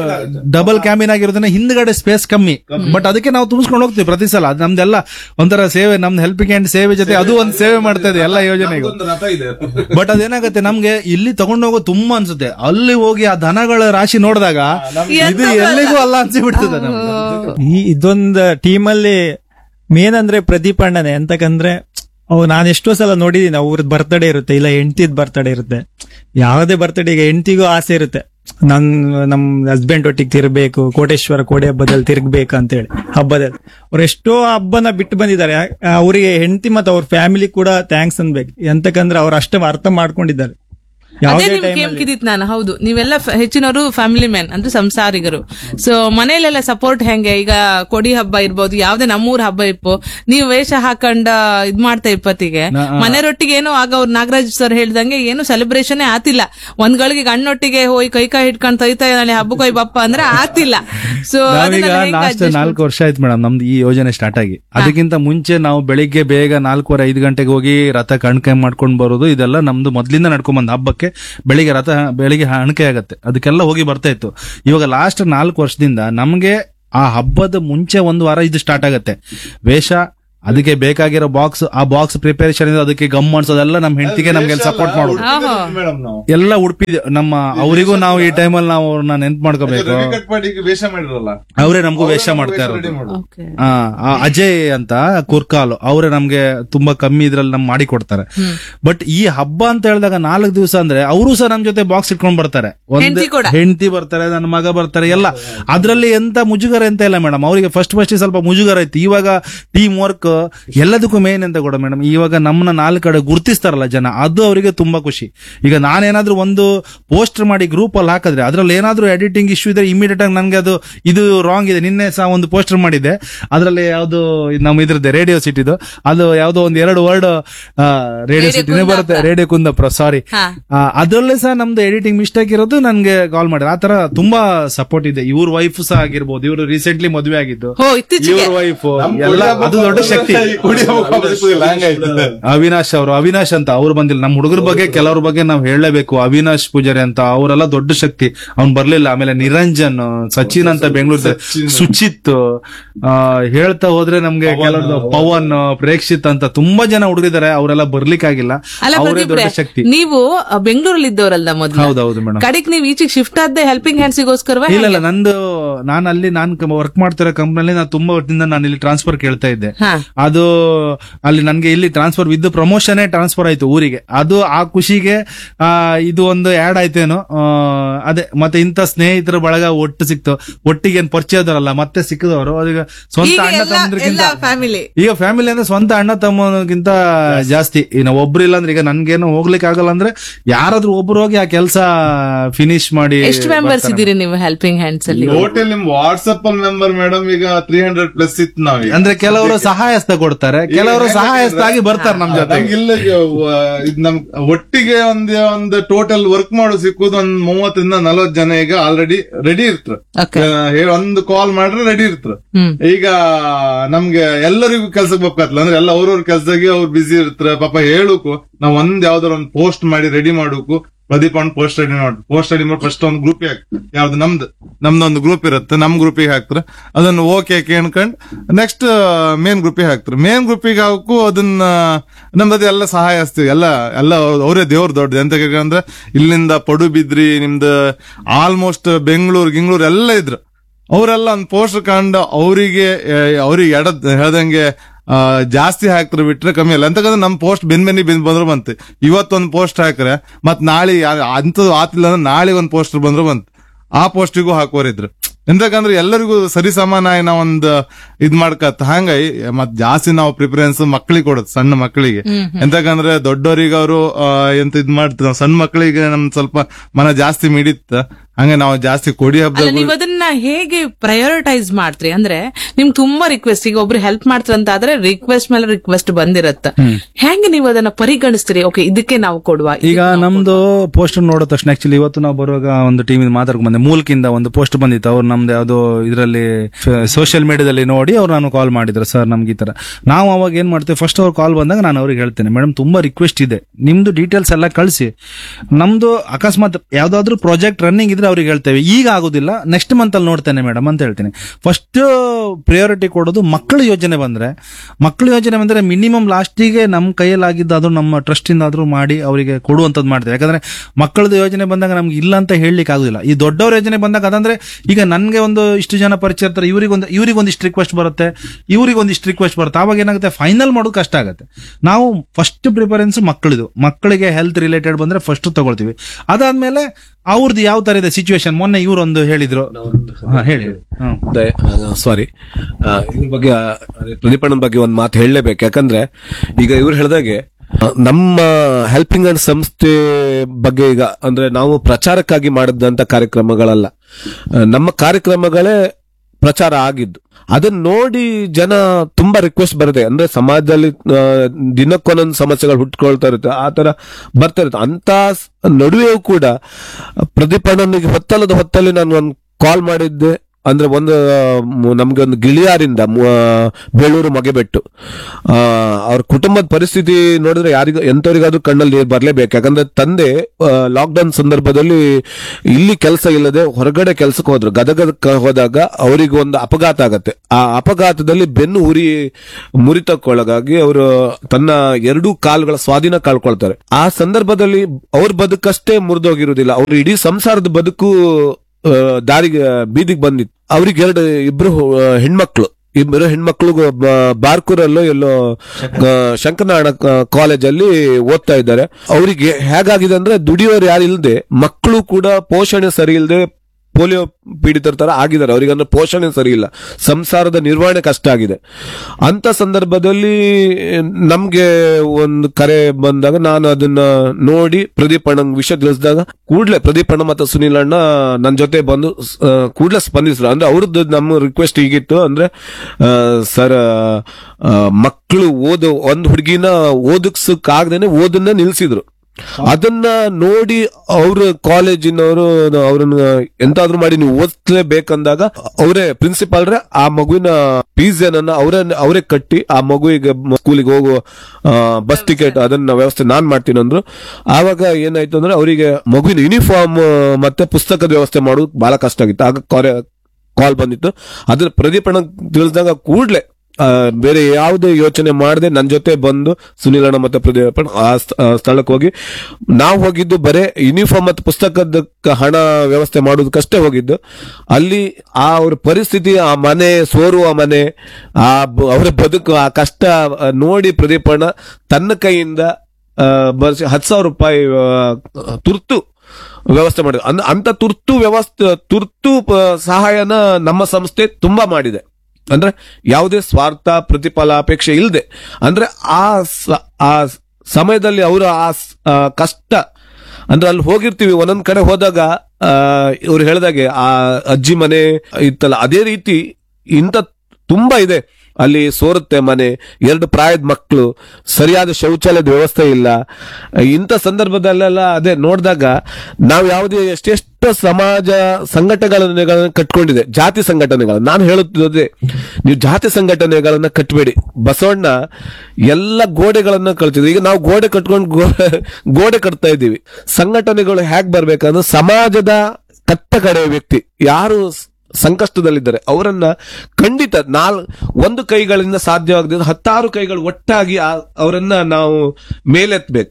ಡಬಲ್ ಕ್ಯಾಬಿನ್ ಆಗಿರೋದನ್ನ ಹಿಂದ್ಗಡೆ ಸ್ಪೇಸ್ ಕಮ್ಮಿ ಬಟ್ ಅದಕ್ಕೆ ನಾವು ತುಂಬಿಸ್ಕೊಂಡು ಹೋಗ್ತೀವಿ ಪ್ರತಿ ಸಲ ಅದು ನಮ್ದೆಲ್ಲ ಒಂಥರ ಸೇವೆ ನಮ್ದು ಹೆಲ್ಪಿಂಗ್ ಹ್ಯಾಂಡ್ ಸೇವೆ ಜೊತೆ ಅದು ಒಂದು ಸೇವೆ ಮಾಡ್ತಾ ಇದೆ ಎಲ್ಲ ಯೋಜನೆಗೂ ಬಟ್ ಅದೇನಾಗುತ್ತೆ ನಮ್ಗೆ ಇಲ್ಲಿ ತಗೊಂಡು ಹೋಗೋ ತುಂಬಾ ಅನ್ಸುತ್ತೆ ಅಲ್ಲಿ ಹೋಗಿ ಆ ದನಗಳ ರಾಶಿ ನೋಡಿದಾಗ ಇದು ಎಲ್ಲಿಗೂ ಅಲ್ಲ ಅನ್ಸಿಬಿಡ್ತದೆ ನಮ್ಗೆ ಈ ಇದೊಂದು ಟೀಮಲ್ಲಿ ಮೇನ್ ಅಂದ್ರೆ ಪ್ರದೀಪ್ ಅಣ್ಣನೇ ಅಂತಕಂದ್ರೆ ಅವು ನಾನು ಎಷ್ಟೋ ಸಲ ನೋಡಿದೀನಿ ಅವ್ರದ್ದು ಬರ್ತಡೇ ಇರುತ್ತೆ ಇಲ್ಲ ಹೆಂಡತಿದ್ ಬರ್ತಡೇ ಇರುತ್ತೆ ಯಾವುದೇ ಬರ್ತಡೇಗೆ ಹೆಂಡತಿಗೂ ಆಸೆ ಇರುತ್ತೆ ನನ್ ನಮ್ ಹಸ್ಬೆಂಡ್ ಒಟ್ಟಿಗೆ ತಿರ್ಬೇಕು ಕೋಟೇಶ್ವರ ಕೋಡೆ ಹಬ್ಬದಲ್ಲಿ ತಿರ್ಗ್ಬೇಕು ಅಂತೇಳಿ ಹಬ್ಬದಲ್ಲಿ ಅವ್ರು ಎಷ್ಟೋ ಹಬ್ಬನ ಬಿಟ್ಟು ಬಂದಿದ್ದಾರೆ ಅವರಿಗೆ ಹೆಂಡತಿ ಮತ್ತು ಅವ್ರ ಫ್ಯಾಮಿಲಿ ಕೂಡ ಥ್ಯಾಂಕ್ಸ್ ಅನ್ಬೇಕು ಎಂತಕಂದ್ರೆ ಅವ್ರು ಅಷ್ಟು ಅರ್ಥ ಮಾಡ್ಕೊಂಡಿದ್ದಾರೆ ಅದೇ ಯಾವುದೇ ನಿಮ್ಗೆ ಟೈಮ್ ಕೇಳ್ಕಿದಿತ್ ನಾನು ಹೌದು ನೀವೆಲ್ಲ ಫ- ಹೆಚ್ಚಿನವರು ಫ್ಯಾಮಿಲಿ ಮ್ಯಾನ್ ಅಂದ್ರೆ ಸಂಸಾರಿಗರು ಸೊ ಮನೇಲೆಲ್ಲ ಸಪೋರ್ಟ್ ಹೆಂಗೆ ಈಗ ಕೊಡಿ ಹಬ್ಬ ಇರ್ಬೋದು ಯಾವ್ದೇ ನಮ್ಮೂರ್ ಹಬ್ಬ ಇಪ್ಪು ನೀವು ವೇಷ ಹಾಕೊಂಡ ಇದ್ ಮಾಡ್ತಾ ಇಪ್ಪತ್ತಿಗೆ ಮನೆಯೊಟ್ಟಿಗೆ ಏನೋ ಆಗ ಅವ್ರು ನಾಗರಾಜ್ ಸರ್ ಹೇಳ್ದಂಗೆ ಏನು ಸೆಲೆಬ್ರೇಷನ್ ಆತಿಲ್ಲ ಒಂದ್ ಗಳಿಗೆ ಗಣ್ಣೊಟ್ಟಿಗೆ ಹೋಗಿ ಕೈ ಕೈ ಹಿಡ್ಕೊಂಡ್ ತೈತಾ ನಾಳೆ ಹಬ್ಬಕ್ಕೆ ಹೋಯ್ ಬಪ್ಪ ಅಂದ್ರೆ ಆತಿಲ್ಲ ಸೊ ನಾವೀಗ ಲಾಸ್ಟ್ ನಾಲ್ಕು ವರ್ಷ ಆಯ್ತು ಮೇಡಮ್ ನಮ್ದು ಈ ಯೋಜನೆ ಸ್ಟಾರ್ಟ್ ಆಗಿ ಅದಕ್ಕಿಂತ ಮುಂಚೆ ನಾವು ಬೆಳಿಗ್ಗೆ ಬೇಗ ನಾಲ್ಕೂವರೆ ಐದು ಗಂಟೆಗೆ ಹೋಗಿ ರಥ ಕಣ್ಕೆ ಮಾಡ್ಕೊಂಡು ಬರೋದು ಇದೆಲ್ಲ ನಮ್ದು ಮೊದ್ಲಿಂದ ನಡ್ಕೊಂಡ್ ಬಂದ ಹಬ್ಬಕ್ಕೆ ಬೆಳಿಗ್ಗೆ ರಥ ಬೆಳಿಗ್ಗೆ ಹಣಕೆ ಆಗತ್ತೆ ಅದಕ್ಕೆಲ್ಲ ಹೋಗಿ ಬರ್ತಾ ಇತ್ತು ಇವಾಗ ಲಾಸ್ಟ್ ನಾಲ್ಕು ವರ್ಷದಿಂದ ನಮ್ಗೆ ಆ ಹಬ್ಬದ ಮುಂಚೆ ಒಂದು ವಾರ ಇದು ಸ್ಟಾರ್ಟ್ ಆಗತ್ತೆ ವೇಷ ಅದಕ್ಕೆ ಬೇಕಾಗಿರೋ ಬಾಕ್ಸ್ ಆ ಬಾಕ್ಸ್ ಪ್ರಿಪರೇಷನ್ ಅದಕ್ಕೆ ಗಮ್ ಮಾಡ್ಸೋದೆಲ್ಲ ನಮ್ಮ ಹೆಂಡತಿಗೆ ನಮ್ಗೆ ಸಪೋರ್ಟ್ ಮಾಡೋದು ಮೇಡಮ್ ನಾವು ಎಲ್ಲ ಉಡುಪಿ ನಮ್ಮ ಅವರಿಗೂ ನಾವು ಈ ಟೈಮಲ್ಲಿ ನಾವು ಅವ್ರನ್ನ ನೆನ್ಪು ಮಾಡ್ಕೋಬೇಕು ರವಿ ಕಟ್ಪಾಡಿಗೆ ವೇಷ ಮಾಡಿರಲ್ಲ ಅವರೇ ನಮಗೂ ವೇಷ ಮಾಡ್ತಾ ಇರೋದು ರೆಡಿ ಮಾಡು ಓಕೆ ಆ, ಆ ಅಜಯ್ ಅಂತ ಕುರ್ಕಾಲು ಅವರೇ ನಮ್ಗೆ ತುಂಬಾ ಕಮ್ಮಿ ಇದ್ರಲ್ಲಿ ನಮ್ ಮಾಡಿ ಕೊಡ್ತಾರೆ ಬಟ್ ಈ ಹಬ್ಬ ಅಂತ ಹೇಳಿದಾಗ ನಾಲ್ಕು ದಿವಸ ಅಂದ್ರೆ ಅವರು ಸಹ ನಮ್ ಜೊತೆ ಬಾಕ್ಸ್ ಇಟ್ಕೊಂಡ್ ಬರ್ತಾರೆ ಒಂದು ಹೆಂಡ್ತಿ ಕೂಡ. ಹೆಂಡತಿ ಬರ್ತಾರೆ ನನ್ನ ಮಗ ಬರ್ತಾರೆ ಎಲ್ಲ ಅದ್ರಲ್ಲಿ ಎಂತ ಮುಜುಗರ ಅಂತ ಇಲ್ಲ ಮೇಡಮ್ ಅವರಿಗೆ ಫಸ್ಟ್ ಫಸ್ಟ್ ಸ್ವಲ್ಪ ಮುಜುಗರ ಇತ್ತು ಇವಾಗ ಟೀಮ್ ವರ್ಕ್ ಎಲ್ಲದಕ್ಕೂ ಮೇನ್ ಅಂತ ಕೂಡ ಮೇಡಮ್ ಇವಾಗ ನಮ್ಮನ್ನ ನಾಲ್ಕು ಕಡೆ ಗುರ್ತಿಸ್ತಾರಲ್ಲ ಜನ ಅದು ಅವರಿಗೆ ತುಂಬಾ ಖುಷಿ ಈಗ ನಾನೇನಾದ್ರೂ ಒಂದು ಪೋಸ್ಟರ್ ಮಾಡಿ ಗ್ರೂಪ್ ಅಲ್ಲಿ ಹಾಕಿದ್ರೆ ಅದ್ರಲ್ಲಿ ಏನಾದ್ರೂ ಎಡಿಟಿಂಗ್ ಇಶ್ಯೂ ಇದ್ರೆ ಇಮಿಡಿಯೇಟ್ ಆಗಿ ನನ್ಗೆ ಅದು ಇದು ರಾಂಗ್ ಇದೆ ನಿನ್ನೆ ಸಹ ಒಂದು ಪೋಸ್ಟರ್ ಮಾಡಿದ್ದೆ ಅದ್ರಲ್ಲಿ ಯಾವ್ದು ನಮ್ಮ ಇದ್ರದ್ದು ರೇಡಿಯೋ ಸಿಟಿದು ಅದು ಯಾವ್ದೋ ಒಂದು ಎರಡು ವರ್ಡ್ ರೇಡಿಯೋ ಸಿಟಿನೇ ಬರುತ್ತೆ ರೇಡಿಯೋ ಕುಂದಾಪುರ ಸಾರಿ ಹಾ. ಅದರಲ್ಲೇ ಸಹ ನಮ್ದು ಎಡಿಟಿಂಗ್ ಮಿಸ್ಟೇಕ್ ಇರೋದು ನನ್ಗೆ ಕಾಲ್ ಮಾಡಿದ್ರು ಆ ತರ ತುಂಬಾ ಸಪೋರ್ಟ್ ಇದೆ ಇವ್ರ ವೈಫ್ ಸಹ ಆಗಿರ್ಬೋದು ಇವರು ರೀಸೆಂಟ್ಲಿ ಮದುವೆ ಆಗಿದ್ದು ಹೋ ಇತ್ತೀಚೆಗೆ ಇವ್ರ ವೈಫ್ ಎಲ್ಲ ಅದು ದೊಡ್ಡ ಶಕ್ತಿ ಅವಿನಾಶ್ ಅವರು ಅವಿನಾಶ್ ಅಂತ ಅವ್ರು ಬಂದಿಲ್ಲ ನಮ್ಮ ಹುಡುಗರ ಬಗ್ಗೆ ಕೆಲವ್ರ ಬಗ್ಗೆ ನಾವು ಹೇಳಲೇಬೇಕು ಅವಿನಾಶ್ ಪೂಜಾರಿ ಅಂತ ಅವರೆಲ್ಲ ದೊಡ್ಡ ಶಕ್ತಿ ಅವ್ನ್ ಬರ್ಲಿಲ್ಲ ಆಮೇಲೆ ನಿರಂಜನ್ ಸಚಿನ್ ಅಂತ ಬೆಂಗಳೂರು ಸುಚಿತ್ ಆ, ಹೇಳ್ತಾ ಹೋದ್ರೆ ನಮ್ಗೆ ಕೆಲವ್ರದ್ದು ಪವನ್ ಪ್ರೇಕ್ಷಿತ್ ಅಂತ ತುಂಬಾ ಜನ ಹುಡುಗರಿದ್ದಾರೆ ಅವರೆಲ್ಲ ಬರ್ಲಿಕ್ಕಾಗಿಲ್ಲ ಅಲ್ಲ ಅವರೇ ಪ್ರದೀಪ್ರೆ, ದೊಡ್ಡ ಶಕ್ತಿ ನೀವು ಬೆಂಗಳೂರಲ್ಲಿ ಇದ್ದವರಲ್ಲ ಮೊದ್ಲು ಹೌದೌದು ಮೇಡಮ್ ಕಡೆಗ್ ನೀವು ಈಚೆಗೆ ಶಿಫ್ಟ್ ಆದ್ದೆ ಹೆಲ್ಪಿಂಗ್ ಹ್ಯಾಂಡ್ಸಿಗೋಸ್ಕರವ ಇಲ್ಲ ಇಲ್ಲ ನಂದು ನಾನು ಅಲ್ಲಿ ನಾನು ವರ್ಕ್ ಮಾಡ್ತಿರೋ ಕಂಪ್ನಿಯಲ್ಲಿ ನಾನು ತುಂಬಾ ವರ್ಷದಿಂದ ನಾನು ಇಲ್ಲಿ ಟ್ರಾನ್ಸ್ಫರ್ ಕೇಳ್ತಾ ಇದ್ದೆ ಹಾ. ಅದು ಅಲ್ಲಿ ನನ್ಗೆ ಇಲ್ಲಿ ಟ್ರಾನ್ಸ್ಫರ್ ವಿದ್ ಪ್ರಮೋಷನ್ ಟ್ರಾನ್ಸ್ಫರ್ ಆಯ್ತು ಊರಿಗೆ ಅದು ಆ ಖುಷಿಗೆ ಆ, ಇದು ಒಂದು ಆಡ್ ಆಯ್ತೇನೋ ಆ, ಅದೇ ಮತ್ತೆ ಇಂಥ ಸ್ನೇಹಿತರ ಬಳಗ ಒಟ್ಟು ಸಿಕ್ತು ಒಟ್ಟಿಗೆ ಏನ್ ಪರಿಚಯದವರಲ್ಲ ಮತ್ತೆ ಸಿಕ್ಕದವರು ಅದೀಗ ಸ್ವಂತ ಈಗ ಅಣ್ಣ ಎಲ್ಲ ತಮ್ಮಂದ್ರಿಗಿಂತ ಎಲ್ಲ ಫ್ಯಾಮಿಲಿ ಈಗ ಫ್ಯಾಮಿಲಿ ಅಂದ್ರೆ ಸ್ವಂತ ಅಣ್ಣ ತಮ್ಮಗಿಂತ ಜಾಸ್ತಿ ಈಗ ನಾವು ಒಬ್ರು ಇಲ್ಲ ಅಂದ್ರೆ ಈಗ ನನ್ಗೇನು ಹೋಗ್ಲಿಕ್ಕೆ ಆಗಲ್ಲ ಅಂದ್ರೆ ಯಾರಾದ್ರೂ ಒಬ್ರು ಹೋಗಿ ಆ ಕೆಲಸ ಫಿನಿಶ್ ಮಾಡಿ ಎಷ್ಟು ಮೆಂಬರ್ಸ್ ಇದ್ದೀರಿ ನೀವು ಹೆಲ್ಪಿಂಗ್ ಹ್ಯಾಂಡ್ಸ್ ಅಲ್ಲಿ ಟೋಟಲ್ ನಿಮ್ ವಾಟ್ಸ್ಆಪ್ ಅಲ್ಲಿ ಮೆಂಬರ್ ಮೇಡಮ್ ಈಗ ತ್ರೀ ಹಂಡ್ರೆಡ್ ಪ್ಲಸ್ ಇತ್ತು ನಾವೀಗ ಅಂದ್ರೆ ಕೆಲವರು ಸಹಾಯಸ್ತ ಕೊಡ್ತಾರೆ ಕೆಲವರು ಸಹಾಯಸ್ತಾಗಿ ಬರ್ತಾರೆ ನಮ್ ಜೊತೆ ನಮ್ಗಿಲ್ಲ ಇದ್ ನಮ್ ಒಟ್ಟಿಗೆ ಒಂದ್ ಒಂದು ಟೋಟಲ್ ವರ್ಕ್ ಮಾಡೋ ಸಿಕ್ಕುದು ಒಂದ್ ಮೂವತ್ತರಿಂದ ನಲವತ್ ಜನ ಈಗ ಆಲ್ರೆಡಿ ರೆಡಿ ಇರ್ತಾರೆ Okay. ಒಂದು ಕಾಲ್ ಮಾಡ್ರೆ ರೆಡಿ ಇರ್ತಾರೆ ಹ್ಮ್. ಈಗ ನಮ್ಗೆ ಎಲ್ಲರಿಗೂ ಕೆಲ್ಸಕ್ಕೆ ಬೇಕಾಗ್ತಲ್ಲ ಅಂದ್ರೆ ಎಲ್ಲ ಅವ್ರವ್ರ ಕೆಲ್ಸದಾಗೆ ಅವ್ರು ಬಿಸಿ ಇರ್ತಾರೆ ಪಾಪ ಹೇಳೋಕು ನಾವ್ ಒಂದ್ ಯಾವ್ದಾರ ಒಂದ್ ಪೋಸ್ಟ್ ಮಾಡಿ ರೆಡಿ ಮಾಡೋಕು ಪ್ರದೀಪ್ ಒಂದು ಪೋಸ್ಟ್ ರೆಡಿ ಮಾಡಿ ಪೋಸ್ಟ್ ರೆಡಿ ಮಾಡಿ ಫಸ್ಟ್ ಒಂದು ಗ್ರೂಪ್ ಹಾಕ್ ಯಾವ್ದು ನಮ್ದು ನಮ್ದೊಂದು ಗ್ರೂಪ್ ಇರುತ್ತೆ ನಮ್ ಗ್ರೂಪಿಗೆ ಹಾಕ್ತಾರೆ ಅದನ್ನ ಓಕೆ ಕೇಳ್ಕೊಂಡ್ ನೆಕ್ಸ್ಟ್ ಮೇನ್ ಗ್ರೂಪಿಗೆ ಹಾಕ್ತಾರೆ ಮೇನ್ ಗ್ರೂಪಿಗೆ ಹಾಕು ಅದನ್ನ ನಮ್ದು ಎಲ್ಲ ಸಹಾಯ ಹಚ್ತೀವಿ ಎಲ್ಲ ಎಲ್ಲ ಅವರೇ ದೇವ್ರ ದೊಡ್ಡದು ಎಂತ ಅಂದ್ರೆ ಇಲ್ಲಿಂದ ಪಡುಬಿದ್ರಿ ನಿಮ್ದು ಆಲ್ಮೋಸ್ಟ್ ಬೆಂಗಳೂರು ಗಿಂಗ್ಳೂರು ಎಲ್ಲ ಇದ್ರು ಅವರೆಲ್ಲ ಒಂದು ಪೋಸ್ಟರ್ ಕಂಡು ಅವರಿಗೆ ಅವ್ರಿಗೆ ಎಡ ಹೇಳ್ದಂಗೆ ಆ, ಜಾಸ್ತಿ ಹಾಕ್ತಾರೆ ಬಿಟ್ರೆ ಕಮ್ಮಿ ಅಲ್ಲ ಅಂತಂದ್ರೆ ನಮ್ ಪೋಸ್ಟ್ ಬೆನ್ ಬೆನ್ನಿ ಬೆನ್ ಬಂದ್ರು ಬಂತು ಇವತ್ತೊಂದು ಪೋಸ್ಟ್ ಹಾಕ್ರೆ ಮತ್ ನಾಳೆ ಯಾ- ಅಂಥದ್ದು ಆತಿಲ್ಲ ಅಂದ್ರೆ ನಾಳೆ ಒಂದ್ ಪೋಸ್ಟರ್ ಬಂದ್ರು ಬಂತು ಆ ಪೋಸ್ಟಿಗೂ ಹಾಕೋರಿದ್ರು ಎಂತಕಂದ್ರೆ ಎಲ್ಲರಿಗೂ ಸರಿ ಸಮಾನಾಗಿ ನಾವ್ ಒಂದ್ ಇದ್ ಮಾಡ್ಕತ್ ಹಂಗಾಗಿ ಮತ್ ಜಾಸ್ತಿ ನಾವು ಪ್ರಿಫರೆನ್ಸ್ ಮಕ್ಳಿಗೆ ಕೊಡೋದು ಸಣ್ಣ ಮಕ್ಕಳಿಗೆ ಎಂತಕಂದ್ರೆ ದೊಡ್ಡವರಿಗೆ ಅವರು ಎಂತ ಇದ್ ಮಾಡ್ತಾರೆ ನಾವ್ ಸಣ್ಣ ಮಕ್ಕಳಿಗೆ ನಮ್ ಸ್ವಲ್ಪ ಮನ ಜಾಸ್ತಿ ಮಿಡಿತ್ತ ಹಂಗೆ ನಾವು ಜಾಸ್ತಿ ಕೊಡಿ ಅಲ್ಲ ಹಬ್ಬ ನೀವು ಅದನ್ನ ಹೇಗೆ ಪ್ರಯೋರಿಟೈಸ್ ಮಾಡ್ತೀರಿ ಅಂದ್ರೆ ನಿಮ್ಗೆ ತುಂಬಾ ರಿಕ್ವೆಸ್ಟ್ ಈಗ ಒಬ್ರು ಹೆಲ್ಪ್ ಮಾಡ್ತಾರಂತ ಆದ್ರೆ ರಿಕ್ವೆಸ್ಟ್ ಮೇಲೆ ರಿಕ್ವೆಸ್ಟ್ ಬಂದಿರತ್ತ ಹೆಂಗೆ ನೀವು ಅದನ್ನ ಪರಿಗಣಿಸ್ತೀರಿ ಓಕೆ ಇದಕ್ಕೆ ನಾವು ಕೊಡುವ ಈಗ ನಮ್ದು ಪೋಸ್ಟ್ ನೋಡಿದ ತಕ್ಷಣ ಆಕ್ಚುಲಿ ಇವತ್ತು ನಾವು ಬರುವಾಗ ಒಂದು ಟೀಮ್ ಮಾತಾಡ್ಕೊಂಡ್ ಬಂದೆ ಮೂಲಕಿಂದ ಒಂದು ಪೋಸ್ಟ್ ಬಂದಿತ್ತು ಅವ್ರು ನಮ್ದು ಯಾವ್ದೋ ಇದರಲ್ಲಿ ಸೋಷಿಯಲ್ ಮೀಡಿಯಾದಲ್ಲಿ ನೋಡಿ ಅವ್ರು ನಾನು ಕಾಲ್ ಮಾಡಿದ್ರು ಸರ್ ನಮ್ಗೆ ಈ ತರ ನಾವು ಅವಾಗ ಏನ್ ಮಾಡ್ತೇವೆ ಫಸ್ಟ್ ಅವ್ರು ಕಾಲ್ ಬಂದಾಗ ನಾನು ಅವ್ರಿಗೆ ಹೇಳ್ತೇನೆ ಮೇಡಮ್ ತುಂಬಾ ರಿಕ್ವೆಸ್ಟ್ ಇದೆ ನಿಮ್ದು ಡೀಟೇಲ್ಸ್ ಎಲ್ಲ ಕಳಿಸಿ ನಮ್ದು ಅಕಸ್ಮಾತ್ ಯಾವ್ದಾದ್ರು ಪ್ರಾಜೆಕ್ಟ್ ರನ್ನಿಂಗ್ ಇದ್ರೆ ಅವ್ರಿಗೆ ಹೇಳ್ತೇವೆ ಈಗ ಆಗೋದಿಲ್ಲ ನೆಕ್ಸ್ಟ್ ಮಂತ್ ಅಲ್ಲಿ ನೋಡ್ತೇನೆ ಮೇಡಮ್ ಅಂತ ಹೇಳ್ತೀನಿ ಫಸ್ಟ್ ಪ್ರಿಯಾರಿಟಿ ಕೊಡೋದು ಮಕ್ಕಳ ಯೋಜನೆ ಬಂದ್ರೆ ಮಕ್ಕಳ ಯೋಜನೆ ಬಂದ್ರೆ ಮಿನಿಮಮ್ ಲಾಸ್ಟಿಗೆ ನಮ್ಮ ಕೈಯಲ್ಲಾಗಿದ್ದು ಅದು ನಮ್ಮ ಟ್ರಸ್ಟ್ ಇಂದಾದ್ರೂ ಮಾಡಿ ಅವರಿಗೆ ಕೊಡುವಂತದ್ದು ಮಾಡ್ತೇವೆ ಯಾಕಂದ್ರೆ ಮಕ್ಕಳದ ಯೋಜನೆ ಬಂದಾಗ ನಮ್ಗೆ ಇಲ್ಲ ಅಂತ ಹೇಳಲಿಕ್ಕೆ ಆಗುದಿಲ್ಲ ಈ ದೊಡ್ಡವ್ರ ಯೋಜನೆ ಬಂದಾಗ ಅದಂದ್ರೆ ಈಗ ನನ್ಗೆ ಒಂದು ಇಷ್ಟು ಜನ ಪರಿಚಯ ಇರ್ತಾರೆ ಇವರಿಗೊಂದು ಇವರಿಗೆ ಒಂದಿಷ್ಟು ರಿಕ್ವೆಸ್ಟ್ ಬರುತ್ತೆ ಇವರಿಗೆ ಒಂದಿಷ್ಟು ರಿಕ್ವೆಸ್ಟ್ ಬರುತ್ತೆ ಆವಾಗ ಏನಾಗುತ್ತೆ ಫೈನಲ್ ಮಾಡೋದು ಕಷ್ಟ ಆಗುತ್ತೆ ನಾವು ಫಸ್ಟ್ ಪ್ರಿಫರೆನ್ಸ್ ಮಕ್ಕಳಿದು ಮಕ್ಕಳಿಗೆ ಹೆಲ್ತ್ ರಿಲೇಟೆಡ್ ಬಂದ್ರೆ ಫಸ್ಟ್ ತಗೊಳ್ತೀವಿ ಅದಾದ್ಮೇಲೆ ಅವ್ರದ್ದು ಯಾವ ತರ ಇದೆ ಸಿಚುವೇಶನ್ ಮೊನ್ನೆ ಇವರೊಂದು ಹೇಳಿದ್ರು ಹಾ, ಹೇಳಿ ಹ್ಮ್. ಸಾರಿ ಇದ್ರ ಬಗ್ಗೆ ಆ, ಪ್ರದೀಪಣ್ಣನ ಬಗ್ಗೆ ಒಂದ್ ಮಾತು ಹೇಳಲೇಬೇಕು ಯಾಕಂದ್ರೆ ಈಗ ಇವ್ರು ಹೇಳ್ದಾಗೆ ನಮ್ಮ ಹೆಲ್ಪಿಂಗ್ ಅಂಡ್ ಸಂಸ್ಥೆ ಬಗ್ಗೆ ಈಗ ಅಂದ್ರೆ ನಾವು ಪ್ರಚಾರಕ್ಕಾಗಿ ಮಾಡಿದಂತ ಕಾರ್ಯಕ್ರಮಗಳಲ್ಲ ಆ, ನಮ್ಮ ಕಾರ್ಯಕ್ರಮಗಳೇ ಪ್ರಚಾರ ಆಗಿದ್ದು ಅದನ್ನ ನೋಡಿ ಜನ ತುಂಬಾ ರಿಕ್ವೆಸ್ಟ್ ಬರುತ್ತೆ ಅಂದ್ರೆ ಸಮಾಜದಲ್ಲಿ ಆ, ದಿನಕ್ಕೊಂದೊಂದು ಸಮಸ್ಯೆಗಳು ಹುಟ್ಕೊಳ್ತಾ ಇರುತ್ತೆ ಆ ತರ ಬರ್ತಾ ಇರುತ್ತೆ ಅಂತ ಸ್- ನಡುವೆಯೂ ಕೂಡ ಪ್ರದೀಪಣ್ಣನಿಗೆ ಹೊತ್ತಲ್ಲದ ಹೊತ್ತಲ್ಲಿ ನಾನು ಒಂದು ಕಾಲ್ ಮಾಡಿದ್ದೆ ಅಂದ್ರೆ ಒಂದು ಮ್, ನಮ್ಗೆ ಒಂದು ಗಿಳಿಯಾರಿಂದ ಮ್, ಬೇಳೂರು ಮಗೆಬೆಟ್ಟು ಆ, ಅವ್ರ ಕುಟುಂಬದ ಪರಿಸ್ಥಿತಿ ನೋಡಿದ್ರೆ ಯಾರಿಗ ಎಂತವರಿಗಾದ್ರೂ ಕಣ್ಣಲ್ಲಿ ನೀರು ಬರ್ಲೇಬೇಕು ಯಾಕಂದ್ರೆ ತಂದೆ ಲಾಕ್ಡೌನ್ ಸಂದರ್ಭದಲ್ಲಿ ಇಲ್ಲಿ ಕೆಲಸ ಇಲ್ಲದೆ ಹೊರಗಡೆ ಕೆಲಸಕ್ಕೆ ಹೋದ್ರು ಗದಗಕ್ಕೆ ಹೋದಾಗ ಅವರಿಗೆ ಒಂದು ಅಪಘಾತ ಆಗತ್ತೆ ಆ ಅಪಘಾತದಲ್ಲಿ ಬೆನ್ನು ಉರಿ ಮುರಿತಕ್ಕೊಳಗಾಗಿ ಅವರು ತನ್ನ ಎರಡೂ ಕಾಲುಗಳ ಸ್ವಾಧೀನ ಕಳ್ಕೊಳ್ತಾರೆ ಆ ಸಂದರ್ಭದಲ್ಲಿ ಅವ್ರ ಬದುಕಷ್ಟೇ ಮುರಿದೋಗಿರುವುದಿಲ್ಲ ಅವ್ರ ಇಡೀ ಸಂಸಾರದ ಬದುಕು ಆ, ದಾರಿಗೆ ಬೀದಿಗೆ ಬಂದಿತ್ತು ಅವ್ರಿಗೆ ಎರಡು ಇಬ್ರು ಆ, ಹೆಣ್ಮಕ್ಳು ಇಬ್ಬರು ಹೆಣ್ಮಕ್ಳು ಬ- ಬಾರ್ಕೂರಲ್ಲೋ ಎಲ್ಲೋ ಆ, ಶಂಕರನಾರಾಯಣ ಕಾಲೇಜಲ್ಲಿ ಓದ್ತಾ ಇದ್ದಾರೆ ಅವರಿಗೆ ಹೇಗಾಗಿದೆ ಅಂದ್ರೆ ದುಡಿಯೋರು ಯಾರು ಇಲ್ಲದೆ ಮಕ್ಕಳು ಕೂಡ ಪೋಷಣೆ ಸರಿ ಇಲ್ಲದೆ ಪೋಲಿಯೋ ಪೀಡಿತರ ತರ ಆಗಿದ್ದಾರೆ ಅವರಿಗೆ ಅಂದ್ರೆ ಪೋಷಣೆ ಸರಿ ಇಲ್ಲ ಸಂಸಾರದ ನಿರ್ವಹಣೆ ಕಷ್ಟ ಆಗಿದೆ ಅಂತ ಸಂದರ್ಭದಲ್ಲಿ ನಮ್ಗೆ ಒಂದು ಕರೆ ಬಂದಾಗ ನಾನು ಅದನ್ನ ನೋಡಿ ಪ್ರದೀಪ್ ಅಣ್ಣಂಗ್ ವಿಷಯ ತಿಳಿಸಿದಾಗ ಕೂಡ್ಲೆ ಪ್ರದೀಪ್ ಅಣ್ಣ ಮತ್ತು ಸುನೀಲ್ ಅಣ್ಣ ನನ್ನ ಜೊತೆ ಬಂದು ಆ, ಕೂಡ್ಲೆ ಸ್ಪಂದಿಸಿದ್ರು ಅಂದ್ರೆ ಅವ್ರದ್ದು ನಮ್ಮ ರಿಕ್ವೆಸ್ಟ್ ಹೀಗಿತ್ತು ಅಂದ್ರೆ ಸರ್ ಮಕ್ಕಳು ಓದು ಒಂದು ಹುಡುಗಿನ ಓದಕ್ಸಕ್ಕಾಗ್ದೇನೆ ಓದನ್ನ ನಿಲ್ಸಿದ್ರು ಅದನ್ನ ನೋಡಿ ಅವ್ರ ಕಾಲೇಜಿನವರು ಅವ್ರನ್ನ ಎಂತಾದ್ರೂ ಮಾಡಿ ನೀವು ಓದ್ಲೇಬೇಕಂದಾಗ ಅವರೇ ಪ್ರಿನ್ಸಿಪಾಲ್ರೆ ಆ ಮಗುವಿನ ಫೀಸ್ ಏನನ್ನ ಅವರೇ ಅವರೇ ಕಟ್ಟಿ ಆ ಮಗುವಿಗೆ ಸ್ಕೂಲಿಗೆ ಹೋಗುವ ಬಸ್ ಟಿಕೆಟ್ ಅದನ್ನ ವ್ಯವಸ್ಥೆ ನಾನ್ ಮಾಡ್ತೀನಿ ಅಂದ್ರು ಆವಾಗ ಏನಾಯ್ತು ಅಂದ್ರೆ ಅವರಿಗೆ ಮಗುವಿನ ಯೂನಿಫಾರ್ಮ್ ಮತ್ತೆ ಪುಸ್ತಕದ ವ್ಯವಸ್ಥೆ ಮಾಡೋದು ಬಹಳ ಕಷ್ಟ ಆಗಿತ್ತು ಆಗ ಕಾಲ್ ಬಂದಿತ್ತು ಅದ್ರ ಪ್ರದೀಪಣ್ಣ ತಿಳಿಸಿದಾಗ ಕೂಡ್ಲೆ ಆ, ಬೇರೆ ಯಾವುದೇ ಯೋಚನೆ ಮಾಡದೆ ನನ್ನ ಜೊತೆ ಬಂದು ಸುನೀಲಣ್ಣ ಮತ್ತೆ ಪ್ರದೀಪ್ ಅಣ್ಣ ಆ ಸ್ಥ- ಆ ಸ್ಥಳಕ್ಕೆ ಹೋಗಿ ನಾವು ಹೋಗಿದ್ದು ಬರೇ ಯೂನಿಫಾರ್ಮ್ ಮತ್ತು ಪುಸ್ತಕದ ಹಣ ವ್ಯವಸ್ಥೆ ಮಾಡೋದಕ್ಕಷ್ಟೇ ಹೋಗಿದ್ದು ಅಲ್ಲಿ ಆ ಅವ್ರ ಪರಿಸ್ಥಿತಿ ಆ ಮನೆ ಸೋರುವ ಮನೆ ಆ ಬ- ಅವರ ಬದುಕು ಆ ಕಷ್ಟ ಆ, ನೋಡಿ ಪ್ರದೀಪ್ ಅಣ್ಣ ತನ್ನ ಕೈಯಿಂದ ಆ, ಬರ್ಸಿ ಹತ್ತು ಸಾವಿರ ರೂಪಾಯಿ ಆ, ತುರ್ತು ವ್ಯವಸ್ಥೆ ಮಾಡಿದೆ ಅಂದ್- ಅಂತ ತುರ್ತು ವ್ಯವಸ್ಥೆ ತುರ್ತು ಪ- ಸಹಾಯನ ನಮ್ಮ ಸಂಸ್ಥೆ ತುಂಬಾ ಮಾಡಿದೆ ಅಂದ್ರೆ ಯಾವುದೇ ಸ್ವಾರ್ಥ ಪ್ರತಿಫಲ ಅಪೇಕ್ಷೆ ಇಲ್ಲದೆ ಅಂದ್ರೆ ಆ ಸ- ಆ ಸಮಯದಲ್ಲಿ ಅವರ ಆ ಸ್- ಆ ಕಷ್ಟ ಅಂದ್ರೆ ಅಲ್ಲಿ ಹೋಗಿರ್ತೀವಿ ಒಂದೊಂದ್ ಕಡೆ ಹೋದಾಗ ಆ ಇವ್ರು ಹೇಳ್ದಾಗೆ ಆ ಅಜ್ಜಿ ಮನೆ ಇತ್ತಲ್ಲ ಅದೇ ರೀತಿ ಇಂಥ ತುಂಬಾ ಇದೆ ಅಲ್ಲಿ ಸೋರುತ್ತೆ ಮನೆ ಎರಡು ಪ್ರಾಯದ ಮಕ್ಕಳು ಸರಿಯಾದ ಶೌಚಾಲಯದ ವ್ಯವಸ್ಥೆ ಇಲ್ಲ ಇಂಥ ಸಂದರ್ಭದಲ್ಲೆಲ್ಲ ಅದೇ ನೋಡಿದಾಗ ನಾವು ಯಾವುದೇ ಎಷ್ಟೆಷ್ಟು ಸಮಾಜ ಸಂಘಟನೆಗಳನ್ನ ಕಟ್ಕೊಂಡಿದೆ ಜಾತಿ ಸಂಘಟನೆಗಳು ನಾನು ಹೇಳುತ್ತಿರೋದೇ ನೀವು ಜಾತಿ ಸಂಘಟನೆಗಳನ್ನ ಕಟ್ಟಬೇಡಿ ಬಸವಣ್ಣ ಎಲ್ಲ ಗೋಡೆಗಳನ್ನ ಕಳ್ತಿದ್ರು ಈಗ ನಾವು ಗೋಡೆ ಕಟ್ಕೊಂಡು ಗೋ- ಗೋಡೆ ಕಟ್ತಾ ಇದ್ದೀವಿ ಸಂಘಟನೆಗಳು ಹೇಗ್ ಬರ್ಬೇಕಂದ್ರೆ ಸಮಾಜದ ಕಟ್ಟ ಕಡೆ ವ್ಯಕ್ತಿ ಯಾರು ಸ್- ಸಂಕಷ್ಟದಲ್ಲಿದ್ದಾರೆ ಅವರನ್ನ ಖಂಡಿತ ನಾಲ್ ಒಂದು ಕೈಗಳಿಂದ ಸಾಧ್ಯವಾಗದಿದ್ದು ಹತ್ತಾರು ಕೈಗಳು ಒಟ್ಟಾಗಿ ಆ- ಅವರನ್ನ ನಾವು ಮೇಲೆತ್ತಬೇಕು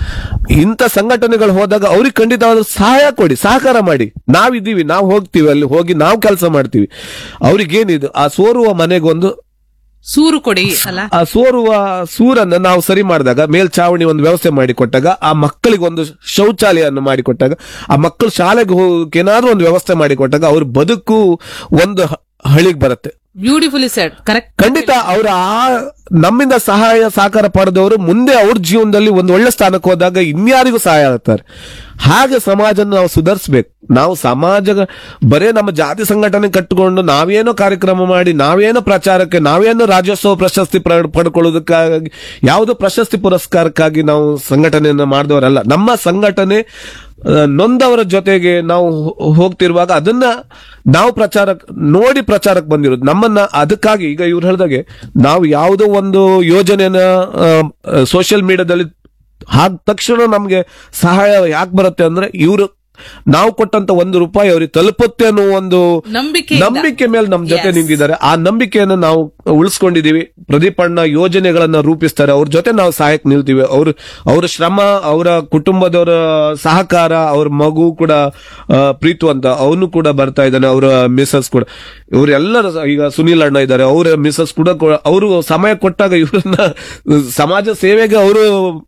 ಇಂಥ ಸಂಘಟನೆಗಳು ಹೋದಾಗ ಅವ್ರಿಗೆ ಖಂಡಿತವಾದ ಸಹಾಯ ಕೊಡಿ ಸಹಕಾರ ಮಾಡಿ ನಾವಿದ್ದೀವಿ ನಾವು ಹೋಗ್ತೀವಿ ಅಲ್ಲಿ ಹೋಗಿ ನಾವು ಕೆಲಸ ಮಾಡ್ತೀವಿ ಅವ್ರಿಗೇನಿದು ಆ ಸೋರುವ ಮನೆಗೊಂದು ಸೂರು ಕೊಡಿ ಅಲ್ಲ ಆ ಸೋರುವ ಸೂರನ್ನ ನಾವು ಸರಿ ಮಾಡಿದಾಗ ಮೇಲ್ಚಾವಣಿ ಒಂದು ವ್ಯವಸ್ಥೆ ಮಾಡಿ ಕೊಟ್ಟಾಗ ಆ ಮಕ್ಕಳಿಗೆ ಒಂದು ಶೌಚಾಲಯವನ್ನು ಮಾಡಿಕೊಟ್ಟಾಗ ಆ ಮಕ್ಕಳು ಶಾಲೆಗೆ ಹೋಗಕ್ಕೆ ಏನಾದ್ರೂ ಒಂದು ವ್ಯವಸ್ಥೆ ಮಾಡಿ ಕೊಟ್ಟಾಗ ಅವ್ರ ಬದುಕು ಒಂದು ಹ- ಹಳಿಗ್ ಬರುತ್ತೆ ಬ್ಯೂಟಿಫುಲಿ ಸೆಡ್ ಕರೆಕ್ಟ್ ಖಂಡಿತ ಅವರ ಆ ನಮ್ಮಿಂದ ಸಹಾಯ ಸಹಕಾರ ಪಡೆದವರು ಮುಂದೆ ಅವ್ರ ಜೀವನದಲ್ಲಿ ಒಂದು ಒಳ್ಳೆ ಸ್ಥಾನಕ್ಕೆ ಹೋದಾಗ ಇನ್ಯಾರಿಗೂ ಸಹಾಯ ಆಗ್ತಾರೆ ಹಾಗೆ ಸಮಾಜನ ನಾವು ಸುಧಾರಿಸ್ಬೇಕು ನಾವು ಸಮಾಜ ಬರೇ ನಮ್ಮ ಜಾತಿ ಸಂಘಟನೆ ಕಟ್ಟಿಕೊಂಡು ನಾವೇನೋ ಕಾರ್ಯಕ್ರಮ ಮಾಡಿ ನಾವೇನೋ ಪ್ರಚಾರಕ್ಕೆ ನಾವೇನೋ ರಾಜ್ಯೋತ್ಸವ ಪ್ರಶಸ್ತಿ ಪ್ರ- ಪಡ್ಕೊಳ್ಳೋದಕ್ಕಾಗಿ ಯಾವುದೋ ಪ್ರಶಸ್ತಿ ಪುರಸ್ಕಾರಕ್ಕಾಗಿ ನಾವು ಸಂಘಟನೆಯನ್ನ ಮಾಡಿದವರಲ್ಲ ನಮ್ಮ ಸಂಘಟನೆ ಆ, ನೊಂದವರ ಜೊತೆಗೆ ನಾವು ಹೋ- ಹೋಗ್ತಿರುವಾಗ ಅದನ್ನ ನಾವು ಪ್ರಚಾರ ನೋಡಿ ಪ್ರಚಾರಕ್ಕೆ ಬಂದಿರೋದು ನಮ್ಮನ್ನ ಅದಕ್ಕಾಗಿ ಈಗ ಇವ್ರು ಹೇಳ್ದಾಗೆ ನಾವು ಯಾವುದೋ ಒಂದು ಯೋಜನೆನ ಸೋಷಿಯಲ್ ಮೀಡಿಯಾದಲ್ಲಿ ಹಾಕ್ ತಕ್ಷಣ ನಮ್ಗೆ ಸಹಾಯ ಯಾಕೆ ಬರುತ್ತೆ ಅಂದ್ರೆ ಇವರು ನಾವು ಕೊಟ್ಟಂತ ಒಂದು ರೂಪಾಯಿ ಅವ್ರಿಗೆ ತಲುಪುತ್ತೆ ಅನ್ನೋ ಒಂದು ನಂಬಿಕೆ ನಂಬಿಕೆ ಮೇಲೆ ನಮ್ ಜೊತೆ Yes. ನಿಂತಿದ್ದಾರೆ ಆ ನಂಬಿಕೆಯನ್ನು ನಾವು ಉಳಿಸ್ಕೊಂಡಿದೀವಿ ಪ್ರದೀಪ್ ಅಣ್ಣ ಯೋಜನೆಗಳನ್ನ ರೂಪಿಸ್ತಾರೆ ಅವ್ರ ಜೊತೆ ನಾವು ಸಹಾಯಕ್ಕೆ ನಿಲ್ತೀವಿ ಅವ್ರ ಅವ್ರ ಶ್ರಮ ಅವರ ಕುಟುಂಬದವರ ಸಹಕಾರ ಅವ್ರ ಮಗು ಕೂಡ ಆ, ಪ್ರೀತು ಅಂತ ಅವನು ಕೂಡ ಬರ್ತಾ ಇದ್ದಾನೆ ಅವರ ಮಿಸಸ್ ಕೂಡ ಇವರೆಲ್ಲರ ಈಗ ಸುನೀಲ್ ಅಣ್ಣ ಇದ್ದಾರೆ ಅವರ ಮಿಸಸ್ ಕೂಡ ಅವರು ಸಮಯ ಕೊಟ್ಟಾಗ ಇವ್ರನ್ನ ಸಮಾಜ ಸೇವೆಗೆ ಅವರು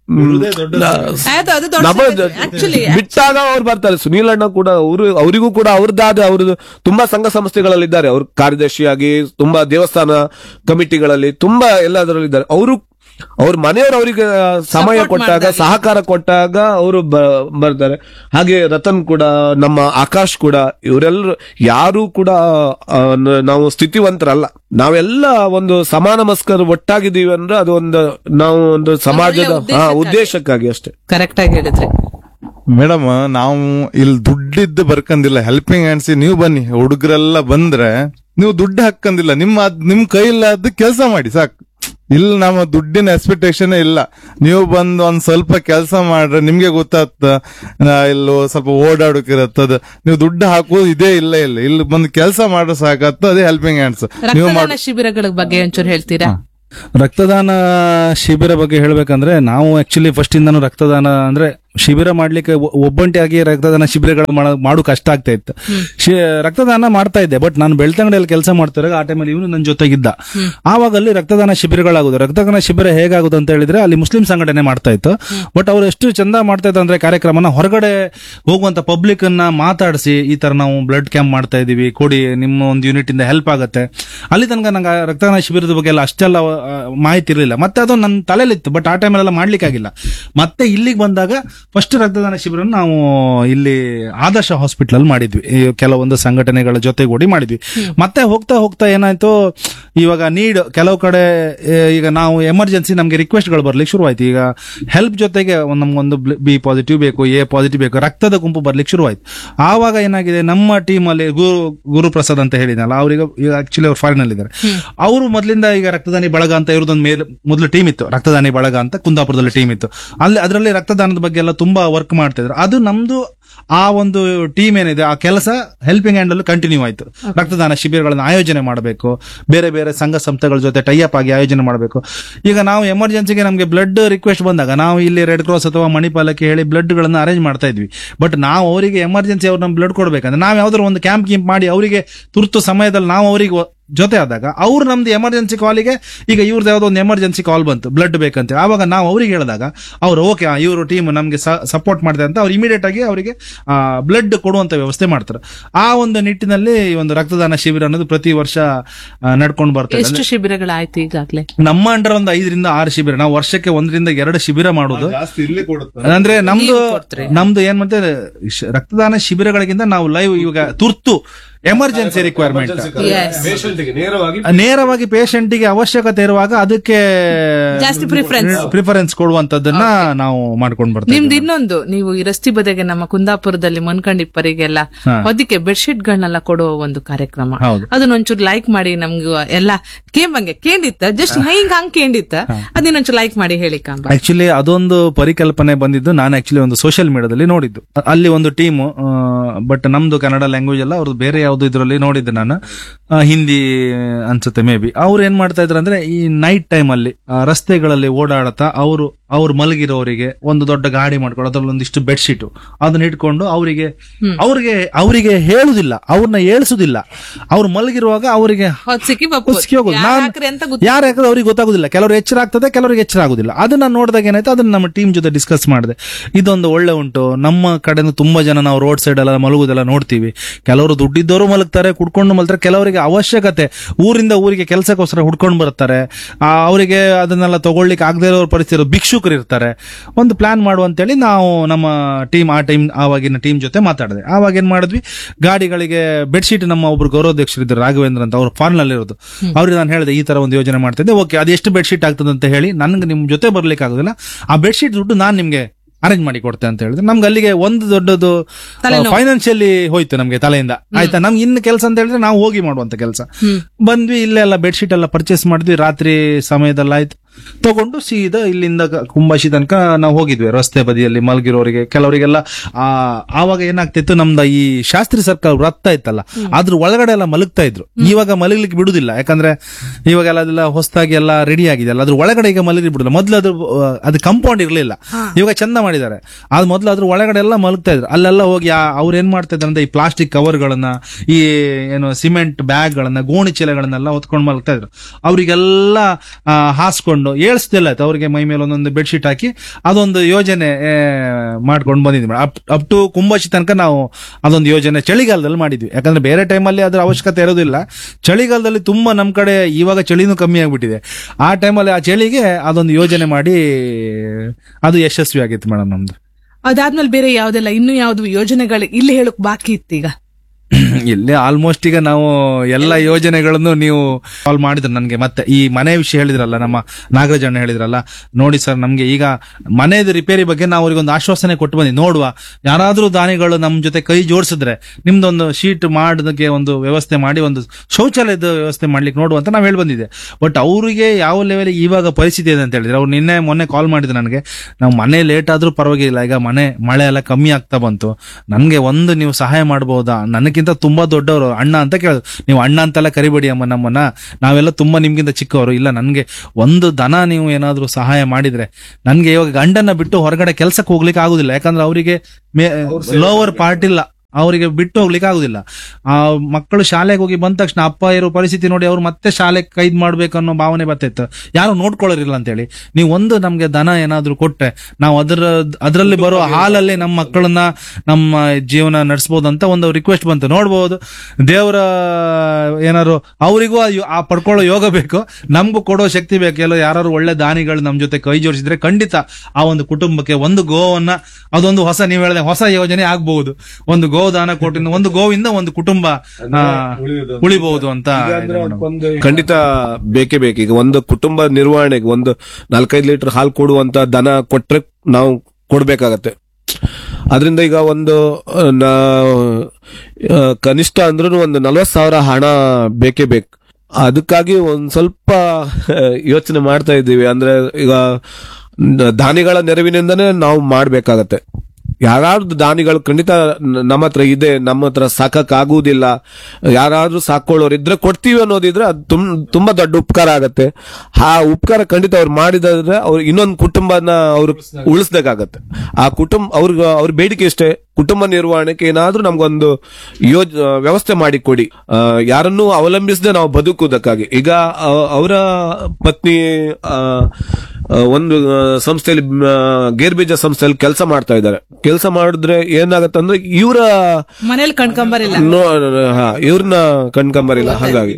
ಅದು ಅದು ದೊಡ್ಡ ಆಕ್ಚುಲಿ ಬಿಟ್ಟಾಗ ಅವ್ರು ಬರ್ತಾರೆ ಸುನೀಲ್ ಅಣ್ಣ ಕೂಡ ಅವರು ಅವರಿಗೂ ಕೂಡ ಅವ್ರದ್ದಾದ ಅವ್ರದ್ದು ತುಂಬಾ ಸಂಘ ಸಂಸ್ಥೆಗಳಲ್ಲಿ ಇದ್ದಾರೆ ಅವ್ರ ಕಾರ್ಯದರ್ಶಿಯಾಗಿ ತುಂಬಾ ದೇವಸ್ಥಾನ ಕಮಿಟಿಗಳಲ್ಲಿ ತುಂಬಾ ಎಲ್ಲದರಲ್ಲಿ ಇದ್ದಾರೆ ಅವರು ಅವ್ರ ಮನೆಯವರು ಅವರಿಗೆ ಸಮಯ Support ಕೊಟ್ಟಾಗ ಮಾಡ್ದಾಗ. ಸಹಕಾರ ಕೊಟ್ಟಾಗ ಅವರು ಬರ್ತಾರೆ ಹಾಗೆ ರತನ್ ಕೂಡ ನಮ್ಮ ಆಕಾಶ್ ಕೂಡ ಇವರೆಲ್ಲರೂ ಯಾರು ಕೂಡ ಆ, ನ- ನಾವು ಸ್ಥಿತಿವಂತರಲ್ಲ ನಾವೆಲ್ಲ ಒಂದು ಸಮಾನ ಮಸ್ಕರ್ ಒಟ್ಟಾಗಿದ್ದೀವಿ ಅಂದ್ರೆ ಅದು ಒಂದು ನಾವು ಒಂದು ಸಮಾಜದ ಹಾ ಉದ್ದೇಶಕ್ಕಾಗಿ. ಉದ್ದೇಶಕ್ಕಾಗಿ ಅಷ್ಟೇ ಕರೆಕ್ಟ್ ಆಗಿ ಹೇಳಿದ್ರಿ ಮೇಡಮ್ ನಾವು ಇಲ್ಲಿ ದುಡ್ಡಿದ್ದು ಬರ್ಕಂದಿಲ್ಲ ಹೆಲ್ಪಿಂಗ್ ಹ್ಯಾಂಡ್ಸಿ ನೀವು ಬನ್ನಿ ಹುಡುಗರೆಲ್ಲ ಬಂದ್ರೆ ನೀವು ದುಡ್ಡು ಹಾಕಂದಿಲ್ಲ ನಿಮ್ಮ ಅದ್- ನಿಮ್ ಕೈಲಾದ ಕೆಲಸ ಮಾಡಿ ಸಾಕು ಇಲ್ಲಿ ನಮ್ಮ ದುಡ್ಡಿನ ಎಕ್ಸ್ಪೆಕ್ಟೇಷನ್ ಇಲ್ಲ ನೀವು ಬಂದು ಒಂದ್ ಸ್ವಲ್ಪ ಕೆಲಸ ಮಾಡ್ರೆ ನಿಮ್ಗೆ ಗೊತ್ತಾಗ್ತ ಇಲ್ಲಿ ಸ್ವಲ್ಪ ಓಡಾಡೋಕಿರತ್ತದ ನೀವು ದುಡ್ಡು ಹಾಕೋದು ಇದೇ ಇಲ್ಲ ಇಲ್ಲ ಇಲ್ಲಿ ಬಂದು ಕೆಲಸ ಮಾಡ್ರೆ ಸಾಕತ್ತ ಅದೇ ಹೆಲ್ಪಿಂಗ್ ಹ್ಯಾಂಡ್ಸ್ ನೀವು ಮಾಡ್ ರಕ್ತದಾನ ಶಿಬಿರಗಳ ಬಗ್ಗೆ ಒಂಚೂರು ಹೇಳ್ತೀರಾ ರಕ್ತದಾನ ಶಿಬಿರ ಬಗ್ಗೆ ಹೇಳ್ಬೇಕಂದ್ರೆ ನಾವು ಆಕ್ಚುಲಿ ಫಸ್ಟ್ ಇಂದಾನು ರಕ್ತದಾನ ಅಂದ್ರೆ ಶಿಬಿರ ಮಾಡ್ಲಿಕ್ಕೆ ಒ- ಒಬ್ಬಂಟಿಯಾಗಿ ರಕ್ತದಾನ ಶಿಬಿರಗಳು ಮಾಡ- ಮಾಡು ಕಷ್ಟ ಆಗ್ತಾ ಇತ್ತು ಶಿ- ರಕ್ತದಾನ ಮಾಡ್ತಾ ಇದ್ದೆ ಬಟ್ ನಾನು ಬೆಳ್ತಂಗಡಿಯಲ್ಲಿ ಕೆಲಸ ಮಾಡ್ತಿರಾಗ ಆ ಟೈಮಲ್ಲಿ ಇವನು ನನ್ನ ಜೊತೆಗಿದ್ದ ಆವಾಗ ಅಲ್ಲಿ ರಕ್ತದಾನ ಶಿಬಿರಗಳಾಗುದು ರಕ್ತದಾನ ಶಿಬಿರ ಹೇಗಾಗುದು ಅಂತ ಹೇಳಿದ್ರೆ ಅಲ್ಲಿ ಮುಸ್ಲಿಂ ಸಂಘಟನೆ ಮಾಡ್ತಾ ಇತ್ತು ಬಟ್ ಅವ್ರು ಎಷ್ಟು ಚಂದ ಮಾಡ್ತಾ ಇತ್ತು ಅಂದ್ರೆ ಕಾರ್ಯಕ್ರಮನ ಹೊರಗಡೆ ಹೋಗುವಂತ ಪಬ್ಲಿಕ್ ಅನ್ನ ಮಾತಾಡಿಸಿ ಈ ತರ ನಾವು ಬ್ಲಡ್ ಕ್ಯಾಂಪ್ ಮಾಡ್ತಾ ಇದೀವಿ ಕೊಡಿ ನಿಮ್ಮ ಒಂದು ಯೂನಿಟ್ ಇಂದ ಹೆಲ್ಪ್ ಆಗುತ್ತೆ ಅಲ್ಲಿ ತನಕ ನಂಗೆ ಆ ರಕ್ತದಾನ ಶಿಬಿರದ ಬಗ್ಗೆ ಎಲ್ಲ ಅಷ್ಟೆಲ್ಲ ಆ, ಮಾಹಿತಿ ಇರಲಿಲ್ಲ ಮತ್ತೆ ಅದು ನನ್ನ ತಲೆಯಲ್ಲಿತ್ತು ಬಟ್ ಆ ಟೈಮಲ್ಲೆಲ್ಲ ಮಾಡ್ಲಿಕ್ಕಾಗಿಲ್ಲ ಮತ್ತೆ ಇಲ್ಲಿಗೆ ಬಂದಾಗ ಫಸ್ಟ್ ರಕ್ತದಾನ ಶಿಬಿರ ನಾವು ಇಲ್ಲಿ ಆದರ್ಶ ಹಾಸ್ಪಿಟಲ್ ಅಲ್ಲಿ ಮಾಡಿದ್ವಿ ಈ ಕೆಲವೊಂದು ಸಂಘಟನೆಗಳ ಜೊತೆಗೂಡಿ ಮಾಡಿದ್ವಿ ಮತ್ತೆ ಹೋಗ್ತಾ ಹೋಗ್ತಾ ಏನಾಯ್ತು ಇವಾಗ ನೀಡ್ ಕೆಲವು ಕಡೆ ಏ, ಈಗ ನಾವು ಎಮರ್ಜೆನ್ಸಿ ನಮಗೆ ರಿಕ್ವೆಸ್ಟ್ಗಳು ಬರ್ಲಿಕ್ಕೆ ಶುರುವಾಯ್ತು ಈಗ ಹೆಲ್ಪ್ ಜೊತೆಗೆ ಒಂದ್ ನಮ್ಗೊಂದು ಬಿ ಪಾಸಿಟಿವ್ ಬೇಕು ಎ ಪಾಸಿಟಿವ್ ಬೇಕು ರಕ್ತದ ಗುಂಪು ಬರ್ಲಿಕ್ಕೆ ಶುರುವಾಯ್ತು ಆವಾಗ ಏನಾಗಿದೆ ನಮ್ಮ ಟೀಮ್ ಅಲ್ಲಿ ಗುರು ಗುರುಪ್ರಸಾದ್ ಅಂತ ಹೇಳಿದ್ನಲ್ಲ ಅವ್ರಿಗೆ ಈಗ ಆಕ್ಚುಲಿ ಅವ್ರು ಫಾರಿನ್ ಅಲ್ಲಿ ಇದ್ದಾರೆ ಅವರು ಮೊದಲಿಂದ ಈಗ ರಕ್ತದಾನಿ ಬಳಗ ಅಂತ ಇವ್ರದೊಂದು ಮೇಲೆ ಮೊದಲು ಟೀಮ್ ಇತ್ತು ರಕ್ತದಾನಿ ಬಳಗ ಅಂತ ಕುಂದಾಪುರದಲ್ಲಿ ಟೀಮ್ ಇತ್ತು ಅಲ್ಲಿ ಅದರಲ್ಲಿ ರಕ್ತದಾನದ ಬಗ್ಗೆ ಎಲ್ಲ ತುಂಬಾ ವರ್ಕ್ ಮಾಡ್ತಿದ್ರು ಅದು ನಮ್ದು ಆ ಒಂದು ಟೀಮ್ ಏನಿದೆ ಆ ಕೆಲಸ ಹೆಲ್ಪಿಂಗ್ ಹ್ಯಾಂಡ್ ಅಲ್ಲಿ ಕಂಟಿನ್ಯೂ ಆಯ್ತು ರಕ್ತದಾನ ಶಿಬಿರಗಳನ್ನು ಆಯೋಜನೆ ಮಾಡಬೇಕು ಬೇರೆ ಬೇರೆ ಸಂಘ ಸಂಸ್ಥೆಗಳ ಜೊತೆ ಟೈಅಪ್ ಆಗಿ ಆಯೋಜನೆ ಮಾಡಬೇಕು ಈಗ ನಾವು ಎಮರ್ಜೆನ್ಸಿಗೆ ನಮಗೆ ಬ್ಲಡ್ ರಿಕ್ವೆಸ್ಟ್ ಬಂದಾಗ ನಾವು ಇಲ್ಲಿ ರೆಡ್ ಕ್ರಾಸ್ ಅಥವಾ ಮಣಿಪಾಲಕ್ಕೆ ಹೇಳಿ ಬ್ಲಡ್ ಗಳನ್ನ ಅರೇಂಜ್ ಮಾಡ್ತಾ ಇದ್ವಿ ಬಟ್ ನಾವು ಅವರಿಗೆ ಎಮರ್ಜೆನ್ಸಿ ಅವ್ರು ನಮ್ಮ ಬ್ಲಡ್ ಕೊಡ್ಬೇಕಂದ್ರೆ ನಾವು ಯಾವ್ದಾದ್ರು ಒಂದು ಕ್ಯಾಂಪ್ ಗಿಂಪ್ ಮಾಡಿ ಅವರಿಗೆ ತುರ್ತು ಸಮಯದಲ್ಲಿ ನಾವು ಅವರಿಗೆ ಜೊತೆ ಆದಾಗ ಅವ್ರು ನಮ್ದು ಎಮರ್ಜೆನ್ಸಿ ಕಾಲಿಗೆ ಈಗ ಇವ್ರದ್ದು ಯಾವುದೋ ಒಂದು ಎಮರ್ಜೆನ್ಸಿ ಕಾಲ್ ಬಂತು ಬ್ಲಡ್ ಬೇಕಂತ ಆವಾಗ ನಾವು ಅವ್ರಿಗೆ ಹೇಳಿದಾಗ ಅವ್ರು ಓಕೆ ಇವರು ಟೀಮ್ ನಮಗೆ ಸಪೋರ್ಟ್ ಮಾಡಿದೆ ಅಂತ ಅವ್ರು ಇಮಿಡಿಯೇಟ್ ಆಗಿ ಅವರಿಗೆ ಬ್ಲಡ್ ಕೊಡುವಂತ ವ್ಯವಸ್ಥೆ ಮಾಡ್ತಾರೆ ಆ ಒಂದು ನಿಟ್ಟಿನಲ್ಲಿ ಈ ಒಂದು ರಕ್ತದಾನ ಶಿಬಿರ ಅನ್ನೋದು ಪ್ರತಿ ವರ್ಷ ನಡ್ಕೊಂಡು ಬರ್ತಾರೆ ಎಷ್ಟು ಶಿಬಿರಗಳಾಯ್ತು ಈಗಾಗ್ಲೇ ನಮ್ಮ ಅಂಡರ್ ಒಂದು ಐದರಿಂದ ಆರು ಶಿಬಿರ ನಾವು ವರ್ಷಕ್ಕೆ ಒಂದರಿಂದ ಎರಡು ಶಿಬಿರ ಮಾಡೋದು ಜಾಸ್ತಿ ಇಲ್ಲಿ ಕೊಡುತ್ತೆ ಅಂದ್ರೆ ನಮ್ದು ನೀವು ಕೊಡ್ತೀರಿ. ನಮ್ದು ಏನ್ ಮತ್ತೆ ಶ- ರಕ್ತದಾನ ಶಿಬಿರಗಳಿಗಿಂತ ನಾವು ಲೈವ್ ಇವಾಗ ತುರ್ತು ಎಮರ್ಜೆನ್ಸಿ ರಿಕ್ವೈರ್ಮೆಂಟ್ Yes. ನೇರವಾಗಿ ನೇರವಾಗಿ ಪೇಷಂಟಿಗೆ ಅವಶ್ಯಕತೆ ಇರುವಾಗ ಅದಕ್ಕೆ ಜಾಸ್ತಿ ಪ್ರಿಫರೆನ್ಸ್ ಪ್ರಿಫರೆನ್ಸ್ ಕೊಡುವಂತದ್ದನ್ನ ನಾವು ಮಾಡ್ಕೊಂಡು ಬರ್ತೀವಿ ನಿಮ್ದು ಇನ್ನೊಂದು ನೀವು ಈ ರಸ್ತಿ ಬದೆಗೆ ನಮ್ಮ ಕುಂದಾಪುರದಲ್ಲಿ ಮನ್ಕಂಡಿಪ್ಪರಿಗೆಲ್ಲ ಹಾ. ಹೊದಿಕೆ ಬೆಡ್ಶೀಟ್ ಗಳನ್ನೆಲ್ಲ ಕೊಡುವ ಒಂದು ಕಾರ್ಯಕ್ರಮ ಹೌದು. ಅದನ್ನ ಒಂಚೂರು ಲೈಕ್ ಮಾಡಿ ನಮ್ಗೆ ಎಲ್ಲ ಕೇಂಬಂಗೆ ಕೇಂದಿತ್ತ ಜಸ್ಟ್ ಹಿಂಗ್ ಹಂಗ್ ಕೇಂದಿತ್ತ ಅದನ್ನೊಂಚೂರು ಲೈಕ್ ಮಾಡಿ ಹೇಳಿ ಕಾಂಬ ಆಕ್ಚುಲಿ ಅದೊಂದು ಪರಿಕಲ್ಪನೆ ಬಂದಿದ್ದು ನಾನು ಆಕ್ಚುಲಿ ಒಂದು ಸೋಷಿಯಲ್ ಮೀಡಿಯಾದಲ್ಲಿ ನೋಡಿದ್ದು ಅಲ್ಲಿ ಒಂದು ಟೀಮ್ ಬಟ್ ನಮ್ದು ಕನ್ನಡ ಲ್ಯಾಂಗ್ವೇಜ್ ಅಲ್ಲ ಅವ್ರದ್ದು ಬೇರೆ ಯಾವ್ದು ಇದ್ರಲ್ಲಿ ನೋಡಿದ್ದೆ ನಾನು ಆ, ಹಿಂದಿ ಅನ್ಸುತ್ತೆ ಮೇ ಬಿ ಅವ್ರು ಏನ್ ಮಾಡ್ತಾ ಇದ್ರು ಅಂದ್ರೆ ಈ ನೈಟ್ ಟೈಮ್ ಅಲ್ಲಿ ಆ, ರಸ್ತೆಗಳಲ್ಲಿ ಓಡಾಡತಾ ಅವರು ಅವ್ರು ಮಲಗಿರೋರಿಗೆ ಒಂದು ದೊಡ್ಡ ಗಾಡಿ ಮಾಡ್ಕೊಂಡು ಅದ್ರಲ್ಲಿ ಒಂದಿಷ್ಟು ಬೆಡ್ಶೀಟ್ ಅದನ್ನ ಇಟ್ಕೊಂಡು ಅವರಿಗೆ ಅವ್ರಿಗೆ ಅವರಿಗೆ ಹೇಳುದಿಲ್ಲ ಅವ್ರನ್ನ ಏಳ್ಸುದಿಲ್ಲ ಅವ್ರು ಮಲಗಿರುವಾಗ ಅವರಿಗೆ ಹೊತ್ಸಿಕ್ಕಿ ಉಸ್ಕಿ ಹೋಗುದು ಯಾರ್ ಹಾಕ್ರಿ ಅಂತ ಗೊತ್ತಿಲ್ಲ. ಯಾರು ಯಾಕಂದ್ರೆ ಅವ್ರಿಗೆ ಗೊತ್ತಾಗುದಿಲ್ಲ ಕೆಲವರು ಎಚ್ಚರ ಆಗ್ತದೆ ಕೆಲವರಿಗೆ ಎಚ್ಚರ ಆಗುದಿಲ್ಲ ಅದನ್ನ ನೋಡಿದಾಗ ಏನಾಯ್ತು ಅದನ್ನ ನಮ್ಮ ಟೀಮ್ ಜೊತೆ ಡಿಸ್ಕಸ್ ಮಾಡಿದೆ ಇದೊಂದು ಒಳ್ಳೆ ಉಂಟು ನಮ್ಮ ಕಡೆನೂ ತುಂಬಾ ಜನ ನಾವು ರೋಡ್ ಸೈಡ್ ಎಲ್ಲ ಮಲಗುದೆಲ್ಲ ನೋಡ್ತೀವಿ ಕೆಲವರು ದುಡ್ಡಿದ್ದವರು ಮಲಗ್ತಾರೆ ಕುಡ್ಕೊಂಡು ಮಲಗ್ತಾರೆ ಕೆಲವರಿಗೆ ಅವಶ್ಯಕತೆ ಊರಿಂದ ಊರಿಗೆ ಕೆಲಸಕ್ಕೋಸ್ಕರ ಹುಡ್ಕೊಂಡು ಬರ್ತಾರೆ ಆ, ಅವರಿಗೆ ಅದನ್ನೆಲ್ಲ ತಗೊಳ್ಳಿಕ್ಕೆ ಆಗದೇ ಇರೋ ಪರಿಸ್ಥಿತಿ ಇರೋ ಭಿಕ್ಷುಕರು ಇರ್ತಾರೆ ಒಂದು ಪ್ಲಾನ್ ಮಾಡು ಅಂತೇಳಿ ನಾವು ನಮ್ಮ ಟೀಮ್ ಆ ಟೈಮ್ ಆವಾಗಿನ ಟೀಮ್ ಜೊತೆ ಮಾತಾಡಿದೆ ಆವಾಗ ಏನ್ ಮಾಡಿದ್ವಿ ಗಾಡಿಗಳಿಗೆ ಬೆಡ್ಶೀಟ್ ನಮ್ಮ ಒಬ್ರು ಗೌರವಾಧ್ಯಕ್ಷರಿದ್ರು ರಾಘವೇಂದ್ರ ಅಂತ ಅವ್ರು ಫಾರಿನ್ ಅಲ್ಲಿ ಇರೋದು ಅವ್ರಿಗೆ ನಾನು ಹೇಳಿದೆ ಈ ತರ ಒಂದು ಯೋಜನೆ ಮಾಡ್ತಿದ್ದೆ ಓಕೆ ಅದು ಎಷ್ಟು ಬೆಡ್ಶೀಟ್ ಆಗ್ತದೆ ಅಂತ ಹೇಳಿ ನನ್ಗೆ ನಿಮ್ ಜೊತೆ ಬರ್ಲಿಕ್ಕೆ ಆಗೋದಿಲ್ಲ ಆ ಬೆಡ್ಶೀಟ್ ದುಡ್ಡು ನಾನು ನಿಮ್ಗೆ ಅರೇಂಜ್ ಮಾಡಿ ಕೊಡ್ತೆ ಅಂತ ಹೇಳಿದ್ರೆ ನಮ್ಗೆ ಅಲ್ಲಿಗೆ ಒಂದು ದೊಡ್ಡದು ತಲೆನೋವು. ಫೈನಾನ್ಷಿಯಲಿ ಹೋಯ್ತು ನಮ್ಗೆ ತಲೆಯಿಂದ ಆಯ್ತಾ ನಮ್ಗೆ ಇನ್ನು ಕೆಲಸ ಅಂತ ಹೇಳಿದ್ರೆ ನಾವು ಹೋಗಿ ಮಾಡುವಂತ ಕೆಲಸ ಬಂದ್ವಿ ಇಲ್ಲೆಲ್ಲ ಬೆಡ್ಶೀಟ್ ಎಲ್ಲ ಪರ್ಚೇಸ್ ಮಾಡಿದ್ವಿ ರಾತ್ರಿ ಸಮಯದಲ್ಲಿ ಆಯ್ತು ತಗೊಂಡು ಸೀದಾ ಇಲ್ಲಿಂದ ಕ- ಕುಂಬಾಶಿ ತನಕ ನಾವು ಹೋಗಿದ್ವಿ ರಸ್ತೆ ಬದಿಯಲ್ಲಿ ಮಲಗಿರೋರಿಗೆ ಕೆಲವರಿಗೆಲ್ಲ ಆ ಆವಾಗ ಏನಾಗ್ತಿತ್ತು ನಮ್ದು ಈ ಶಾಸ್ತ್ರಿ ಸರ್ಕಲ್ ವೃತ್ತ ಇತ್ತಲ್ಲ ಅದ್ರ ಒಳಗಡೆ ಎಲ್ಲ ಮಲಗ್ತಾ ಇದ್ರು ಇವಾಗ ಮಲಗ್ಲಿಕ್ಕೆ ಬಿಡುದಿಲ್ಲ ಯಾಕಂದ್ರೆ ಇವಾಗೆಲ್ಲ ಅದೆಲ್ಲ ಹೊಸದಾಗಿ ಎಲ್ಲ ರೆಡಿ ಆಗಿದೆ ಅಲ್ಲ ಅದ್ರ ಒಳಗಡೆ ಈಗ ಮಲಗಿ ಬಿಡುದಿಲ್ಲ ಮೊದ್ಲು ಅದು ಆ, ಅದು ಕಂಪೌಂಡ್ ಇರ್ಲಿಲ್ಲ ಇವಾಗ ಚಂದ ಮಾಡಿದ್ದಾರೆ ಅದು ಮೊದ್ಲು ಅದ್ರ ಒಳಗಡೆ ಎಲ್ಲ ಮಲಗ್ತಾ ಇದ್ರು ಅಲ್ಲೆಲ್ಲ ಹೋಗಿ ಆ- ಅವ್ರು ಏನ್ ಮಾಡ್ತಾ ಇದ್ರು ಅಂದ್ರೆ ಈ ಪ್ಲಾಸ್ಟಿಕ್ ಕವರ್ಗಳನ್ನ ಈ ಏನು ಸಿಮೆಂಟ್ ಬ್ಯಾಗ್ ಗಳನ್ನ ಗೋಣಿ ಚೀಲಗಳನ್ನೆಲ್ಲ ಹೊತ್ಕೊಂಡು ಮಲಗ್ತಾ ಇದ್ರು ಅವರಿಗೆಲ್ಲ ಹಾಸ್ಕೊಂಡು ಮಾಡ್ಕೊಂಡು ಏಳ್ಸ್ದಿಲ್ಲ ಆಯ್ತು ಅವ್ರಿಗೆ ಮೈ ಮೇಲೆ ಒಂದೊಂದು ಬೆಡ್ಶೀಟ್ ಹಾಕಿ ಅದೊಂದು ಯೋಜನೆ ಆ, ಮಾಡ್ಕೊಂಡು ಬಂದಿದ್ವಿ madam up up to Kumbashi ತನಕ ನಾವು ಅದೊಂದು ಯೋಜನೆ ಚಳಿಗಾಲದಲ್ಲಿ ಮಾಡಿದ್ವಿ ಯಾಕಂದ್ರೆ ಬೇರೆ ಟೈಮಲ್ಲಿ ಅದ್ರ ಅವಶ್ಯಕತೆ ಇರೋದಿಲ್ಲ ಚಳಿಗಾಲದಲ್ಲಿ ತುಂಬಾ ನಮ್ ಕಡೆ ಇವಾಗ ಚಳಿನೂ ಕಮ್ಮಿ ಆಗ್ಬಿಟ್ಟಿದೆ ಆ ಟೈಮಲ್ಲಿ ಆ ಚಳಿಗೆ ಅದೊಂದು ಯೋಜನೆ ಮಾಡಿ ಅದು ಯಶಸ್ವಿ ಆಗಿತ್ತು ಮೇಡಮ್ ನಮ್ದು ಅದಾದ್ಮೇಲೆ ಬೇರೆ ಯಾವ್ದೆಲ್ಲ ಇನ್ನು ಯಾವ್ದು ಯೋಜನೆಗಳು ಇಲ್ಲಿ ಹೇಳಕ್ ಬಾಕಿ ಇತ್ತು ಈಗ ಇಲ್ಲಿ ಆಲ್ಮೋಸ್ಟ್ ಈಗ ನಾವು ಎಲ್ಲ ಯೋಜನೆಗಳನ್ನು ನೀವು ಕಾಲ್ ಮಾಡಿದ್ರು ನನಗೆ ಮತ್ತೆ ಈ ಮನೆ ವಿಷಯ ಹೇಳಿದ್ರಲ್ಲ ನಮ್ಮ ನಾಗರಾಜ್ ಅಣ್ಣ ಹೇಳಿದ್ರಲ್ಲ ನೋಡಿ ಸರ್ ನಮ್ಗೆ ಈಗ ಮನೆಯದು ರಿಪೇರಿ ಬಗ್ಗೆ ನಾವು ಅವ್ರಿಗೆ ಒಂದು ಆಶ್ವಾಸನೆ ಕೊಟ್ಟು ಬಂದಿ ನೋಡುವ ಯಾರಾದ್ರೂ ದಾನಿಗಳು ನಮ್ಮ ಜೊತೆ ಕೈ ಜೋಡಿಸಿದ್ರೆ ನಿಮ್ದೊಂದು ಶೀಟ್ ಮಾಡೋದಕ್ಕೆ ಒಂದು ವ್ಯವಸ್ಥೆ ಮಾಡಿ ಒಂದು ಶೌಚಾಲಯದ ವ್ಯವಸ್ಥೆ ಮಾಡ್ಲಿಕ್ಕೆ ನೋಡುವ ಅಂತ ನಾವು ಹೇಳಿ ಬಂದಿದೆ ಬಟ್ ಅವರಿಗೆ ಯಾವ ಲೆವೆಲ್ ಇವಾಗ ಪರಿಸ್ಥಿತಿ ಇದೆ ಅಂತ ಹೇಳಿದ್ರೆ ಅವ್ರು ನಿನ್ನೆ ಮೊನ್ನೆ ಕಾಲ್ ಮಾಡಿದ್ರು ನನಗೆ ನಾವು ಮನೆ ಲೇಟ್ ಆದ್ರೂ ಪರವಾಗಿಲ್ಲ ಈಗ ಮನೆ ಮಳೆ ಎಲ್ಲ ಕಮ್ಮಿ ಆಗ್ತಾ ಬಂತು ನನ್ಗೆ ಒಂದು ನೀವು ಸಹಾಯ ಮಾಡಬಹುದಾ ನನಗಿಂತ ತುಂಬಾ ದೊಡ್ಡವರು ಅಣ್ಣ ಅಂತ ಕೇಳಿದ್ರು ನೀವು ಅಣ್ಣ ಅಂತೆಲ್ಲ ಕರಿಬೇಡಿ ಅಮ್ಮ ನಮ್ಮನ್ನ ನಾವೆಲ್ಲ ತುಂಬಾ ನಿಮ್ಗಿಂತ ಚಿಕ್ಕವರು ಇಲ್ಲ ನನ್ಗೆ ಒಂದು ದನ ನೀವು ಏನಾದ್ರೂ ಸಹಾಯ ಮಾಡಿದ್ರೆ ನನ್ಗೆ ಇವಾಗ ಗಂಡನ್ನ ಬಿಟ್ಟು ಹೊರಗಡೆ ಕೆಲ್ಸಕ್ಕೆ ಹೋಗ್ಲಿಕ್ಕೆ ಆಗುದಿಲ್ಲ ಯಾಕಂದ್ರೆ ಅವರಿಗೆ ಲೋವರ್ ಪಾರ್ಟ್ ಇಲ್ಲ ಅವರಿಗೆ ಬಿಟ್ಟು ಹೋಗ್ಲಿಕ್ಕೆ ಆಗುದಿಲ್ಲ ಆ ಮಕ್ಕಳು ಶಾಲೆಗೆ ಹೋಗಿ ಬಂದ ತಕ್ಷಣ ಅಪ್ಪ ಇರೋ ಪರಿಸ್ಥಿತಿ ನೋಡಿ ಅವ್ರು ಮತ್ತೆ ಶಾಲೆ ಕೈದ್ ಮಾಡ್ಬೇಕು ಅನ್ನೋ ಭಾವನೆ ಬರ್ತಿತ್ತು ಯಾರು ನೋಡ್ಕೊಳ್ಳೋರಿಲ್ಲ ಅಂತೇಳಿ ನೀವು ಒಂದು ನಮ್ಗೆ ದನ ಏನಾದ್ರೂ ಕೊಟ್ರೆ ನಾವು ಅದರ ಅದರಲ್ಲಿ ಬರೋ ಹಾಲಲ್ಲಿ ನಮ್ಮ ಮಕ್ಕಳನ್ನ ನಮ್ಮ ಜೀವನ ನಡೆಸಬಹುದು ಅಂತ ಒಂದು ರಿಕ್ವೆಸ್ಟ್ ಬಂತು ನೋಡ್ಬೋದು ದೇವರ ಏನಾದ್ರು ಅವರಿಗೂ ಆ ಯೋ- ಆ ಪಡ್ಕೊಳ್ಳೋ ಯೋಗ ಬೇಕು ನಮಗೂ ಕೊಡೋ ಶಕ್ತಿ ಬೇಕು ಎಲ್ಲೋ ಯಾರು ಒಳ್ಳೆ ದಾನಿಗಳು ನಮ್ಮ ಜೊತೆ ಕೈ ಜೋಡಿಸಿದ್ರೆ ಖಂಡಿತ ಆ ಒಂದು ಕುಟುಂಬಕ್ಕೆ ಒಂದು ಗೋವನ್ನ ಅದೊಂದು ಹೊಸ ನೀವು ಹೇಳಿದೆ ಹೊಸ ಯೋಜನೆ ಆಗ್ಬಹುದು ಒಂದು ಗೋದಾನ ಕೊಟ್ಟಿನ ಒಂದು ಗೋವಿಂದ ಒಂದು ಕುಟುಂಬ ಆ, ಉಳಿಬಹುದು ಅಂತ ಇದೆ madam. ಖಂಡಿತ ಬೇಕೇ ಬೇಕು ಈಗ ಒಂದು ಕುಟುಂಬ ನಿರ್ವಹಣೆಗೆ ಒಂದು ನಾಲ್ಕೈದು ಲೀಟರ್ ಹಾಲು ಕೊಡುವಂತ ದನ ಕೊಟ್ರೆ ನಾವು ಕೊಡ್ಬೇಕಾಗತ್ತೆ ಅದರಿಂದ ಈಗ ಒಂದು ಆ, ನಾ- ಆ, ಕನಿಷ್ಠ ಅಂದ್ರೂ ಒಂದು ನಲ್ವತ್ ಸಾವಿರ ಹಣ ಬೇಕೇ ಬೇಕು ಅದಕ್ಕಾಗಿ ಒಂದ್ ಸ್ವಲ್ಪ ಯೋಚನೆ ಮಾಡ್ತಾ ಇದ್ದೀವಿ ಅಂದ್ರೆ ಈಗ ನ- ದಾನಿಗಳ ನೆರವಿನಿಂದನೇ ನಾವು ಮಾಡ್ಬೇಕಾಗತ್ತೆ ಯಾರಾದ್ರೂ ದಾನಿಗಳು ಖಂಡಿತ ನ- ನಮ್ಮ ಹತ್ರ ಇದೆ ನಮ್ಮ ಹತ್ರ ಸಾಕಕ್ ಆಗುವುದಿಲ್ಲ ಯಾರಾದ್ರೂ ಸಾಕೊಳ್ಳೋರು ಇದ್ರೆ ಕೊಡ್ತೀವಿ ಅನ್ನೋದಿದ್ರೆ ಅದು ತುಂ ತುಂಬಾ ದೊಡ್ಡ ಉಪಕಾರ ಆಗತ್ತೆ ಆ ಉಪಕಾರ ಖಂಡಿತ ಅವ್ರು ಮಾಡಿದ್ರೆ ಅವ್ರು ಇನ್ನೊಂದು ಕುಟುಂಬನ ಅವ್ರು ಉಳಿಸ್ಬೇಕಾಗತ್ತೆ ಆ ಕುಟುಂಬ ಅವ್ರಿಗೆ ಅವ್ರ ಬೇಡಿಕೆ ಇಷ್ಟೇ ಕುಟುಂಬ ನಿರ್ವಹಣೆಗೆ ಏನಾದ್ರೂ ನಮ್ಗೊಂದು ಯೋಜ ವ್ಯವಸ್ಥೆ ಮಾಡಿ ಕೊಡಿ ಆ, ಯಾರನ್ನೂ ಅವಲಂಬಿಸದೆ ನಾವು ಬದುಕುವುದಕ್ಕಾಗಿ ಈಗ ಅ- ಅವರ ಪತ್ನಿ ಆ, ಆ, ಒಂದು ಆ, ಸಂಸ್ಥೆಯಲ್ಲಿ ಆ, ಗೇರ್ಬೀಜ ಸಂಸ್ಥೆಯಲ್ಲಿ ಕೆಲಸ ಮಾಡ್ತಾ ಇದ್ದಾರೆ ಕೆಲಸ ಮಾಡಿದ್ರೆ ಏನಾಗತ್ತಂದ್ರೆ ಇವರ ಮನೇಲಿ ಕಣ್ಕೊಂಬರಿಲ್ಲ ಇವ್ರನ್ನ ಕಣ್ಕೊಂಬರಿಲ್ಲ ಹಾಗಾಗಿ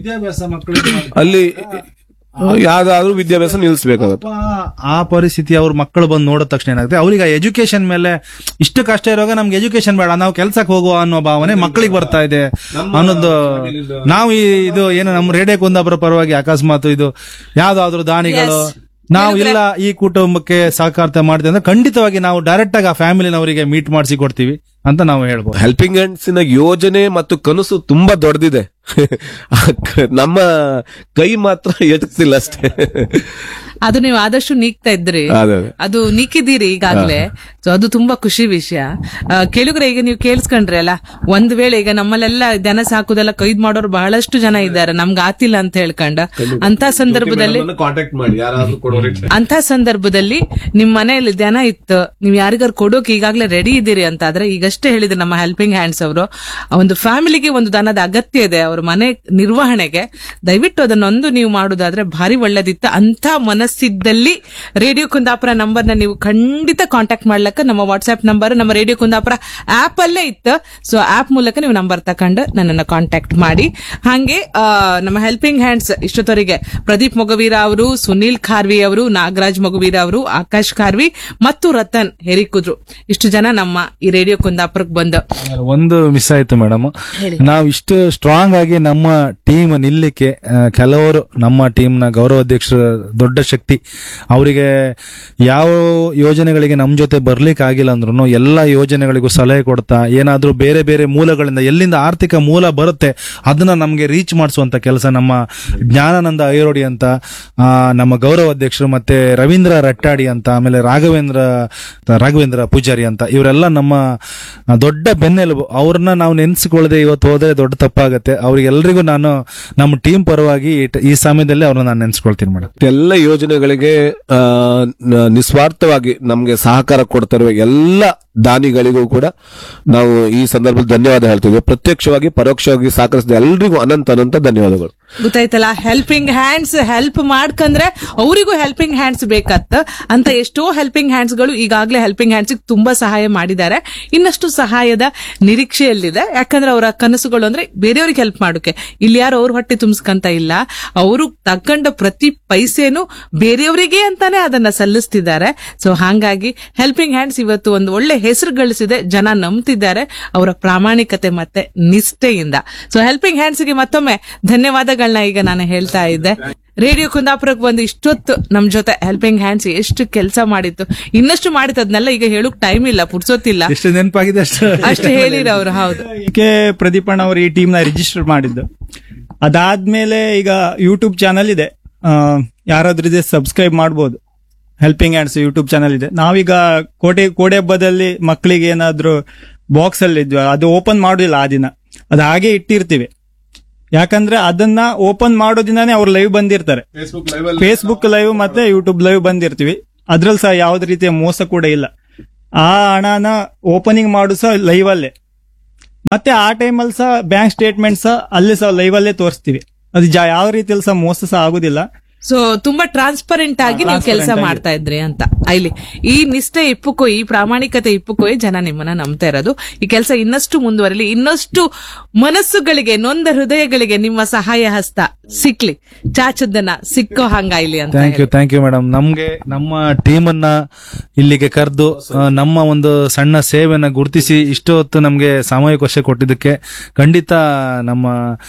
ಅಲ್ಲಿ ಯಾವ್ದಾದ್ರೂ ವಿದ್ಯಾಭ್ಯಾಸ ನಿಲ್ಲಿಸ್ಬೇಕಾಗತ್ತೆ ಆ ಪರಿಸ್ಥಿತಿ ಅವ್ರ ಮಕ್ಕಳು ಬಂದು ನೋಡಿದ ತಕ್ಷಣ ಏನಾಗುತ್ತೆ ಅವ್ರಿಗೆ ಎಜುಕೇಶನ್ ಮೇಲೆ ಇಷ್ಟು ಕಷ್ಟ ಇರುವಾಗ ನಮ್ಗೆ ಎಜುಕೇಶನ್ ಬೇಡ ನಾವು ಕೆಲ್ಸಕ್ಕೆ ಹೋಗುವ ಅನ್ನೋ ಭಾವನೆ ಮಕ್ಕಳಿಗೆ ಬರ್ತಾ ಇದೆ ಅನ್ನೋದು ನಾವು ಈ ಇದು ಏನು ನಮ್ಮ ರೇಡಿಯೋ ಕುಂದಾಪುರ ಪರವಾಗಿ ಅಕಸ್ಮಾತ್ ಇದು ಯಾವ್ದಾದ್ರು ದಾನಿಗಳು ನಾವು ಇಲ್ಲ ಈ ಕುಟುಂಬಕ್ಕೆ ಸಹಕಾರತೆ ಮಾಡ್ತೀವಿ ಅಂದ್ರೆ ಖಂಡಿತವಾಗಿ ನಾವು ಡೈರೆಕ್ಟ್ ಆಗಿ ಆ ಫ್ಯಾಮಿಲಿನವರಿಗೆ ಮೀಟ್ ಮಾಡಿಸಿ ಕೊಡ್ತೀವಿ ಅಂತ ನಾವು ಹೇಳ್ಬೋದು ಹೆಲ್ಪಿಂಗ್ ಹ್ಯಾಂಡ್ಸಿನ ಯೋಜನೆ ಮತ್ತು ಕನಸು ತುಂಬಾ ದೊಡ್ಡದಿದೆ ಆ ಕ- ನಮ್ಮ ಕೈ ಮಾತ್ರ ಎಟಕ್ತಿಲ್ಲ ಅಷ್ಟೇ ಅದು ನೀವು ಆದಷ್ಟು ನೀಗ್ತಾ ಇದ್ರಿ ಅದೇ ಅದೇ. ಅದು ನೀಕಿದ್ದೀರಿ ಈಗಾಗ್ಲೇ ಸೊ ಅದು ತುಂಬಾ ಖುಷಿ ವಿಷಯ ಆ, ಕೇಳುಗರೆ ಈಗ ನೀವು ಕೇಳಿಸ್ಕೊಂಡ್ರಿ ಅಲ್ಲ ಒಂದ್ ವೇಳೆ ಈಗ ನಮ್ಮಲ್ಲೆಲ್ಲ ದನ ಸಾಕುದೆಲ್ಲ ಕೈದ್ ಮಾಡೋರು ಬಹಳಷ್ಟು ಜನ ಇದ್ದಾರೆ ನಮ್ಗೆ ಆತಿಲ್ಲ ಅಂತ ಹೇಳ್ಕೊಂಡ ಅಂತ ಸಂದರ್ಭದಲ್ಲಿ ಕಾಂಟ್ಯಾಕ್ಟ್ ಮಾಡಿ ಯಾರಾದ್ರೂ ಕೊಡೋರಿಗೆ ಅಂತ ಸಂದರ್ಭದಲ್ಲಿ ನಿಮ್ ಮನೆಯಲ್ಲಿ ದನ ಇತ್ತು ನೀವ್ ಯಾರಿಗಾರು ಕೊಡೋಕೆ ಈಗಾಗಲೇ ರೆಡಿ ಇದ್ದೀರಿ ಅಂತ ಆದ್ರೆ ಈಗಷ್ಟೇ ಹೇಳಿದ್ರು ನಮ್ಮ ಹೆಲ್ಪಿಂಗ್ ಹ್ಯಾಂಡ್ಸ್ ಅವರು ಒಂದು ಫ್ಯಾಮಿಲಿಗೆ ಒಂದು ದನದ ಅಗತ್ಯ ಇದೆ ಅವ್ರ ಮನೆ ನಿರ್ವಹಣೆಗೆ ದಯವಿಟ್ಟು ಅದನ್ನೊಂದು ನೀವು ಮಾಡುದಾದ್ರೆ ಭಾರಿ ಒಳ್ಳೇದಿತ್ತು ಅಂತ ಮನಸ್ಸಿದ್ದಲ್ಲಿ ರೇಡಿಯೋ ಕುಂದಾಪುರ ನಂಬರ್ ನ ನೀವು ಖಂಡಿತ ಕಾಂಟ್ಯಾಕ್ಟ್ ಮಾಡ್ಲಕ್ಕ ನಮ್ಮ ವಾಟ್ಸ್ಆಪ್ ನಂಬರ್ ನಮ್ಮ ರೇಡಿಯೋ ಕುಂದಾಪುರ ಆಪ್ ಅಲ್ಲೇ ಇತ್ತು ಸೊ ಆಪ್ ಮೂಲಕ ನೀವು ನಂಬರ್ ತಕೊಂಡು ನನ್ನನ್ನು ಕಾಂಟ್ಯಾಕ್ಟ್ ಮಾಡಿ ಹಾಗೆ ಆ, ನಮ್ಮ ಹೆಲ್ಪಿಂಗ್ ಹ್ಯಾಂಡ್ಸ್ ಇಷ್ಟೊತ್ತವರಿಗೆ ಪ್ರದೀಪ್ ಮೊಗವೀರ ಅವರು ಸುನೀಲ್ ಖಾರ್ವಿ ಅವರು ನಾಗರಾಜ್ ಮೊಗವೀರ ಅವರು ಆಕಾಶ್ ಖಾರ್ವಿ ಮತ್ತು ರತನ್ ಹೆರಿಕುದ್ರು ಇಷ್ಟು ಜನ ನಮ್ಮ ಈ ರೇಡಿಯೋ ಕುಂದಾಪುರಕ್ಕೆ ಬಂದು ಒಂದು ಮಿಸ್ ಆಯ್ತು ಮೇಡಮ್ ನಾವು ಇಷ್ಟು ಸ್ಟ್ರಾಂಗ್ ಆಗಿ ನಮ್ಮ ಟೀಮ್ ನಿಲ್ಲಿಕ್ಕೆ ಆ, ಕೆಲವರು ನಮ್ಮ ಟೀಮ್ ನ ಗೌರವಾಧ್ಯಕ್ಷರ ದೊಡ್ಡ ಶಕ್ತಿ ಅವರಿಗೆ ಯಾವ ಯೋಜನೆಗಳಿಗೆ ನಮ್ಮ ಜೊತೆ ಬರ್ಲಿಕ್ಕೆ ಆಗಿಲ್ಲ ಅಂದ್ರೂ ಎಲ್ಲ ಯೋಜನೆಗಳಿಗೂ ಸಲಹೆ ಕೊಡ್ತಾ ಏನಾದ್ರೂ ಬೇರೆ ಬೇರೆ ಮೂಲಗಳಿಂದ ಎಲ್ಲಿಂದ ಆರ್ಥಿಕ ಮೂಲ ಬರುತ್ತೆ ಅದನ್ನ ನಮಗೆ ರೀಚ್ ಮಾಡಿಸುವಂತ ಕೆಲಸ ನಮ್ಮ ಜ್ಞಾನಾನಂದ ಐರೋಡಿ ಅಂತ ಆ, ನಮ್ಮ ಗೌರವಾಧ್ಯಕ್ಷರು ಮತ್ತೆ ರವೀಂದ್ರ ರಟ್ಟಾಡಿ ಅಂತ ಆಮೇಲೆ ರಾಘವೇಂದ್ರ ರಾಘವೇಂದ್ರ ಪೂಜಾರಿ ಅಂತ ಇವರೆಲ್ಲ ನಮ್ಮ ಆ, ದೊಡ್ಡ ಬೆನ್ನೆಲುಬು ಅವ್ರನ್ನ ನಾವು ನೆನೆಸಿಕೊಳ್ಳದೆ ಇವತ್ತು ಹೋದ್ರೆ ದೊಡ್ಡ ತಪ್ಪಾಗತ್ತೆ ಅವ್ರಿಗೆಲ್ರಿಗೂ ನಾನು ನಮ್ಮ ಟೀಮ್ ಪರವಾಗಿ ಈ ಟ- ಈ ಸಮಯದಲ್ಲಿ ಅವ್ರನ್ನ ನಾನು ನೆನೆಸ್ಕೊಳ್ತೀನಿ ಮೇಡಮ್ ಎಲ್ಲ ಯೋಜನೆಗಳಿಗೆ ಆ, ನ- ನಿಸ್ವಾರ್ಥವಾಗಿ ನಮ್ಗೆ ಸಹಕಾರ ಕೊಡ್ತಾ ಇರುವ ಎಲ್ಲ ದಾನಿಗಳಿಗೂ ಕೂಡ ನಾವು ಈ ಸಂದರ್ಭದಲ್ಲಿ ಧನ್ಯವಾದ ಹೇಳ್ತಿದ್ವಿ ಪ್ರತ್ಯಕ್ಷವಾಗಿ ಪರೋಕ್ಷವಾಗಿ ಸಹಕರಿಸಿದ ಎಲ್ರಿಗೂ ಅನಂತ ಅನಂತ ಧನ್ಯವಾದಗಳು ಗೊತ್ತಾಯ್ತಲ್ಲ ಹೆಲ್ಪಿಂಗ್ ಹ್ಯಾಂಡ್ಸ್ ಹೆಲ್ಪ್ ಮಾಡ್ಕಂದ್ರೆ ಅವರಿಗೂ ಹೆಲ್ಪಿಂಗ್ ಹ್ಯಾಂಡ್ಸ್ ಬೇಕತ್ತ ಅಂತ ಎಷ್ಟೋ ಹೆಲ್ಪಿಂಗ್ ಹ್ಯಾಂಡ್ಸ್ ಗಳು ಈಗಾಗಲೇ ಹೆಲ್ಪಿಂಗ್ ಹ್ಯಾಂಡ್ಸ್ ತುಂಬಾ ಸಹಾಯ ಮಾಡಿದ್ದಾರೆ ಇನ್ನಷ್ಟು ಸಹಾಯದ ನಿರೀಕ್ಷೆಯಲ್ಲಿದೆ ಯಾಕಂದ್ರೆ ಅವರ ಕನಸುಗಳು ಅಂದ್ರೆ ಬೇರೆಯವ್ರಿಗೆ ಹೆಲ್ಪ್ ಮಾಡೋಕೆ ಇಲ್ಲಿ ಯಾರು ಅವ್ರ ಹೊಟ್ಟೆ ತುಂಬಿಸ್ಕಂತ ಇಲ್ಲ ಅವರು ತಕ್ಕಂಡ ಪ್ರತಿ ಪೈಸೆನು ಬೇರೆಯವರಿಗೆ ಅಂತಾನೆ ಅದನ್ನ ಸಲ್ಲಿಸ್ತಿದ್ದಾರೆ ಸೊ ಹಾಗಾಗಿ ಹೆಲ್ಪಿಂಗ್ ಹ್ಯಾಂಡ್ಸ್ ಇವತ್ತು ಒಂದು ಒಳ್ಳೆ ಹೆಸರು ಗಳಿಸಿದೆ ಜನ ನಂಬ್ತಿದ್ದಾರೆ ಅವರ ಪ್ರಾಮಾಣಿಕತೆ ಮತ್ತೆ ನಿಷ್ಠೆಯಿಂದ ಸೊ ಹೆಲ್ಪಿಂಗ್ ಹ್ಯಾಂಡ್ಸ್ ಗೆ ಮತ್ತೊಮ್ಮೆ ಧನ್ಯವಾದಗಳನ್ನ ಈಗ ನಾನು ಹೇಳ್ತಾ ಇದ್ದೆ ರೇಡಿಯೋ ಕುಂದಾಪುರಕ್ಕೆ ಬಂದು ಇಷ್ಟೊತ್ತು ನಮ್ ಜೊತೆ ಹೆಲ್ಪಿಂಗ್ ಹ್ಯಾಂಡ್ಸ್ ಎಷ್ಟು ಕೆಲಸ ಮಾಡಿತ್ತು ಇನ್ನಷ್ಟು ಮಾಡಿತ್ತು ಅದನ್ನೆಲ್ಲ ಈಗ ಹೇಳಕ್ ಟೈಮ್ ಇಲ್ಲ ಪುರ್ಸೊತ್ತಿಲ್ಲ ಎಷ್ಟು ನೆನಪಾಗಿದೆ ಅಷ್ಟು ಅಷ್ಟು ಹೇಳಿರ ಅವ್ರು ಹೌದು ಅದಕ್ಕೆ ಪ್ರದೀಪಣ್ಣ ಅವರು ಈ ಟೀಮ್ ನ ರಿಜಿಸ್ಟರ್ ಮಾಡಿದ್ದು ಅದಾದ್ಮೇಲೆ ಈಗ ಯೂಟ್ಯೂಬ್ ಚಾನಲ್ ಇದೆ ಆ, ಯಾರಾದ್ರೂ ಇದೆ ಸಬ್ಸ್ಕ್ರೈಬ್ ಮಾಡ್ಬೋದು ಹೆಲ್ಪಿಂಗ್ ಹ್ಯಾಂಡ್ಸ್ ಯೂಟ್ಯೂಬ್ ಚಾನಲ್ ಇದೆ ನಾವೀಗ ಕೋಟೆ ಕೋಡೆ ಹಬ್ಬದಲ್ಲಿ ಮಕ್ಕಳಿಗೆ ಏನಾದ್ರು ಬಾಕ್ಸ್ ಅಲ್ಲಿ ಇದ್ವಿ ಅದು ಓಪನ್ ಮಾಡೋದಿಲ್ಲ ಆ ದಿನ ಅದು ಹಾಗೆ ಇಟ್ಟಿರ್ತೀವಿ ಯಾಕಂದ್ರೆ ಅದನ್ನ ಓಪನ್ ಮಾಡೋ ದಿನಾನೇ ಅವ್ರು ಲೈವ್ ಬಂದಿರ್ತಾರೆ ಫೇಸ್ಬುಕ್ ಲೈವ್ ಮತ್ತೆ ಯೂಟ್ಯೂಬ್ ಲೈವ್ ಬಂದಿರ್ತೀವಿ ಅದ್ರಲ್ಲಿ ಸಹ ಯಾವ್ದು ರೀತಿಯ ಮೋಸ ಕೂಡ ಇಲ್ಲ ಆ ಹಣನ ಓಪನಿಂಗ್ ಮಾಡು ಸಹ ಲೈವ್ ಅಲ್ಲೇ ಮತ್ತೆ ಆ ಟೈಮಲ್ಲಿ ಸಹ ಬ್ಯಾಂಕ್ ಸ್ಟೇಟ್ಮೆಂಟ್ ಸಹ ಅಲ್ಲಿ ಸಹ ಲೈವ್ ಅಲ್ಲೇ ತೋರಿಸ್ತೀವಿ ಅದು ಜಾ- ಯಾವ ರೀತಿಯಲ್ಲಿ ಸಹ ಮೋಸ ಸಹ ಆಗುದಿಲ್ಲ ಸೊ ತುಂಬಾ ಟ್ರಾನ್ಸ್ಪರೆಂಟ್ ಆಗಿ ನೀವು ಕೆಲಸ Transparent ಆಗಿ. ಮಾಡ್ತಾ ಇದ್ರಿ ಅಂತ ಇಲ್ಲಿ ಈ ನಿಷ್ಠೆ ಇಪ್ಪಕ್ಕೂ ಈ ಪ್ರಾಮಾಣಿಕತೆ ಇಪ್ಪಕ್ಕೂ ಜನ ನಿಮ್ಮನ್ನ ನಂಬ್ತಾ ಇರೋದು ಈ ಕೆಲಸ ಇನ್ನಷ್ಟು ಮುಂದುವರಲಿ ಇನ್ನಷ್ಟು ಮನಸ್ಸುಗಳಿಗೆ ನೊಂದ ಹೃದಯಗಳಿಗೆ ನಿಮ್ಮ ಸಹಾಯ ಹಸ್ತ ಸಿಕ್ಲಿ ಚಾಚದನ್ನ ಸಿಕ್ಕೋ ಹಂಗಾಯ್ಲಿ ಅಂತ ಥ್ಯಾಂಕ್ ಯು ಹೇಳಿ. ಥ್ಯಾಂಕ್ ಯು ಮೇಡಮ್ ನಮ್ಗೆ ನಮ್ಮ ಟೀಮ್ ಅನ್ನ ಇಲ್ಲಿಗೆ ಕರೆದು ನಮ್ಮ ಒಂದು ಸಣ್ಣ ಸೇವೆನ ಗುರುತಿಸಿ ಇಷ್ಟು ಹೊತ್ತು ನಮ್ಗೆ ಸಾಮೂಹಿಕ ಕೊಟ್ಟಿದ್ದಕ್ಕೆ ಖಂಡಿತ ನಮ್ಮ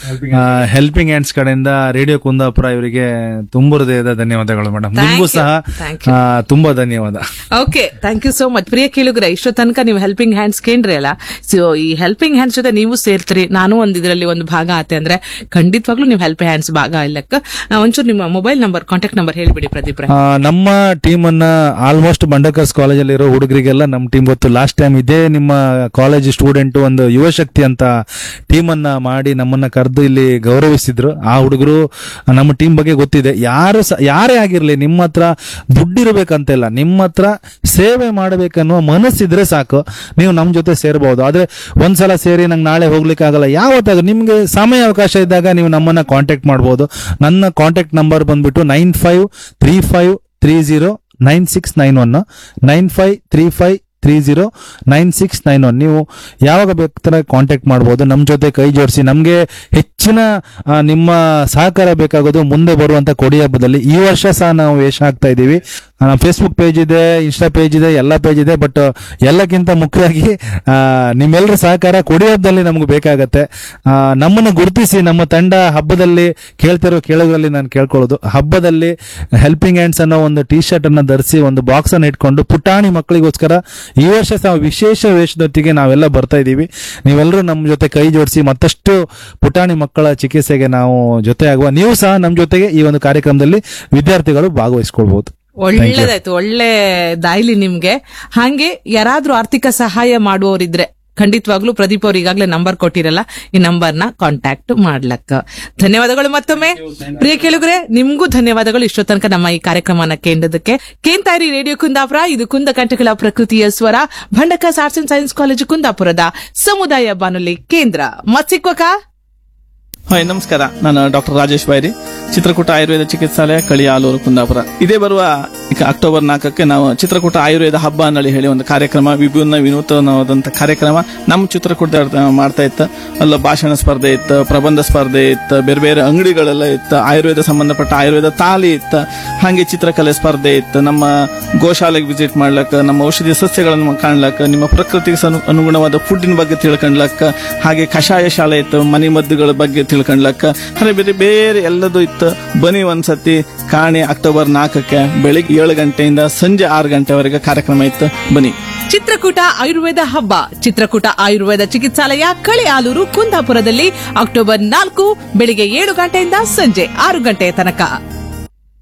ಹೆಲ್ಪಿಂಗ್ ಹ್ಯಾಂಡ್ಸ್ ಕಡೆಯಿಂದ ರೇಡಿಯೋ ಕುಂದಾಪುರ ಇವರಿಗೆ ತುಂಬ ಹೃದಯದ ಧನ್ಯವಾದಗಳು ಮೇಡಮ್ Thank ನಿಮಗೂ you. ಸಹ Thank you. ಆ, ತುಂಬಾ ಧನ್ಯವಾದ okay thank you so much ಪ್ರಿಯ ಕೇಳುಗ್ರೆ ಇಷ್ಟೋ ತನಕ ನೀವು ಹೆಲ್ಪಿಂಗ್ ಹ್ಯಾಂಡ್ಸ್ ಕೇಂದ್ರಿ ಅಲ್ಲ ಸೊ ಈ ಹೆಲ್ಪಿಂಗ್ ಹ್ಯಾಂಡ್ಸ್ ಜೊತೆ ನೀವು ಸೇರ್ತೀರಿ ನಾನು ಒಂದ್ ಇದರಲ್ಲಿ ಒಂದು ಭಾಗ ಆತೆ ಅಂದ್ರೆ ಖಂಡಿತವಾಗ್ಲೂ ನೀವು ಹೆಲ್ಪಿಂಗ್ ಹ್ಯಾಂಡ್ಸ್ ಭಾಗ ಇಲ್ಲಕ್ಕ ಆ, ಒಂಚೂರು ನಿಮ್ಮ ಮೊಬೈಲ್ ನಂಬರ್ ಕಾಂಟ್ಯಾಕ್ಟ್ ನಂಬರ್ ಹೇಳ್ಬಿಡಿ ಪ್ರದೀಪ್ ರೈ. ಆ, ನಮ್ಮ ಟೀಮ್ ಅನ್ನ ಆಲ್ಮೋಸ್ಟ್ ಬಂಡಕರ್ಸ್ ಕಾಲೇಜಲ್ಲಿ ಇರೋ ಹುಡುಗರಿಗೆಲ್ಲ ನಮ್ಮ ಟೀಮ್ ಗೊತ್ತು ಲಾಸ್ಟ್ ಟೈಮ್ ಇದೇ ನಿಮ್ಮ ಕಾಲೇಜ್ ಸ್ಟೂಡೆಂಟ್ ಒಂದು ಯುವ ಶಕ್ತಿ ಅಂತ ಟೀಮ್ ಅನ್ನ ಮಾಡಿ ನಮ್ಮನ್ನ ಕರೆದು ಇಲ್ಲಿ ಗೌರವಿಸಿದ್ರು ಆ ಹುಡುಗರು ನಮ್ಮ ಟೀಮ್ ಬಗ್ಗೆ ಗೊತ್ತಿದೆ ಯಾರು ಸ- ಯಾರೇ ಆಗಿರ್ಲಿ ನಿಮ್ಮ ಹತ್ರ ದುಡ್ಡಿರ್ಬೇಕಂತಿಲ್ಲ ನಿಮ್ಮ ಹತ್ರ ಸೇವೆ ಮಾಡಬೇಕನ್ನುವ ಮನಸ್ಸಿದ್ರೆ ಸಾಕು ನೀವು ನಮ್ಮ ಜೊತೆ ಸೇರಬಹುದು ಆದ್ರೆ ಒಂದ್ಸಲ ಸೇರಿ ನಂಗೆ ನಾಳೆ ಹೋಗ್ಲಿಕ್ಕೆ ಆಗಲ್ಲ ಯಾವತ್ತಾಗ ನಿಮ್ಗೆ ಸಮಯ ಅವಕಾಶ ಇದ್ದಾಗ ನೀವು ನಮ್ಮನ್ನ ಕಾಂಟ್ಯಾಕ್ಟ್ ಮಾಡಬಹುದು ನನ್ನ ಕಾಂಟ್ಯಾಕ್ಟ್ ನಂಬರ್ ಬಂದ್ಬಿಟ್ಟು nine five three five three zero nine six nine one nine five three five three zero nine six nine one ನೀವು ಯಾವಾಗ ಬೇಕಾದ್ರೆ ಕಾಂಟ್ಯಾಕ್ಟ್ ಮಾಡ್ಬೋದು ನಮ್ಮ ಜೊತೆ ಕೈ ಜೋಡಿಸಿ ನಮಗೆ ಹೆಚ್ಚಿನ ಆ, ನಿಮ್ಮ ಸಹಕಾರ ಬೇಕಾಗೋದು ಮುಂದೆ ಬರುವಂತ ಕೊಡಿ ಹಬ್ಬದಲ್ಲಿ ಈ ವರ್ಷ ಸಹ ನಾವು ವೇಷ ಹಾಕ್ತಾ ಇದ್ದೀವಿ ಫೇಸ್ಬುಕ್ ಪೇಜ್ ಇದೆ ಇನ್ಸ್ಟಾ ಪೇಜ್ ಇದೆ ಎಲ್ಲ ಪೇಜ್ ಇದೆ ಬಟ್ ಎಲ್ಲಕ್ಕಿಂತ ಮುಖ್ಯವಾಗಿ ಆ, ನಿಮ್ಮೆಲ್ಲರ ಸಹಕಾರ ಕೊಡಿ ಹಬ್ಬದಲ್ಲಿ ನಮ್ಗೆ ಬೇಕಾಗತ್ತೆ ಆ, ನಮ್ಮನ್ನು ಗುರುತಿಸಿ ನಮ್ಮ ತಂಡ ಹಬ್ಬದಲ್ಲಿ ಕೇಳ್ತಿರೋ ಕೇಳೋದ್ರಲ್ಲಿ ನಾನು ಕೇಳ್ಕೊಳ್ಳೋದು ಹಬ್ಬದಲ್ಲಿ ಹೆಲ್ಪಿಂಗ್ ಹ್ಯಾಂಡ್ಸ್ ಅನ್ನೋ ಒಂದು ಟಿ ಶರ್ಟ್ ಅನ್ನ ಧರಿಸಿ ಒಂದು ಬಾಕ್ಸ್ ಅನ್ನ ಇಟ್ಕೊಂಡು ಪುಟಾಣಿ ಮಕ್ಕಳಿಗೋಸ್ಕರ ಈ ವರ್ಷ ಸಹ ವಿಶೇಷ ವೇಷದೊತ್ತಿಗೆ ನಾವೆಲ್ಲ ಬರ್ತಾ ಇದ್ದೀವಿ ನೀವೆಲ್ಲರೂ ನಮ್ಮ ಜೊತೆ ಕೈ ಜೋಡಿಸಿ ಮತ್ತಷ್ಟು ಪುಟಾಣಿ ಮಕ್ಕಳ ಚಿಕಿತ್ಸೆಗೆ ನಾವು ಜೊತೆ ಆಗುವ ನೀವು ಸಹ ನಮ್ಮ ಜೊತೆಗೆ ಈ ಒಂದು ಕಾರ್ಯಕ್ರಮದಲ್ಲಿ ವಿದ್ಯಾರ್ಥಿಗಳು ಭಾಗವಹಿಸ್ಕೊಳ್ಬಹುದು ಒಳ್ಳೇದಾಯ್ತು ಒಳ್ಳೆ ದಾಯ್ಲಿ ನಿಮ್ಗೆ ಹಾಗೆ ಯಾರಾದ್ರೂ ಆರ್ಥಿಕ ಸಹಾಯ ಮಾಡುವವರಿದ್ರೆ ಖಂಡಿತವಾಗ್ಲೂ ಪ್ರದೀಪ್ ಅವ್ರು ಈಗಾಗಲೇ ನಂಬರ್ ಕೊಟ್ಟಿರಲ್ಲ ಈ ನಂಬರ್ನ ಕಾಂಟ್ಯಾಕ್ಟ್ ಮಾಡ್ಲಕ್ಕ ಧನ್ಯವಾದಗಳು ಮತ್ತೊಮ್ಮೆ ಪ್ರಿಯ ಕೇಳುಗರೆ ನಿಮ್ಗೂ ಧನ್ಯವಾದಗಳು ಇಷ್ಟೋ ತನಕ ನಮ್ಮ ಈ ಕಾರ್ಯಕ್ರಮನ ಕೇಂದ್ರದಕ್ಕೆ ಕೇಂತಾರಿ ರೇಡಿಯೋ ಕುಂದಾಪುರ ಇದು ಕುಂದ ಕಂಠಗಳ ಪ್ರಕೃತಿಯ ಸ್ವರ Bhandarkars arts and science college ಕುಂದಾಪುರದ ಸಮುದಾಯ ಬಾನುಲಿ ಕೇಂದ್ರ ಮತ್ಸಿಕ್ವಕ ಹಾಯ್ ನಮಸ್ಕಾರ ನಾನು ಡಾಕ್ಟರ್ ರಾಜೇಶ್ ಬೈರಿ ಚಿತ್ರಕೂಟ ಆಯುರ್ವೇದ ಚಿಕಿತ್ಸಾಲಯ ಕಳಿ ಆಲೂರು ಕುಂದಾಪುರ ಇದೇ ಬರುವ ಈಗ ಅಕ್ಟೋಬರ್ ನಾಲ್ಕಕ್ಕೆ ನಾವು ಚಿತ್ರಕೂಟ ಆಯುರ್ವೇದ ಹಬ್ಬ ಅನ್ನಳಿ ಹೇಳಿ ಒಂದು ಕಾರ್ಯಕ್ರಮ ವಿಭಿನ್ನ ವಿನೂತನವಾದಂತ ಕಾರ್ಯಕ್ರಮ ನಮ್ಮ ಚಿತ್ರಕೂಟ ಮಾಡ್ತಾ ಇತ್ತ ಅಲ್ಲ ಭಾಷಣ ಸ್ಪರ್ಧೆ ಇತ್ತು ಪ್ರಬಂಧ ಸ್ಪರ್ಧೆ ಇತ್ತು ಬೇರೆ ಬೇರೆ ಅಂಗಡಿಗಳೆಲ್ಲ ಇತ್ತು ಆಯುರ್ವೇದ ಸಂಬಂಧಪಟ್ಟ ಆಯುರ್ವೇದ ತಾಲಿ ಇತ್ತು ಹಾಗೆ ಚಿತ್ರಕಲೆ ಸ್ಪರ್ಧೆ ಇತ್ತು ನಮ್ಮ ಗೋಶಾಲೆಗೆ ವಿಸಿಟ್ ಮಾಡ್ಲಕ್ಕ ನಮ್ಮ ಔಷಧಿ ಸಸ್ಯಗಳನ್ನು ಕಾಣ್ಲಕ್ಕ ನಿಮ್ಮ ಪ್ರಕೃತಿಗೆ ಸನು- ಅನುಗುಣವಾದ ಫುಡ್ಡಿನ ಬಗ್ಗೆ ತಿಳ್ಕೊಂಡ್ಲಕ್ಕ ಹಾಗೆ ಕಷಾಯ ಶಾಲೆ ಇತ್ತು ಮನೆ ಮದ್ದುಗಳ ಬಗ್ಗೆ ತಿಳ್ಕೊಂಡ್ಲಕ್ಕ ಹಾಗೆ ಬೇರೆ ಬೇರೆ ಎಲ್ಲದೂ ಇತ್ತು ಬನ್ನಿ ಒಂದ್ಸತಿ ಕಾಣಿ ಅಕ್ಟೋಬರ್ ನಾಲ್ಕಕ್ಕೆ ಬೆಳಿಗ್ಗೆ ಏಳು ಗಂಟೆಯಿಂದ ಸಂಜೆ ಆರು ಗಂಟೆವರೆಗೆ ಕಾರ್ಯಕ್ರಮ ಇತ್ತು ಬನ್ನಿ ಚಿತ್ರಕೂಟ ಆಯುರ್ವೇದ ಹಬ್ಬ ಚಿತ್ರಕೂಟ ಆಯುರ್ವೇದ ಚಿಕಿತ್ಸಾಲಯ ಕಳೆ ಆಲೂರು ಕುಂದಾಪುರದಲ್ಲಿ ಅಕ್ಟೋಬರ್ ನಾಲ್ಕು ಬೆಳಿಗ್ಗೆ ಏಳು ಗಂಟೆಯಿಂದ ಸಂಜೆ ಆರು ಗಂಟೆಯ ತನಕ